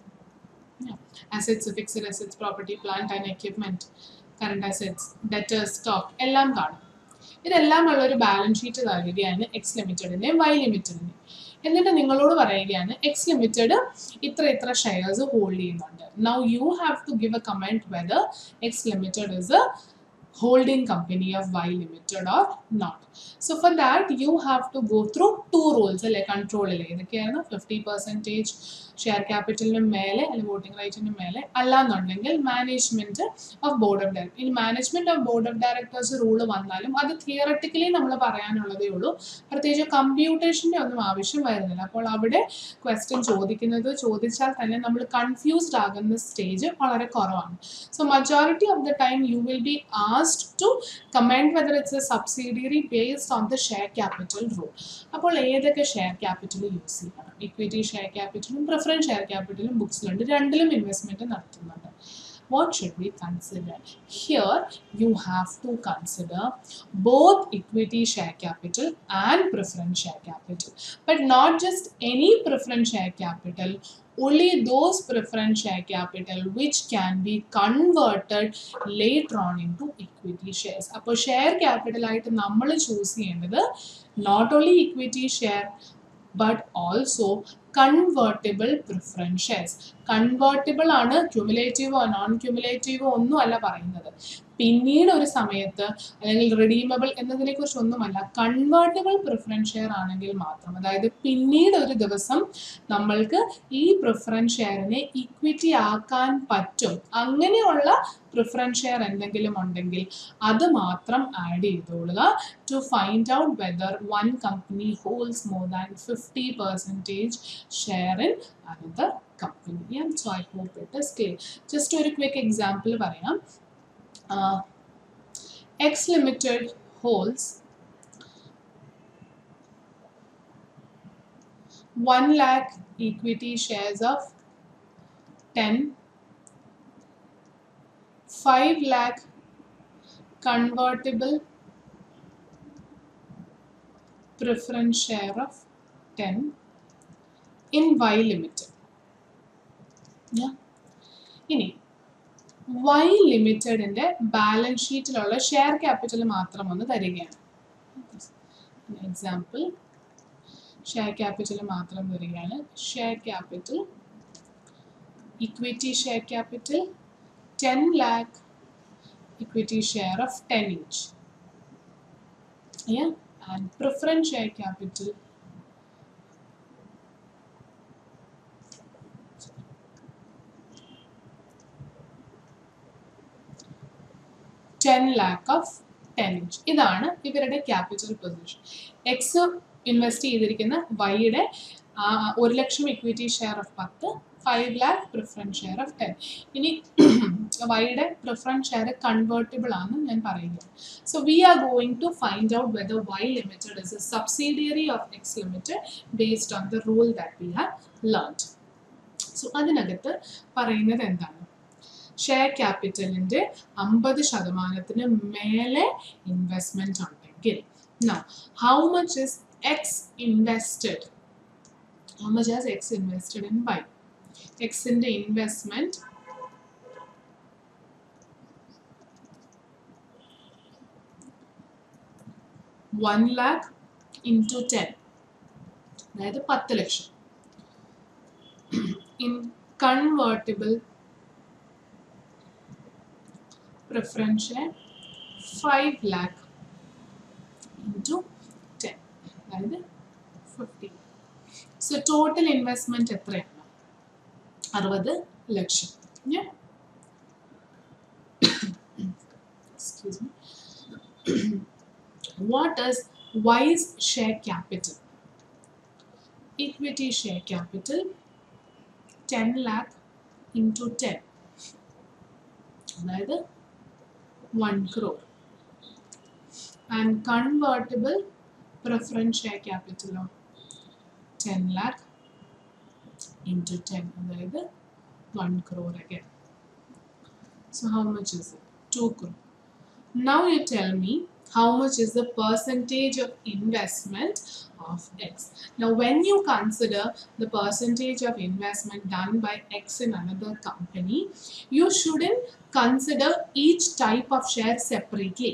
assets fixed assets property plant and equipment current assets debtors stock എല്ലാം കാണും ഇതെല്ലാം ഉള്ള ഒരു ബാലൻസ് ഷീറ്റ് നൽകുകയാണ് എക്സ് ലിമിറ്റഡിന്റെയും വൈ ലിമിറ്റഡിന്റെയും എന്നിട്ട് നിങ്ങളോട് പറയുകയാണ് എക്സ് ലിമിറ്റഡ് ഇത്ര ഇത്ര ഷെയർസ് ഹോൾഡ് ചെയ്യുന്നുണ്ട് now you have to give a comment whether X limited is a holding company of Y limited or not. So for that you have to go through two rules അല്ലെ കൺട്രോളിൽ ഏതൊക്കെയാണ് ഫിഫ്റ്റി പെർസെൻറ്റേജ് ഷെയർ ക്യാപിറ്റലിന് മേലെ അല്ലെങ്കിൽ വോട്ടിംഗ് റൈറ്റിന് മേലെ അല്ലാന്നുണ്ടെങ്കിൽ management of board of director ഇനി management of board of directors rule വന്നാലും അത് തിയറട്ടിക്കലി നമ്മൾ പറയാനുള്ളതേ ഉള്ളൂ പ്രത്യേകിച്ച് കമ്പ്യൂട്ടേഷൻ്റെ ഒന്നും ആവശ്യം വരുന്നില്ല അപ്പോൾ അവിടെ ക്വസ്റ്റ്യൻ ചോദിക്കുന്നത് ചോദിച്ചാൽ തന്നെ നമ്മൾ കൺഫ്യൂസ്ഡ് ആകുന്ന സ്റ്റേജ് വളരെ കുറവാണ് so majority of the time you will be asked to comment whether it's a subsidiary based on the share capital rule അപ്പോൾ ഏതൊക്കെ ഷെയർ ക്യാപിറ്റൽ യൂസ് ചെയ്യണം ഇക്വിറ്റി ഷെയർ ക്യാപിറ്റലും പ്രിഫറൻസ് ഷെയർ ക്യാപിറ്റലും ബുക്സിലുണ്ട് രണ്ടിലും ഇൻവെസ്റ്റ്മെന്റ് നടത്തുന്നുണ്ട് what should we consider? Here you have to consider both equity share capital and preference share capital. But not just any preference share capital, only those preference share capital which can be converted later on into equity shares. അപ്പോൾ ഷെയർ ക്യാപിറ്റൽ ആയിട്ട് നമ്മൾ ചൂസ് ചെയ്യേണ്ടത് not only equity share but also convertible preference shares convertible ആണ് ക്യുമുലേറ്റീവോ നോൺ ക്യുമുലേറ്റീവോ ഒന്നും അല്ല പറയുന്നത് പിന്നീട് ഒരു സമയത്ത് അല്ലെങ്കിൽ റിഡീമബിൾ എന്നതിനെ കുറിച്ച് ഒന്നുമല്ല കൺവേർട്ടിബിൾ പ്രിഫറൻസ് ഷെയർ ആണെങ്കിൽ മാത്രം അതായത് പിന്നീട് ഒരു ദിവസം നമ്മൾക്ക് ഈ പ്രിഫറൻസ് ഷെയറിനെ ഇക്വിറ്റി ആക്കാൻ പറ്റും അങ്ങനെയുള്ള പ്രിഫറൻസ് ഷെയർ എന്തെങ്കിലും ഉണ്ടെങ്കിൽ അത് മാത്രം ആഡ് ചെയ്തോളുക to find out whether one company holds more than fifty percentage share in another company so I hope it is clear just ഒരു ക്വിക്ക് എക്സാമ്പിൾ പറയാം uh, X Limited holds 1 lakh equity shares of 10, 5 lakh convertible preference share of 10 in Y Limited. Yeah. ഇനി വൈ ലിമിറ്റഡിന്റെ ബാലൻസ് ഷീറ്റിലുള്ള ഷെയർ ക്യാപിറ്റൽ മാത്രം ഒന്ന് തരികയാണ് എക്സാമ്പിൾ ഷെയർ ക്യാപിറ്റൽ മാത്രം തരികയാണ് share capital equity share capital ten lakh equity share of ten each and preference share capital ten lakh of ten each ഇതാണ് ഇവരുടെ ക്യാപിറ്റൽ പൊസിഷൻ എക്സ് ഇൻവെസ്റ്റ് ചെയ്തിരിക്കുന്ന വൈയുടെ ഒരു ലക്ഷം ഇക്വിറ്റി ഷെയർ ഓഫ് പത്ത് five lakh preference share of ten ഇനി വൈയുടെ പ്രിഫറൻസ് ഷെയർ കൺവേർട്ടിബിൾ ആണ് ഞാൻ പറയുന്നത് so we are going to find out whether Y limited is a subsidiary of X limited based on the rule that we have learned so അതിനകത്ത് പറയുന്നത് എന്താണ് ഷെയർ ക്യാപിറ്റലിന്റെ അമ്പത് ശതമാനത്തിന് മേലെ ഇൻവെസ്റ്റ്മെന്റ് ഉണ്ടെങ്കിൽ Now, how much is X invested? How much has X invested in Y? X in the investment one lakh into ten. അതായത് പത്ത് ലക്ഷം in convertible preference share five lakh into ten അതായത് ഫിഫ്റ്റി സോ ടോട്ടൽ ഇൻവെസ്റ്റ്മെന്റ് എത്രയാണ് അറുപത് ലക്ഷം excuse me what is Y's share capital equity share capital ten lakh into ten അതായത് one crore and convertible preference share capital of 10 lakh into 10 അതായത് 1 crore again so how much is it 2 crore now you tell me how much is the percentage of investment of x now when you consider the percentage of investment done by x in another company you shouldn't consider each type of share separately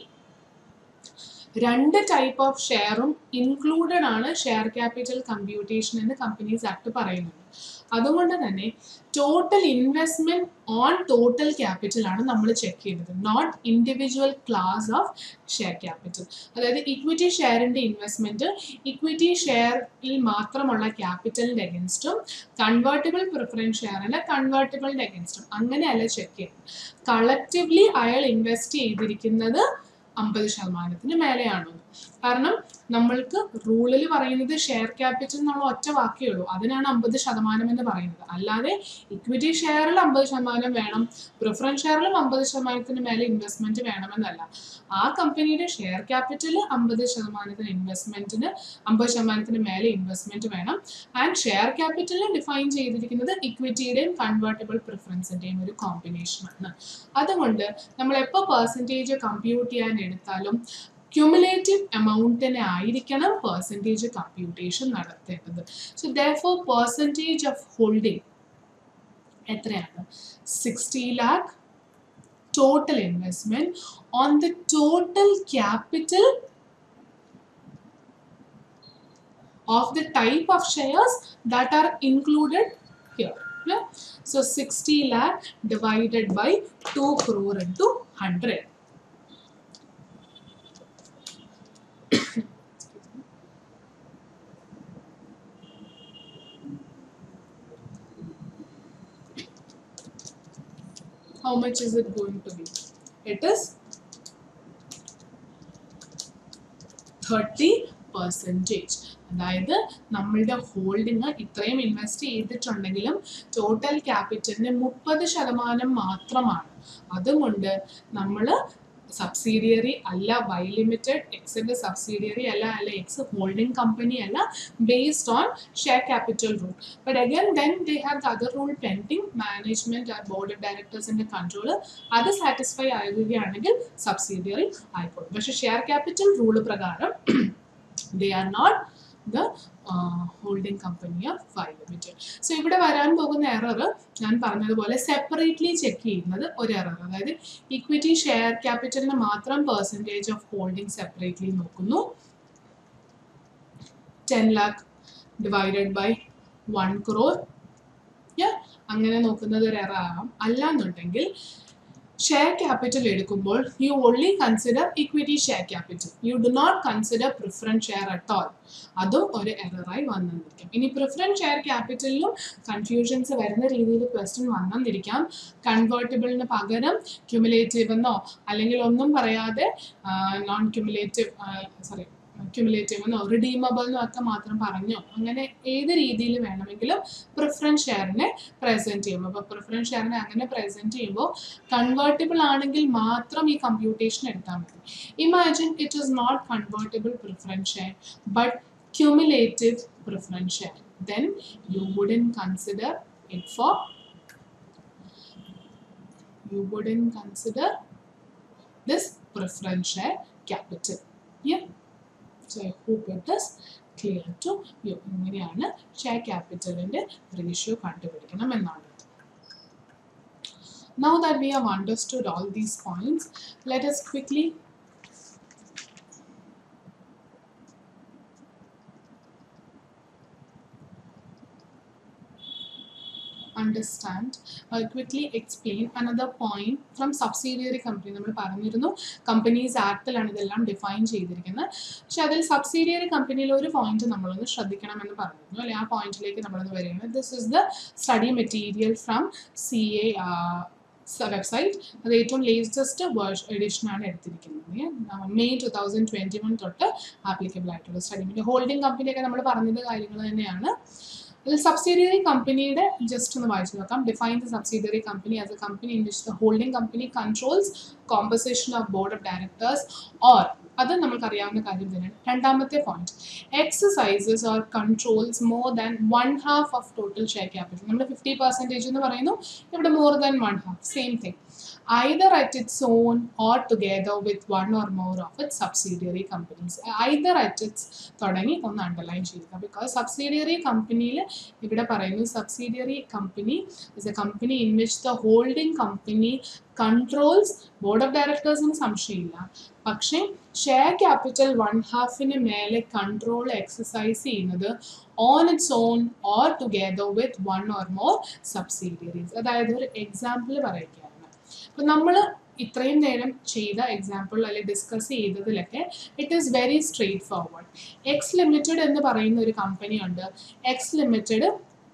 രണ്ട് ടൈപ്പ് ഓഫ് ഷെയറും ഇൻക്ലൂഡഡ് ആണ് ഷെയർ ക്യാപിറ്റൽ കമ്പ്യൂട്ടേഷൻ എന്ന് കമ്പനീസ് ആക്ട് പറയുന്നത് അതുകൊണ്ട് തന്നെ total investment on total capital ആണ് നമ്മൾ ചെക്ക് ചെയ്തത് not individual class of share capital അതായത് ഇക്വിറ്റി ഷെയറിന്റെ ഇൻവെസ്റ്റ്മെന്റ് ഇക്വിറ്റി ഷെയറിൽ മാത്രമുള്ള ക്യാപിറ്റലിന്റെ അഗൻസ്റ്റും കൺവേർട്ടിബിൾ പ്രിഫറൻസ് ഷെയറിന്റെ കൺവേർട്ടിബിളിന്റെ അഗൻസ്റ്റും അങ്ങനെയല്ല ചെക്ക് ചെയ്യുന്നത് കളക്റ്റീവ്ലി അയാൾ ഇൻവെസ്റ്റ് ചെയ്തിരിക്കുന്നത് അമ്പത് ശതമാനത്തിന് മേലെയാണ് കാരണം നമ്മൾക്ക് റൂളിൽ പറയുന്നത് ഷെയർ ക്യാപിറ്റൽ എന്നുള്ള ഒറ്റ വാക്കേ ഉള്ളൂ അതിനാണ് അമ്പത് ശതമാനം എന്ന് പറയുന്നത് അല്ലാതെ ഇക്വിറ്റി ഷെയറിൽ അമ്പത് ശതമാനം വേണം പ്രിഫറൻസ് ഷെയറിലും അമ്പത് ശതമാനത്തിന് മേലെ ഇൻവെസ്റ്റ്മെന്റ് വേണമെന്നല്ല ആ കമ്പനിയുടെ ഷെയർ ക്യാപിറ്റൽ അമ്പത് ശതമാനത്തിന് ഇൻവെസ്റ്റ്മെന്റിന് അമ്പത് ശതമാനത്തിന് മേലെ ഇൻവെസ്റ്റ്മെന്റ് വേണം ആൻഡ് ഷെയർ ക്യാപിറ്റലിൽ ഡിഫൈൻ ചെയ്തിരിക്കുന്നത് ഇക്വിറ്റിയുടെയും കൺവേർട്ടബിൾ പ്രിഫറൻസിന്റെയും ഒരു കോമ്പിനേഷൻ ആണ് അതുകൊണ്ട് നമ്മൾ എപ്പോൾ പെർസെൻറ്റേജ് കമ്പ്യൂട്ട് ചെയ്യാൻ എടുത്താലും ക്യുമുലേറ്റീവ് എമൗണ്ടിനെ ആയിരിക്കണം പെർസെൻറ്റേജ് കമ്പ്യൂട്ടേഷൻ നടത്തേണ്ടത് so their percentage of holding എത്രയാണ് sixty lakh total investment on the total capital of the type of shares that are included here. Yeah? So 60 lakh divided by 2 crore into 100. How much is it going to be? It is 30 percentage അതായത് നമ്മളുടെ ഹോൾഡിങ് ഇത്രയും ഇൻവെസ്റ്റ് ചെയ്തിട്ടുണ്ടെങ്കിലും ടോട്ടൽ ക്യാപിറ്റലിന് മുപ്പത് ശതമാനം മാത്രമാണ് അതുകൊണ്ട് നമ്മൾ സബ്സിഡിയറി അല്ല വൈ ലിമിറ്റഡ് എക്സിന്റെ സബ്സിഡിയറി അല്ല അല്ല എക്സ് ഹോൾഡിംഗ് കമ്പനി അല്ല based on share capital rule but again then they have the other rule pending management or board of ഡയറക്ടേഴ്സിന്റെ കൺട്രോൾ അത് സാറ്റിസ്ഫൈ ആകുകയാണെങ്കിൽ സബ്സിഡിയറി ആയിക്കോളും പക്ഷെ ഷെയർ ക്യാപിറ്റൽ റൂൾ പ്രകാരം they are not the holding company of Y limited so ഇവിടെ വരാൻ പോകുന്ന എറർ ഞാൻ പറഞ്ഞതുപോലെ സെപ്പറേറ്റ്ലി ചെക്ക് ചെയ്യുന്നത് ഒരു എറർ അതായത് ഇക്വിറ്റി ഷെയർ ക്യാപിറ്റലിന് മാത്രം പെർസെൻറ്റേജ് ഓഫ് ഹോൾഡിംഗ് സെപ്പറേറ്റ്ലി നോക്കുന്നു ten lakh divided by one crore അങ്ങനെ നോക്കുന്നത് ഒരു എറർ ആവാം അല്ലാന്നുണ്ടെങ്കിൽ ഷെയർ ക്യാപിറ്റൽ എടുക്കുമ്പോൾ you only consider equity share capital you do not consider preference share at all അതും ഒരു എററായി വന്നിരിക്കും ഇനി പ്രിഫറൻസ് ഷെയർ ക്യാപിറ്റലിലും കൺഫ്യൂഷൻസ് വരുന്ന രീതിയിൽ ക്വസ്റ്റ്യൻ വന്നെന്നിരിക്കാം കൺവേർട്ടിബിളിന് പകരം ക്യുമുലേറ്റീവ് എന്നോ അല്ലെങ്കിൽ ഒന്നും പറയാതെ നോൺ ക്യുമുലേറ്റീവ് സോറി ക്യുമുലേറ്റീവ് എന്നോ റിഡീമബിൾ എന്നോ ഒക്കെ മാത്രം പറഞ്ഞോ അങ്ങനെ ഏത് രീതിയിൽ വേണമെങ്കിലും പ്രിഫറൻസ് ഷെയറിനെ പ്രസന്റ് ചെയ്യും അപ്പോൾ പ്രിഫറൻസ് ഷെയറിനെ അങ്ങനെ പ്രസന്റ് ചെയ്യുമ്പോൾ കൺവേർട്ടിബിൾ ആണെങ്കിൽ മാത്രം ഈ കമ്പ്യൂട്ടേഷൻ എടുത്താൽ മതി imagine it is not convertible preference share but cumulative preference share then you wouldn't consider it for you wouldn't consider this preference share capital. Yeah. So I hope it is clear to you. ഇങ്ങനെയാണ് ഷെയർ ക്യാപിറ്റലിൻ്റെ റേഷ്യോ കണ്ടുപിടിക്കണം എന്നുള്ളത് Now that we have understood all these points, let us quickly understand uh, quickly explain another point from subsidiary company നമ്മൾ പറഞ്ഞിരുന്നു കമ്പനീസ് ആക്ടിലാണ് ഇതെല്ലാം ഡിഫൈൻ ചെയ്തിരിക്കുന്നത് പക്ഷെ അതിൽ സബ്സിഡിയറി കമ്പനിയിൽ ഒരു പോയിന്റ് നമ്മളൊന്ന് ശ്രദ്ധിക്കണം എന്ന് പറഞ്ഞിരുന്നു അല്ലെ ആ പോയിന്റിലേക്ക് നമ്മളൊന്ന് വരികയാണ് this is the study material from C A website അത് ഏറ്റവും ലേറ്റസ്റ്റ് വേർഷൻ എഡിഷൻ ആണ് എടുത്തിരിക്കുന്നത് May two thousand twenty one തൊട്ട് ആപ്ലിക്കബിൾ ആയിട്ടുള്ള സ്റ്റഡി ഹോൾഡിംഗ് കമ്പനിയൊക്കെ നമ്മൾ പറഞ്ഞത് കാര്യങ്ങൾ തന്നെയാണ് ഇതിൽ സബ്സിഡിയറി കമ്പനിയുടെ ജസ്റ്റ് ഒന്ന് വായിച്ചു നോക്കാം define the subsidiary company as a company in which the holding company controls composition of board of directors or അത് നമുക്കറിയാവുന്ന കാര്യം തന്നെയാണ് രണ്ടാമത്തെ point exercises or controls more than one half of total share capital നമ്മൾ ഫിഫ്റ്റി പെർസെൻറ്റേജ് എന്ന് പറയുന്നു ഇവിടെ more than one half same thing either at its own or together with one or more of its subsidiary companies either at its തുടങ്ങി ഒന്ന് അണ്ടർലൈൻ ചെയ്യുക ബിക്കോസ് സബ്സിഡിയറി കമ്പനിയിൽ ഇവിടെ പറയുന്നു subsidiary company is a company in which the holding company controls board of ഡയറക്ടേഴ്സിന് സംശയമില്ല പക്ഷേ ഷെയർ ക്യാപിറ്റൽ വൺ ഹാഫിന് മേലെ കൺട്രോൾ എക്സസൈസ് ചെയ്യുന്നത് on its own or together with one or more subsidiaries അതായത് ഒരു എക്സാമ്പിൾ പറയുകയാണ് അപ്പം നമ്മൾ ഇത്രയും നേരം ചെയ്ത എക്സാമ്പിൾ അല്ലെങ്കിൽ ഡിസ്കസ് ചെയ്തതിലൊക്കെ it is very straightforward X limited എന്ന് പറയുന്ന ഒരു കമ്പനി ഉണ്ട് എക്സ് ലിമിറ്റഡ്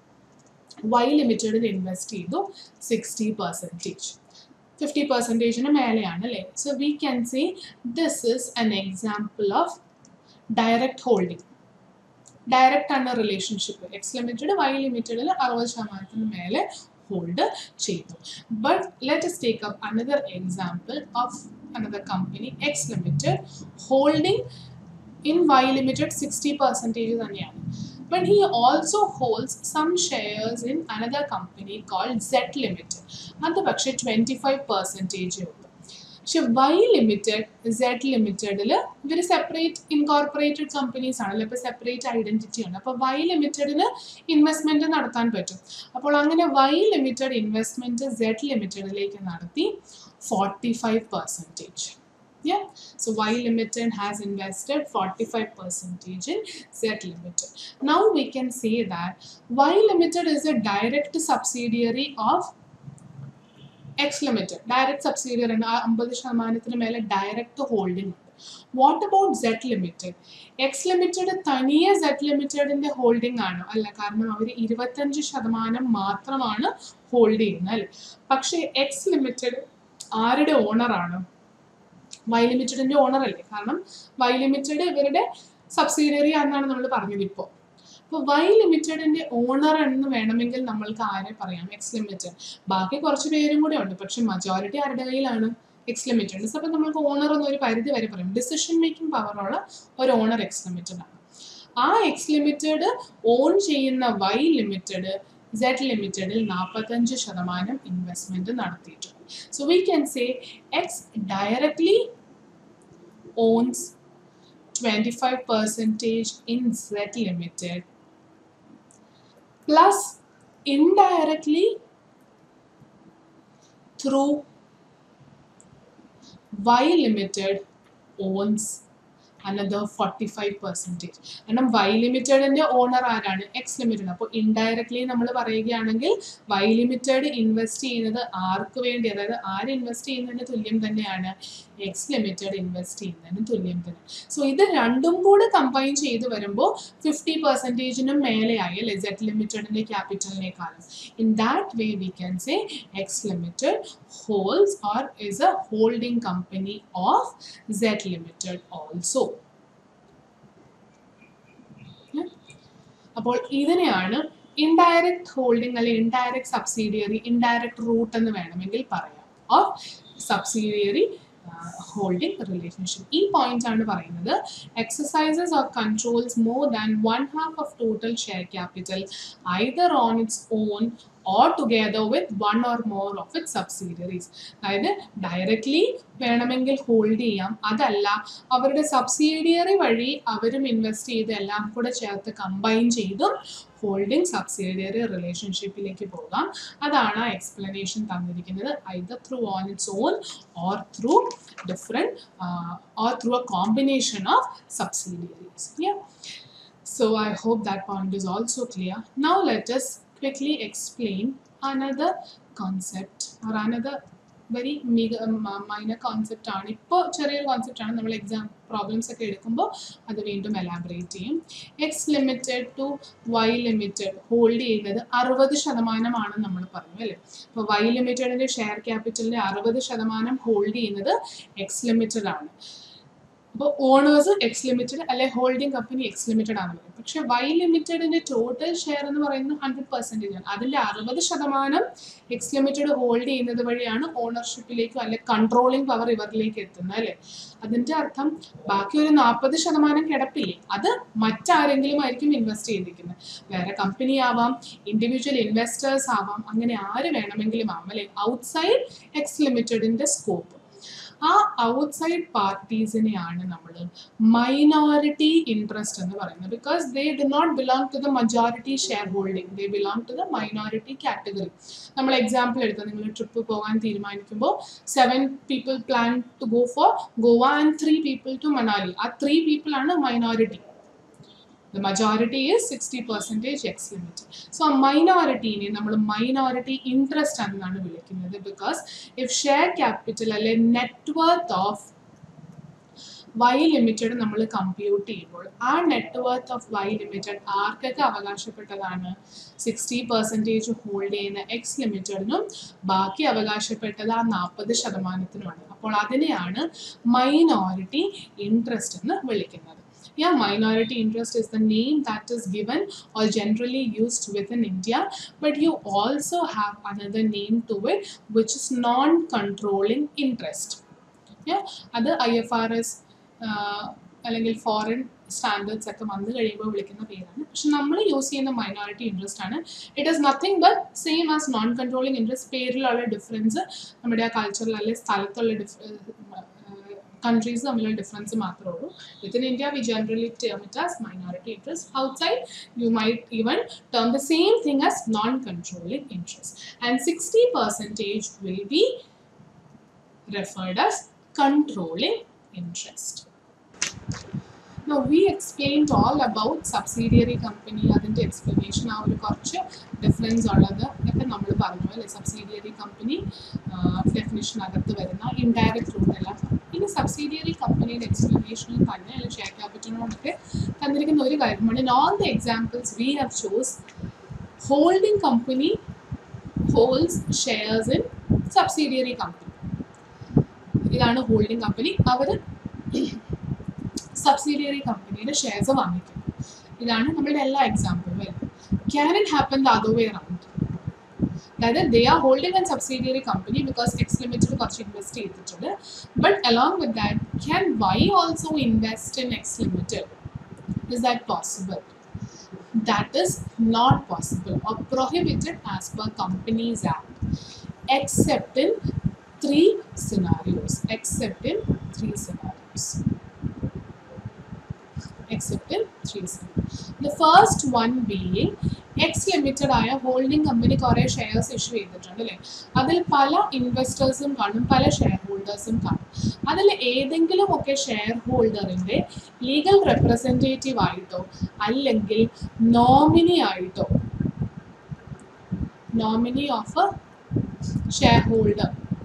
വൈ ലിമിറ്റഡിൽ ഇൻവെസ്റ്റ് ചെയ്തു സിക്സ്റ്റി പെർസെൻറ്റേജ് ഫിഫ്റ്റി പെർസെൻറ്റേജിന് മേലെയാണ് അല്ലേ so we can say this is an example of direct holding direct ആണ് റിലേഷൻഷിപ്പ് എക്സ് ലിമിറ്റഡ് വൈ ലിമിറ്റഡിൽ അറുപത് ശതമാനത്തിന് മേലെ ഹോൾഡ് ചെയ്തു but let us take up another example of another company X limited holding in Y limited sixty percentage തന്നെയാണ് but he also holds some shares in another company called Z Limited. അത് പക്ഷേ ട്വൻറ്റി ഫൈവ് പെർസെൻറ്റേജ് ഉള്ളൂ പക്ഷെ വൈ ലിമിറ്റഡ് സെഡ് ലിമിറ്റഡിൽ ഇവർ സെപ്പറേറ്റ് ഇൻകോർപ്പറേറ്റഡ് കമ്പനീസ് ആണല്ലോ ഇപ്പോൾ സെപ്പറേറ്റ് ഐഡന്റിറ്റി ഉണ്ട് അപ്പോൾ വൈ ലിമിറ്റഡിന് ഇൻവെസ്റ്റ്മെന്റ് നടത്താൻ പറ്റും അപ്പോൾ അങ്ങനെ വൈ ലിമിറ്റഡ് ഇൻവെസ്റ്റ്മെന്റ് സെഡ് ലിമിറ്റഡിലേക്ക് നടത്തി forty five percentage Yeah, so Y Limited has invested 45% in Z Limited. Now we can say that Y Limited is a direct subsidiary of X Limited. Direct subsidiary ആണ് ആ അമ്പത് ശതമാനത്തിന് മേലെ ഡയറക്റ്റ് ഹോൾഡിംഗ് ഉണ്ട് what about Z limited X limited തനിയെ സെറ്റ് ലിമിറ്റഡിന്റെ ഹോൾഡിംഗ് ആണ് അല്ല കാരണം അവർ ഇരുപത്തഞ്ച് ശതമാനം മാത്രമാണ് ഹോൾഡ് ചെയ്യുന്നത് അല്ലേ പക്ഷേ എക്സ് ലിമിറ്റഡ് ആരുടെ ഓണറാണ് വൈ ലിമിറ്റഡിന്റെ ഓണർ അല്ലേ കാരണം വൈ ലിമിറ്റഡ് ഇവരുടെ സബ്സിഡിയറി ആണെന്നാണ് നമ്മൾ പറഞ്ഞത് ഇപ്പോൾ അപ്പോൾ വൈ ലിമിറ്റഡിന്റെ ഓണർ എന്ന് വേണമെങ്കിൽ നമ്മൾക്ക് ആരെ പറയാം എക്സ് ലിമിറ്റഡ് ബാക്കി കുറച്ച് പേരും കൂടെ ഉണ്ട് പക്ഷെ മജോറിറ്റി ആരുടെ കയ്യിലാണ് എക്സ് ലിമിറ്റഡ് അപ്പോൾ നമ്മൾക്ക് ഓണർ എന്നൊരു പരിധി വരെ പറയും ഡിസിഷൻ മേക്കിംഗ് പവറുള്ള ഒരു ഓണർ എക്സ് ലിമിറ്റഡ് ആണ് ആ എക്സ് ലിമിറ്റഡ് ഓൺ ചെയ്യുന്ന വൈ ലിമിറ്റഡ് സെഡ് ലിമിറ്റഡിൽ നാൽപ്പത്തഞ്ച് ശതമാനം ഇൻവെസ്റ്റ്മെന്റ് നടത്തിയിട്ടുണ്ട് so we can say X directly owns twenty five percentage in Z limited plus indirectly through Y limited owns another forty five percentage കാരണം വൈ ലിമിറ്റഡിന്റെ ഓണർ ആരാണ് എക്സ് ലിമിറ്റഡ് അപ്പോൾ ഇൻഡയറക്ട്ലി നമ്മൾ പറയുകയാണെങ്കിൽ വൈ ലിമിറ്റഡ് ഇൻവെസ്റ്റ് ചെയ്യുന്നത് ആർക്ക് വേണ്ടി അതായത് ആര് ഇൻവെസ്റ്റ് ചെയ്യുന്നതിന് തുല്യം തന്നെയാണ് എക്സ് ലിമിറ്റഡ് ഇൻവെസ്റ്റ് ചെയ്യുന്നതിന് തുല്യം തന്നെ സോ ഇത് രണ്ടും കൂടെ കമ്പൈൻ ചെയ്ത് വരുമ്പോൾ ഫിഫ്റ്റി പെർസെൻറ്റേജിനും മേലെയായി അല്ലെ സെറ്റ് ലിമിറ്റഡിന്റെ ക്യാപിറ്റലിനേക്കാളും in that way we can say X limited holds or is a holding company of Z limited also അപ്പോൾ ഇതിനെയാണ് ഇൻഡയറക്റ്റ് ഹോൾഡിംഗ് അല്ലെങ്കിൽ ഇൻഡയറക്റ്റ് സബ്സിഡിയറി ഇൻഡയറക്റ്റ് റൂട്ട് എന്ന് വേണമെങ്കിൽ പറയാം ഓഫ് സബ്സിഡിയറി ഹോൾഡിംഗ് റിലേഷൻഷിപ്പ് ഈ പോയിന്റ് ആണ് പറയുന്നത് exercises or controls more than one half of total share capital either on its own or together with one or more of its subsidiaries അതായത് ഡയറക്റ്റ്ലി വേണമെങ്കിൽ ഹോൾഡ് ചെയ്യാം അതല്ല അവരുടെ സബ്സിഡിയറി വഴി അവരും ഇൻവെസ്റ്റ് ചെയ്ത് എല്ലാം കൂടെ ചേർത്ത് കമ്പൈൻ ചെയ്തും ഹോൾഡിംഗ് സബ്സിഡിയറി റിലേഷൻഷിപ്പിലേക്ക് പോകാം അതാണ് എക്സ്പ്ലനേഷൻ തന്നിരിക്കുന്നത് either through on its own or through different or through a combination of subsidiaries yeah so i hope that point is also clear now let us quickly explain another concept or another very മിക മൈനർ കോൺസെപ്റ്റ് ആണ് ഇപ്പോൾ ചെറിയൊരു കോൺസെപ്റ്റ് ആണ് നമ്മൾ എക്സാം പ്രോബ്ലംസ് ഒക്കെ എടുക്കുമ്പോൾ അത് വീണ്ടും എലാബറേറ്റ് ചെയ്യും X limited to Y limited hold ചെയ്യുന്നത് അറുപത് ശതമാനമാണ് നമ്മൾ പറഞ്ഞു അല്ലേ അപ്പോൾ വൈ ലിമിറ്റഡിൻ്റെ ഷെയർ ക്യാപിറ്റലിൻ്റെ അറുപത് ശതമാനം ഹോൾഡ് ചെയ്യുന്നത് എക്സ് ലിമിറ്റഡ് ആണ് അപ്പോൾ ഓണേഴ്സ് എക്സ് ലിമിറ്റഡ് അല്ലെ ഹോൾഡിംഗ് കമ്പനി എക്സ് ലിമിറ്റഡ് ആണെന്ന് പറയും പക്ഷെ വൈ ലിമിറ്റഡിന്റെ ടോട്ടൽ ഷെയർ എന്ന് പറയുന്നത് ഹൺഡ്രഡ് പെർസെൻറ്റേജ് ആണ് അതിന്റെ അറുപത് ശതമാനം എക്സ് ലിമിറ്റഡ് ഹോൾഡ് ചെയ്യുന്നത് വഴിയാണ് ഓണർഷിപ്പിലേക്കോ അല്ലെ കൺട്രോളിംഗ് പവർ ഇവരിലേക്ക് എത്തുന്നത് അല്ലേ അതിന്റെ അർത്ഥം ബാക്കി ഒരു നാൽപ്പത് ശതമാനം കിടപ്പില്ലേ അത് മറ്റാരെങ്കിലും ആയിരിക്കും ഇൻവെസ്റ്റ് ചെയ്തിരിക്കുന്നത് വേറെ കമ്പനി ആവാം ഇൻഡിവിജ്വൽ ഇൻവെസ്റ്റേഴ്സ് ആവാം അങ്ങനെ ആര് വേണമെങ്കിലും ആവാം അല്ലെ ഔട്ട്സൈഡ് എക്സ് ലിമിറ്റഡിന്റെ സ്കോപ്പ് ആ ഔട്ട്സൈഡ് പാർട്ടീസിനെയാണ് നമ്മൾ മൈനോറിറ്റി ഇൻട്രസ്റ്റ് എന്ന് പറയുന്നത് because they do not belong to the majority share holding they belong to the minority category നമ്മൾ എക്സാമ്പിൾ എടുത്താൽ നിങ്ങൾ ട്രിപ്പ് പോകാൻ തീരുമാനിക്കുമ്പോൾ seven people plan to go for Goa and three people to Manali ആ ത്രീ പീപ്പിൾ ആണ് minority the majority is sixty percentage X limit so മൈനോറിറ്റീനെ നമ്മൾ മൈനോറിറ്റി ഇൻട്രസ്റ്റ് എന്നാണ് വിളിക്കുന്നത് ബിക്കോസ് ഇഫ് ഷെയർ ക്യാപിറ്റൽ അല്ലെ നെറ്റ്വർത്ത് ഓഫ് വൈ ലിമിറ്റഡ് നമ്മൾ കമ്പ്യൂട്ട് ചെയ്യുമ്പോൾ ആ നെറ്റ്വർത്ത് ഓഫ് വൈ ലിമിറ്റഡ് ആർക്കൊക്കെ അവകാശപ്പെട്ടതാണ് സിക്സ്റ്റി പെർസെൻറ്റേജ് ഹോൾഡ് ചെയ്യുന്ന എക്സ് ലിമിറ്റഡിനും ബാക്കി അവകാശപ്പെട്ടത് ആ നാൽപ്പത് ശതമാനത്തിനുമാണ് അപ്പോൾ അതിനെയാണ് മൈനോറിറ്റി ഇൻട്രസ്റ്റ് എന്ന് വിളിക്കുന്നത് Yeah, minority interest is the name that is given or generally used within India, but you also have another name to it, which is non-controlling interest. Yeah, അത് ഐ എഫ് ആർ എസ് അല്ലെങ്കിൽ ഫോറിൻ സ്റ്റാൻഡേർഡ്സ് ഒക്കെ വന്നു കഴിയുമ്പോൾ വിളിക്കുന്ന പേരാണ് പക്ഷെ നമ്മൾ യൂസ് ചെയ്യുന്ന മൈനോറിറ്റി ഇൻട്രസ്റ്റ് ആണ് it is nothing but same as non controlling interest പേരിലുള്ള ഡിഫറൻസ് നമ്മുടെ ആ കൾച്ചറിൽ അല്ലെങ്കിൽ സ്ഥലത്തുള്ള ഡിഫ് countries തമ്മിലുള്ള ഡിഫറൻസ് മാത്രമേ ഉള്ളൂ within India we generally term it as minority interest outside you might even term the same thing as non controlling interest and sixty percentage will be referred as controlling interest Now we explained all about subsidiary company അതിൻ്റെ എക്സ്പ്ലനേഷൻ ആ ഒരു കുറച്ച് ഡിഫറൻസ് ഉള്ളത് ഒക്കെ നമ്മൾ പറഞ്ഞു അല്ലേ സബ്സിഡിയറി കമ്പനി ഡെഫിനേഷനകത്ത് വരുന്ന ഇൻഡയറക്റ്റ് റൂട്ട് എല്ലാം ഇനി സബ്സിഡിയറി കമ്പനിയുടെ എക്സ്പ്ലനേഷനിൽ തന്നെ അല്ലെങ്കിൽ ഷെയർ ക്യാപിറ്റലിനോടൊക്കെ തന്നിരിക്കുന്ന ഒരു കാര്യമാണ് in all the examples we have chose holding company holds shares in subsidiary company ഇതാണ് ഹോൾഡിംഗ് കമ്പനി അവർ സബ്സിഡിയറി കമ്പനിയുടെ ഷെയർസ് വാങ്ങിക്കും ഇതാണ് നമ്മളുടെ എല്ലാ എക്സാമ്പിളും വരുന്നത് can it happen the other way around അതായത് they are holding and subsidiary company because X limited കുറച്ച് ഇൻവെസ്റ്റ് ചെയ്തിട്ടുണ്ട് but along with that can Y also invest in X limited is that possible that is not possible or prohibited as per Companies Act except in three scenarios except in three scenarios except in three scenarios the first one being X limited ആയ ഹോൾഡിംഗ് കമ്പനി കുറേ ഷെയർസ് ഇഷ്യൂ ചെയ്തിട്ടുണ്ട് അല്ലേ അതിൽ പല ഇൻവെസ്റ്റേഴ്സും കാണും പല ഷെയർ ഹോൾഡേഴ്സും കാണും അതിൽ ഏതെങ്കിലും ഒക്കെ ഷെയർ ഹോൾഡറിൻ്റെ ലീഗൽ റെപ്രസെൻറ്റേറ്റീവ് ആയിട്ടോ അല്ലെങ്കിൽ നോമിനി ആയിട്ടോ nominee of a share holder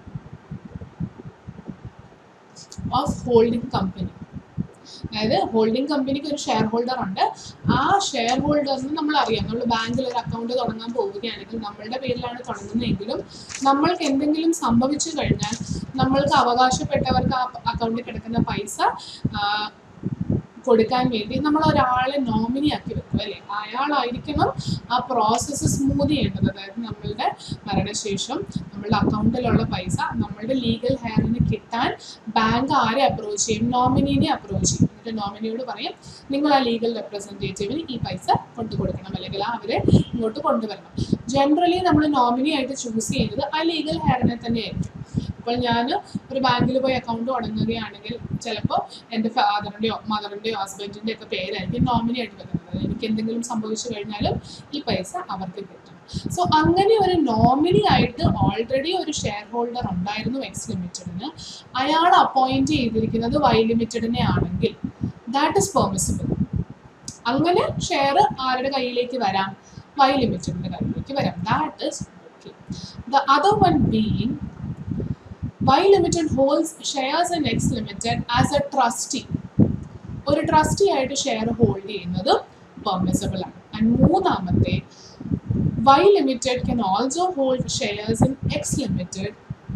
of holding company അതായത് ഹോൾഡിംഗ് കമ്പനിക്ക് ഒരു ഷെയർ ഹോൾഡർ ഉണ്ട് ആ ഷെയർ ഹോൾഡറിന് നമ്മൾ അറിയാം നമ്മൾ ബാങ്കിൽ ഒരു അക്കൗണ്ട് തുടങ്ങാൻ പോവുകയാണെങ്കിൽ നമ്മളുടെ പേരിലാണ് തുടങ്ങുന്നതെങ്കിലും നമ്മൾക്ക് എന്തെങ്കിലും സംഭവിച്ചു കഴിഞ്ഞാൽ നമ്മൾക്ക് അവകാശപ്പെട്ടവർക്ക് ആ അക്കൗണ്ടിൽ കിടക്കുന്ന പൈസ കൊടുക്കാൻ വേണ്ടി നമ്മൾ ഒരാളെ നോമിനി ആക്കി വെക്കും അല്ലേ അയാളായിരിക്കണം ആ പ്രോസസ്സ് സ്മൂത്ത് ചെയ്യേണ്ടത് അതായത് നമ്മളുടെ മരണശേഷം നമ്മളുടെ അക്കൗണ്ടിലുള്ള പൈസ നമ്മളുടെ ലീഗൽ ഹെയറിന് കിട്ടാൻ ബാങ്ക് ആരെ അപ്രോച്ച് ചെയ്യും നോമിനീനെ അപ്രോച്ച് ചെയ്യും എന്നിട്ട് നോമിനിയോട് പറയും നിങ്ങൾ ആ ലീഗൽ റെപ്രസെൻറ്റേറ്റീവിന് ഈ പൈസ കൊണ്ടു കൊടുക്കണം അല്ലെങ്കിൽ അവരെ ഇങ്ങോട്ട് കൊണ്ടുവരണം ജനറലി നമ്മൾ നോമിനി ആയിട്ട് ചൂസ് ചെയ്യുന്നത് ആ ലീഗൽ ഹെയറിനെ തന്നെയായിരിക്കും ഇപ്പോൾ ഞാൻ ഒരു ബാങ്കിൽ പോയി അക്കൗണ്ട് തുടങ്ങുകയാണെങ്കിൽ ചിലപ്പോൾ എൻ്റെ ഫാദറിൻ്റെയോ മദറിൻ്റെയോ ഹസ്ബൻഡിൻ്റെ ഒക്കെ പേരായിരിക്കും നോമിനി ആയിട്ട് വരുന്നത് എനിക്ക് എന്തെങ്കിലും സംഭവിച്ചു കഴിഞ്ഞാലും ഈ പൈസ അവർക്ക് കിട്ടും സോ അങ്ങനെ ഒരു നോമിനി ആയിട്ട് ഓൾറെഡി ഒരു ഷെയർ ഹോൾഡർ ഉണ്ടായിരുന്നു എക്സ് ലിമിറ്റഡിന് അയാൾ അപ്പോയിന്റ് ചെയ്തിരിക്കുന്നത് വൈ ലിമിറ്റഡിനെ ആണെങ്കിൽ ദാറ്റ് ഇസ് പെർമിസിബിൾ അങ്ങനെ ഷെയർ ആരുടെ കയ്യിലേക്ക് വരാം വൈ ലിമിറ്റഡിന്റെ കയ്യിലേക്ക് വരാം that is okay the other one being Y limited holds shares in X limited as a trustee ഒരു ട്രസ്റ്റി ആയിട്ട് ഷെയർ ഹോൾഡ് ചെയ്യുന്നത് പെർമിസിബിൾ ആണ് ആൻഡ് മൂന്നാമത്തെ Y limited can also hold shares in X limited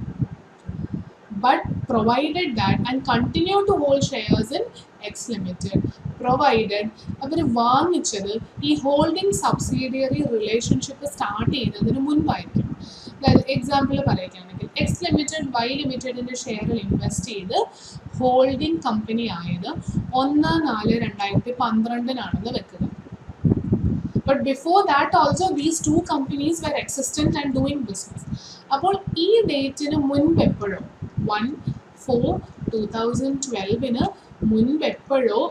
but provided that and continue to hold shares in X limited provided അവർ വാങ്ങിച്ചത് ഈ ഹോൾഡിംഗ് സബ്സിഡിയറി റിലേഷൻഷിപ്പ് സ്റ്റാർട്ട് ചെയ്യുന്നതിന് മുൻപായിരിക്കും അതായത് എക്സാമ്പിൾ പറയുകയാണെങ്കിൽ എക്സ് ലിമിറ്റഡ് വൈ ലിമിറ്റഡിന്റെ ഷെയറിൽ ഇൻവെസ്റ്റ് ചെയ്ത് ഹോൾഡിംഗ് കമ്പനി ആയത് ഒന്ന് നാല് രണ്ടായിരത്തി പന്ത്രണ്ടിനാണെന്ന് വെക്കുക but before that also these two companies were existent and doing business അപ്പോൾ ഈ ഡേറ്റിന് മുൻപ് എപ്പോഴോ വൺ ഫോർ ടു തൗസൻഡ് ട്വൽവിന് മുൻപ് എപ്പോഴോ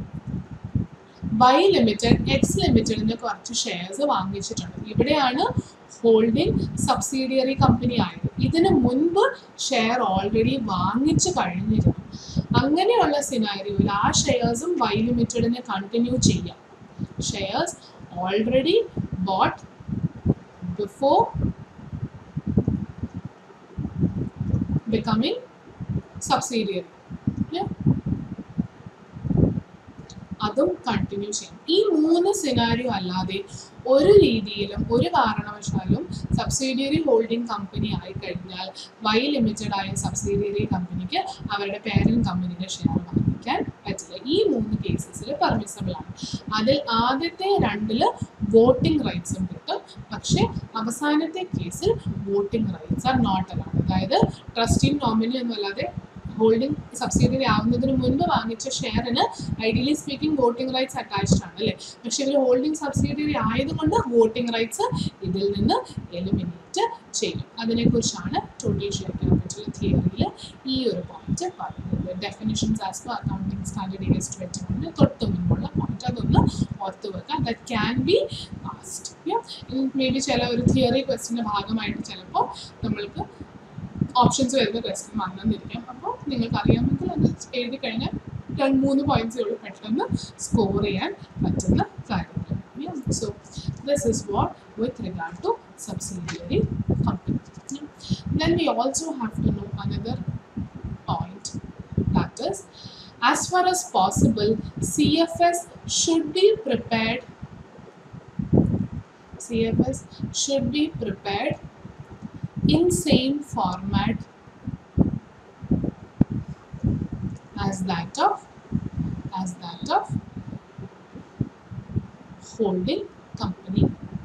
വൈ ലിമിറ്റഡ് എക്സ് ലിമിറ്റഡിന്റെ കുറച്ച് ഷെയർസ് വാങ്ങിച്ചിട്ടുണ്ട് ഇവിടെയാണ് ഹോൾഡിംഗ് സബ്സിഡിയറി കമ്പനി ആയത് ഇതിന് മുൻപ് ഷെയർ ഓൾറെഡി വാങ്ങിച്ചു കഴിഞ്ഞിരുന്നു അങ്ങനെയുള്ള സിനാരിയോയിൽ ആ ഷെയർസും വൈ ലിമിറ്റഡിനെ കണ്ടിന്യൂ ചെയ്യാം shares already bought before becoming subsidiary. Yeah. അതും കണ്ടിന്യൂ ചെയ്യും ഈ മൂന്ന് സിനാരിയോ അല്ലാതെ ഒരു രീതിയിലും ഒരു കാരണവശാലും സബ്സിഡിയറി ഹോൾഡിംഗ് കമ്പനി ആയി കഴിഞ്ഞാൽ വൈ ലിമിറ്റഡ് ആയ സബ്സിഡിയറി കമ്പനിക്ക് അവരുടെ പേരന്റ് കമ്പനിയുടെ ഷെയർ വാങ്ങിക്കാൻ പറ്റില്ല ഈ മൂന്ന് കേസസിൽ പെർമിസബിൾ ആണ് അതിൽ ആദ്യത്തെ രണ്ടില് വോട്ടിംഗ് റൈറ്റ്സും കിട്ടും പക്ഷേ അവസാനത്തെ കേസിൽ voting rights are not allowed അതായത് ട്രസ്റ്റിംഗ് നോമിനി ഒന്നുമല്ലാതെ ഹോൾഡിംഗ് സബ്സിഡിയറി ആവുന്നതിന് മുൻപ് വാങ്ങിച്ച ഷെയറിന് ideally speaking voting rights attached ആണ് അല്ലേ പക്ഷെ ഇവർ ഹോൾഡിംഗ് സബ്സിഡിയറി ആയതുകൊണ്ട് വോട്ടിംഗ് റൈറ്റ്സ് ഇതിൽ നിന്ന് എലിമിനേറ്റ് ചെയ്യും അതിനെക്കുറിച്ചാണ് ടോട്ടൽ ഷെയർ ക്യാപിറ്റൽ തിയറിയിൽ ഈ ഒരു പോയിന്റ് പറയുന്നത് definitions as per accounting standard A S twenty വണ്ണിന് തൊട്ട് മുൻപുള്ള പോയിന്റ് അതൊന്ന് ഓർത്ത് വെക്കുക that can be past may be ചില ഒരു തിയറി ക്വസ്റ്റിൻ്റെ ഭാഗമായിട്ട് ചിലപ്പോൾ നമ്മൾക്ക് ഓപ്ഷൻസ് വരുന്ന ക്വസ്റ്റ്യൻ വന്നെന്നിരിക്കാം അപ്പോൾ നിങ്ങൾക്ക് അറിയാമെങ്കിൽ അത് എഴുതി കഴിഞ്ഞാൽ രണ്ട് മൂന്ന് പോയിന്റ്സ് ഉള്ളൂ പെട്ടെന്ന് സ്കോർ ചെയ്യാൻ പറ്റുന്ന കാര്യങ്ങൾ so this is what with regard to subsidiary company then we also have to know another point that is as far as possible cfs should be prepared cfs should be prepared in same format as that of as that of holding company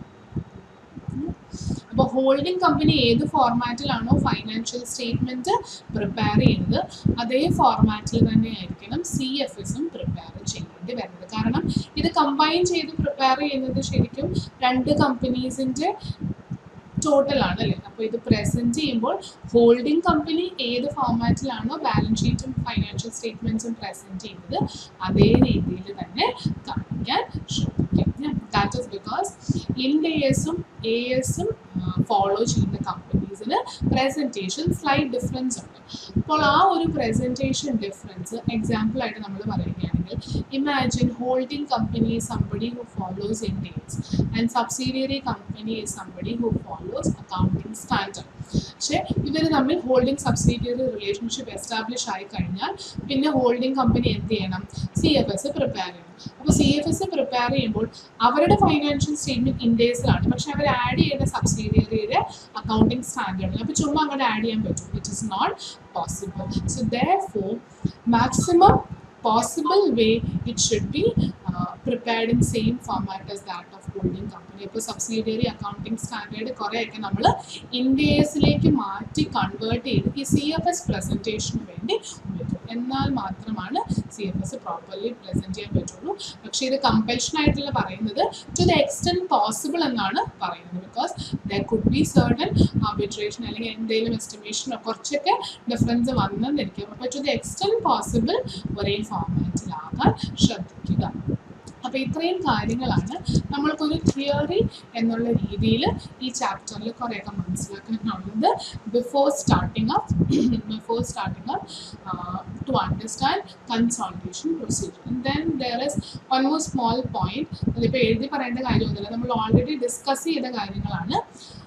അപ്പോൾ ഹോൾഡിംഗ് കമ്പനി ഏത് ഫോർമാറ്റിലാണോ ഫൈനാൻഷ്യൽ സ്റ്റേറ്റ്മെന്റ് പ്രിപ്പയർ ചെയ്യുന്നത് അതേ ഫോർമാറ്റിൽ തന്നെ ആയിരിക്കണം സി എഫ് എസും പ്രിപ്പയർ ചെയ്യേണ്ടി വരുന്നത് കാരണം ഇത് കമ്പൈൻ ചെയ്ത് പ്രിപ്പയർ ചെയ്യുന്നത് ശരിക്കും രണ്ട് കമ്പനീസിന്റെ ടോട്ടൽ ആണ് അല്ലേ അപ്പോൾ ഇത് പ്രസന്റ് ചെയ്യുമ്പോൾ ഹോൾഡിംഗ് കമ്പനി ഏത് ഫോർമാറ്റിലാണോ ബാലൻസ് ഷീറ്റും ഫൈനാൻഷ്യൽ സ്റ്റേറ്റ്മെന്റ്സും പ്രസന്റ് ചെയ്യുന്നത് അതേ രീതിയിൽ തന്നെ കാണിക്കാൻ ശ്രമിക്കും ദാറ്റ് ഇസ് ബിക്കോസ് ഇൻഡ് എസും എ എസും ഫോളോ ചെയ്യുന്ന കമ്പനീസിന് പ്രസന്റേഷൻ സ്ലൈറ്റ് ഡിഫറൻസ് ഉണ്ട് അപ്പോൾ ആ ഒരു പ്രസന്റേഷൻ ഡിഫറൻസ് എക്സാമ്പിൾ ആയിട്ട് നമ്മൾ പറയുകയാണെങ്കിൽ imagine holding company somebody who follows Ind AS and subsidiary company somebody who follows accounting standard പക്ഷേ ഇവർ തമ്മിൽ ഹോൾഡിംഗ് സബ്സിഡിയറി റിലേഷൻഷിപ്പ് എസ്റ്റാബ്ലിഷ് ആയി കഴിഞ്ഞാൽ പിന്നെ ഹോൾഡിംഗ് കമ്പനി എന്ത് ചെയ്യണം സി എഫ് എസ് പ്രിപ്പയർ ചെയ്യണം അപ്പോൾ സി എഫ് എസ് പ്രിപ്പയർ ചെയ്യുമ്പോൾ അവരുടെ ഫൈനാൻഷ്യൽ സ്റ്റേറ്റ്മെന്റ് ഇൻഡേസിലാണ് പക്ഷെ അവർ ആഡ് ചെയ്യുന്ന സബ്സിഡിയറിയുടെ അക്കൗണ്ടിങ് സ്റ്റാൻഡേർഡിൽ അപ്പോൾ ചുമ്മാ അങ്ങോട്ട് ആഡ് ചെയ്യാൻ പറ്റും it is not possible so therefore maximum possible way it should be uh, prepared in same format as that of holding company ഇപ്പോൾ സബ്സിഡിയറി അക്കൗണ്ടിങ് സ്റ്റാൻഡേർഡ് കുറേയൊക്കെ നമ്മൾ ഇന്ത്യസിലേക്ക് മാറ്റി കൺവേർട്ട് ചെയ്ത് ഈ സി എഫ് എസ് പ്രസൻറ്റേഷന് വേണ്ടി ഉപയോഗിക്കും എന്നാൽ മാത്രമാണ് C F S properly present ചെയ്യാൻ പറ്റുള്ളൂ പക്ഷേ ഇത് കമ്പൽഷൻ ആയിട്ടുള്ള പറയുന്നത് ടു ദ എക്സ്റ്റെൻറ്റ് പോസിബിൾ എന്നാണ് പറയുന്നത് because there could be certain arbitration അല്ലെങ്കിൽ എന്തെങ്കിലും എസ്റ്റിമേഷനോ കുറച്ചൊക്കെ ഡിഫറൻസ് വന്നെന്നിരിക്കും അപ്പോൾ ടു ദ എക്സ്റ്റെൻറ്റ് പോസിബിൾ ഒരേ ഫോർമാറ്റിലാകാൻ ശ്രദ്ധിക്കുക അപ്പോൾ ഇത്രയും കാര്യങ്ങളാണ് നമ്മൾക്കൊരു തിയറി എന്നുള്ള രീതിയിൽ ഈ ചാപ്റ്ററിൽ കുറേയൊക്കെ മനസ്സിലാക്കാനുള്ളത് before starting up before starting up to understand consolidation procedure then there is one more small point അതിപ്പോൾ എഴുതി പറയേണ്ട കാര്യമൊന്നുമില്ല നമ്മൾ ഓൾറെഡി ഡിസ്കസ് ചെയ്ത കാര്യങ്ങളാണ്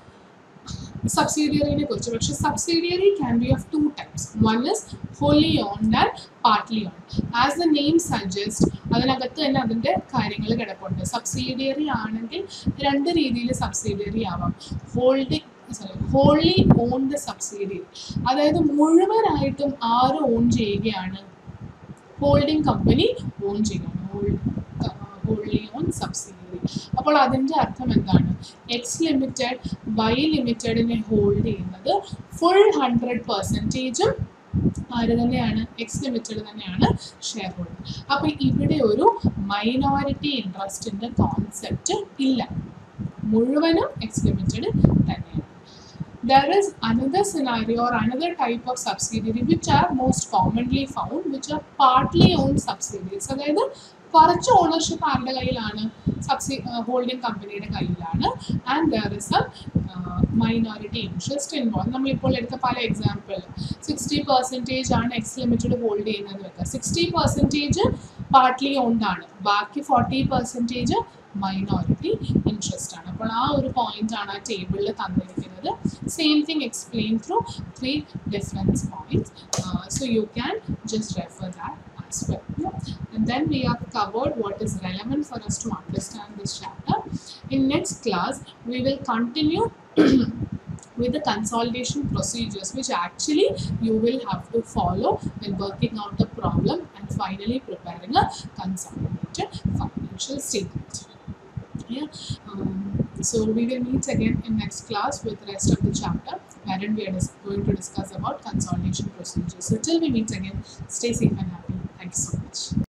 സബ്സിഡിയറിനെ കുറിച്ച് പക്ഷെ subsidiary can be of two types one is wholly owned and partly owned as the name suggest അതിനകത്ത് തന്നെ അതിൻ്റെ കാര്യങ്ങൾ കിടപ്പുണ്ട് സബ്സിഡിയറി ആണെങ്കിൽ രണ്ട് രീതിയിൽ സബ്സിഡിയറി ആവാം holding sorry wholly owned subsidiary അതായത് മുഴുവനായിട്ടും ആര് ഓൺ ചെയ്യുകയാണ് ഹോൾഡിംഗ് കമ്പനി ഓൺ ചെയ്യണം ഹോൾഡി ഓൺ സബ്സിഡിയറി അപ്പോൾ അതിൻ്റെ അർത്ഥം എന്താണ് എക്സ് ലിമിറ്റഡ് വൈ ലിമിറ്റഡിനെ ഹോൾഡ് ചെയ്യുന്നത് ഫുൾ ഹൺഡ്രഡ് പെർസെൻറ്റേജും ആര് തന്നെയാണ് എക്സ് ലിമിറ്റഡ് തന്നെയാണ് ഷെയർ ഹോൾഡർ അപ്പോൾ ഇവിടെ ഒരു മൈനോറിറ്റി ഇൻട്രസ്റ്റിൻ്റെ കോൺസെപ്റ്റ് ഇല്ല മുഴുവനും എക്സ് ലിമിറ്റഡ് തന്നെയാണ് there is another scenario or another type of subsidiary which are most commonly found which are partly owned subsidiaries അതായത് കുറച്ച് ഓണർഷിപ്പ് ആരുടെ കയ്യിലാണ് സബ്സി ഹോൾഡിംഗ് കമ്പനിയുടെ കയ്യിലാണ് and there is a minority interest involve നമ്മളിപ്പോൾ എടുത്ത പല എക്സാമ്പിൾ സിക്സ്റ്റി പെർസെൻറ്റേജ് ആണ് എക്സ് ലിമിറ്റഡ് ഹോൾഡ് ചെയ്യുന്നത് വെക്കുക സിക്സ്റ്റി പെർസെൻറ്റേജ് പാർട്ട്ലി ഓൺഡ് ആണ് ബാക്കി ഫോർട്ടി പെർസെൻറ്റേജ് മൈനോറിറ്റി ഇൻട്രസ്റ്റ് ആണ് അപ്പോൾ ആ ഒരു പോയിന്റ് ആണ് ആ ടേബിളിൽ തന്നിരിക്കുന്നത് same thing explain through three difference points so you can just refer that as well. Yeah. And then we have covered what is relevant for us to understand this chapter. In next class, we will continue with the consolidation procedures which actually you will have to follow when working out the problem and finally preparing a consolidated financial statement. Yeah. Um, so we will meet again in next class with the rest of the chapter wherein we are dis- going to discuss about consolidation procedures. So till we meet again, stay safe and happy. Thank you so much.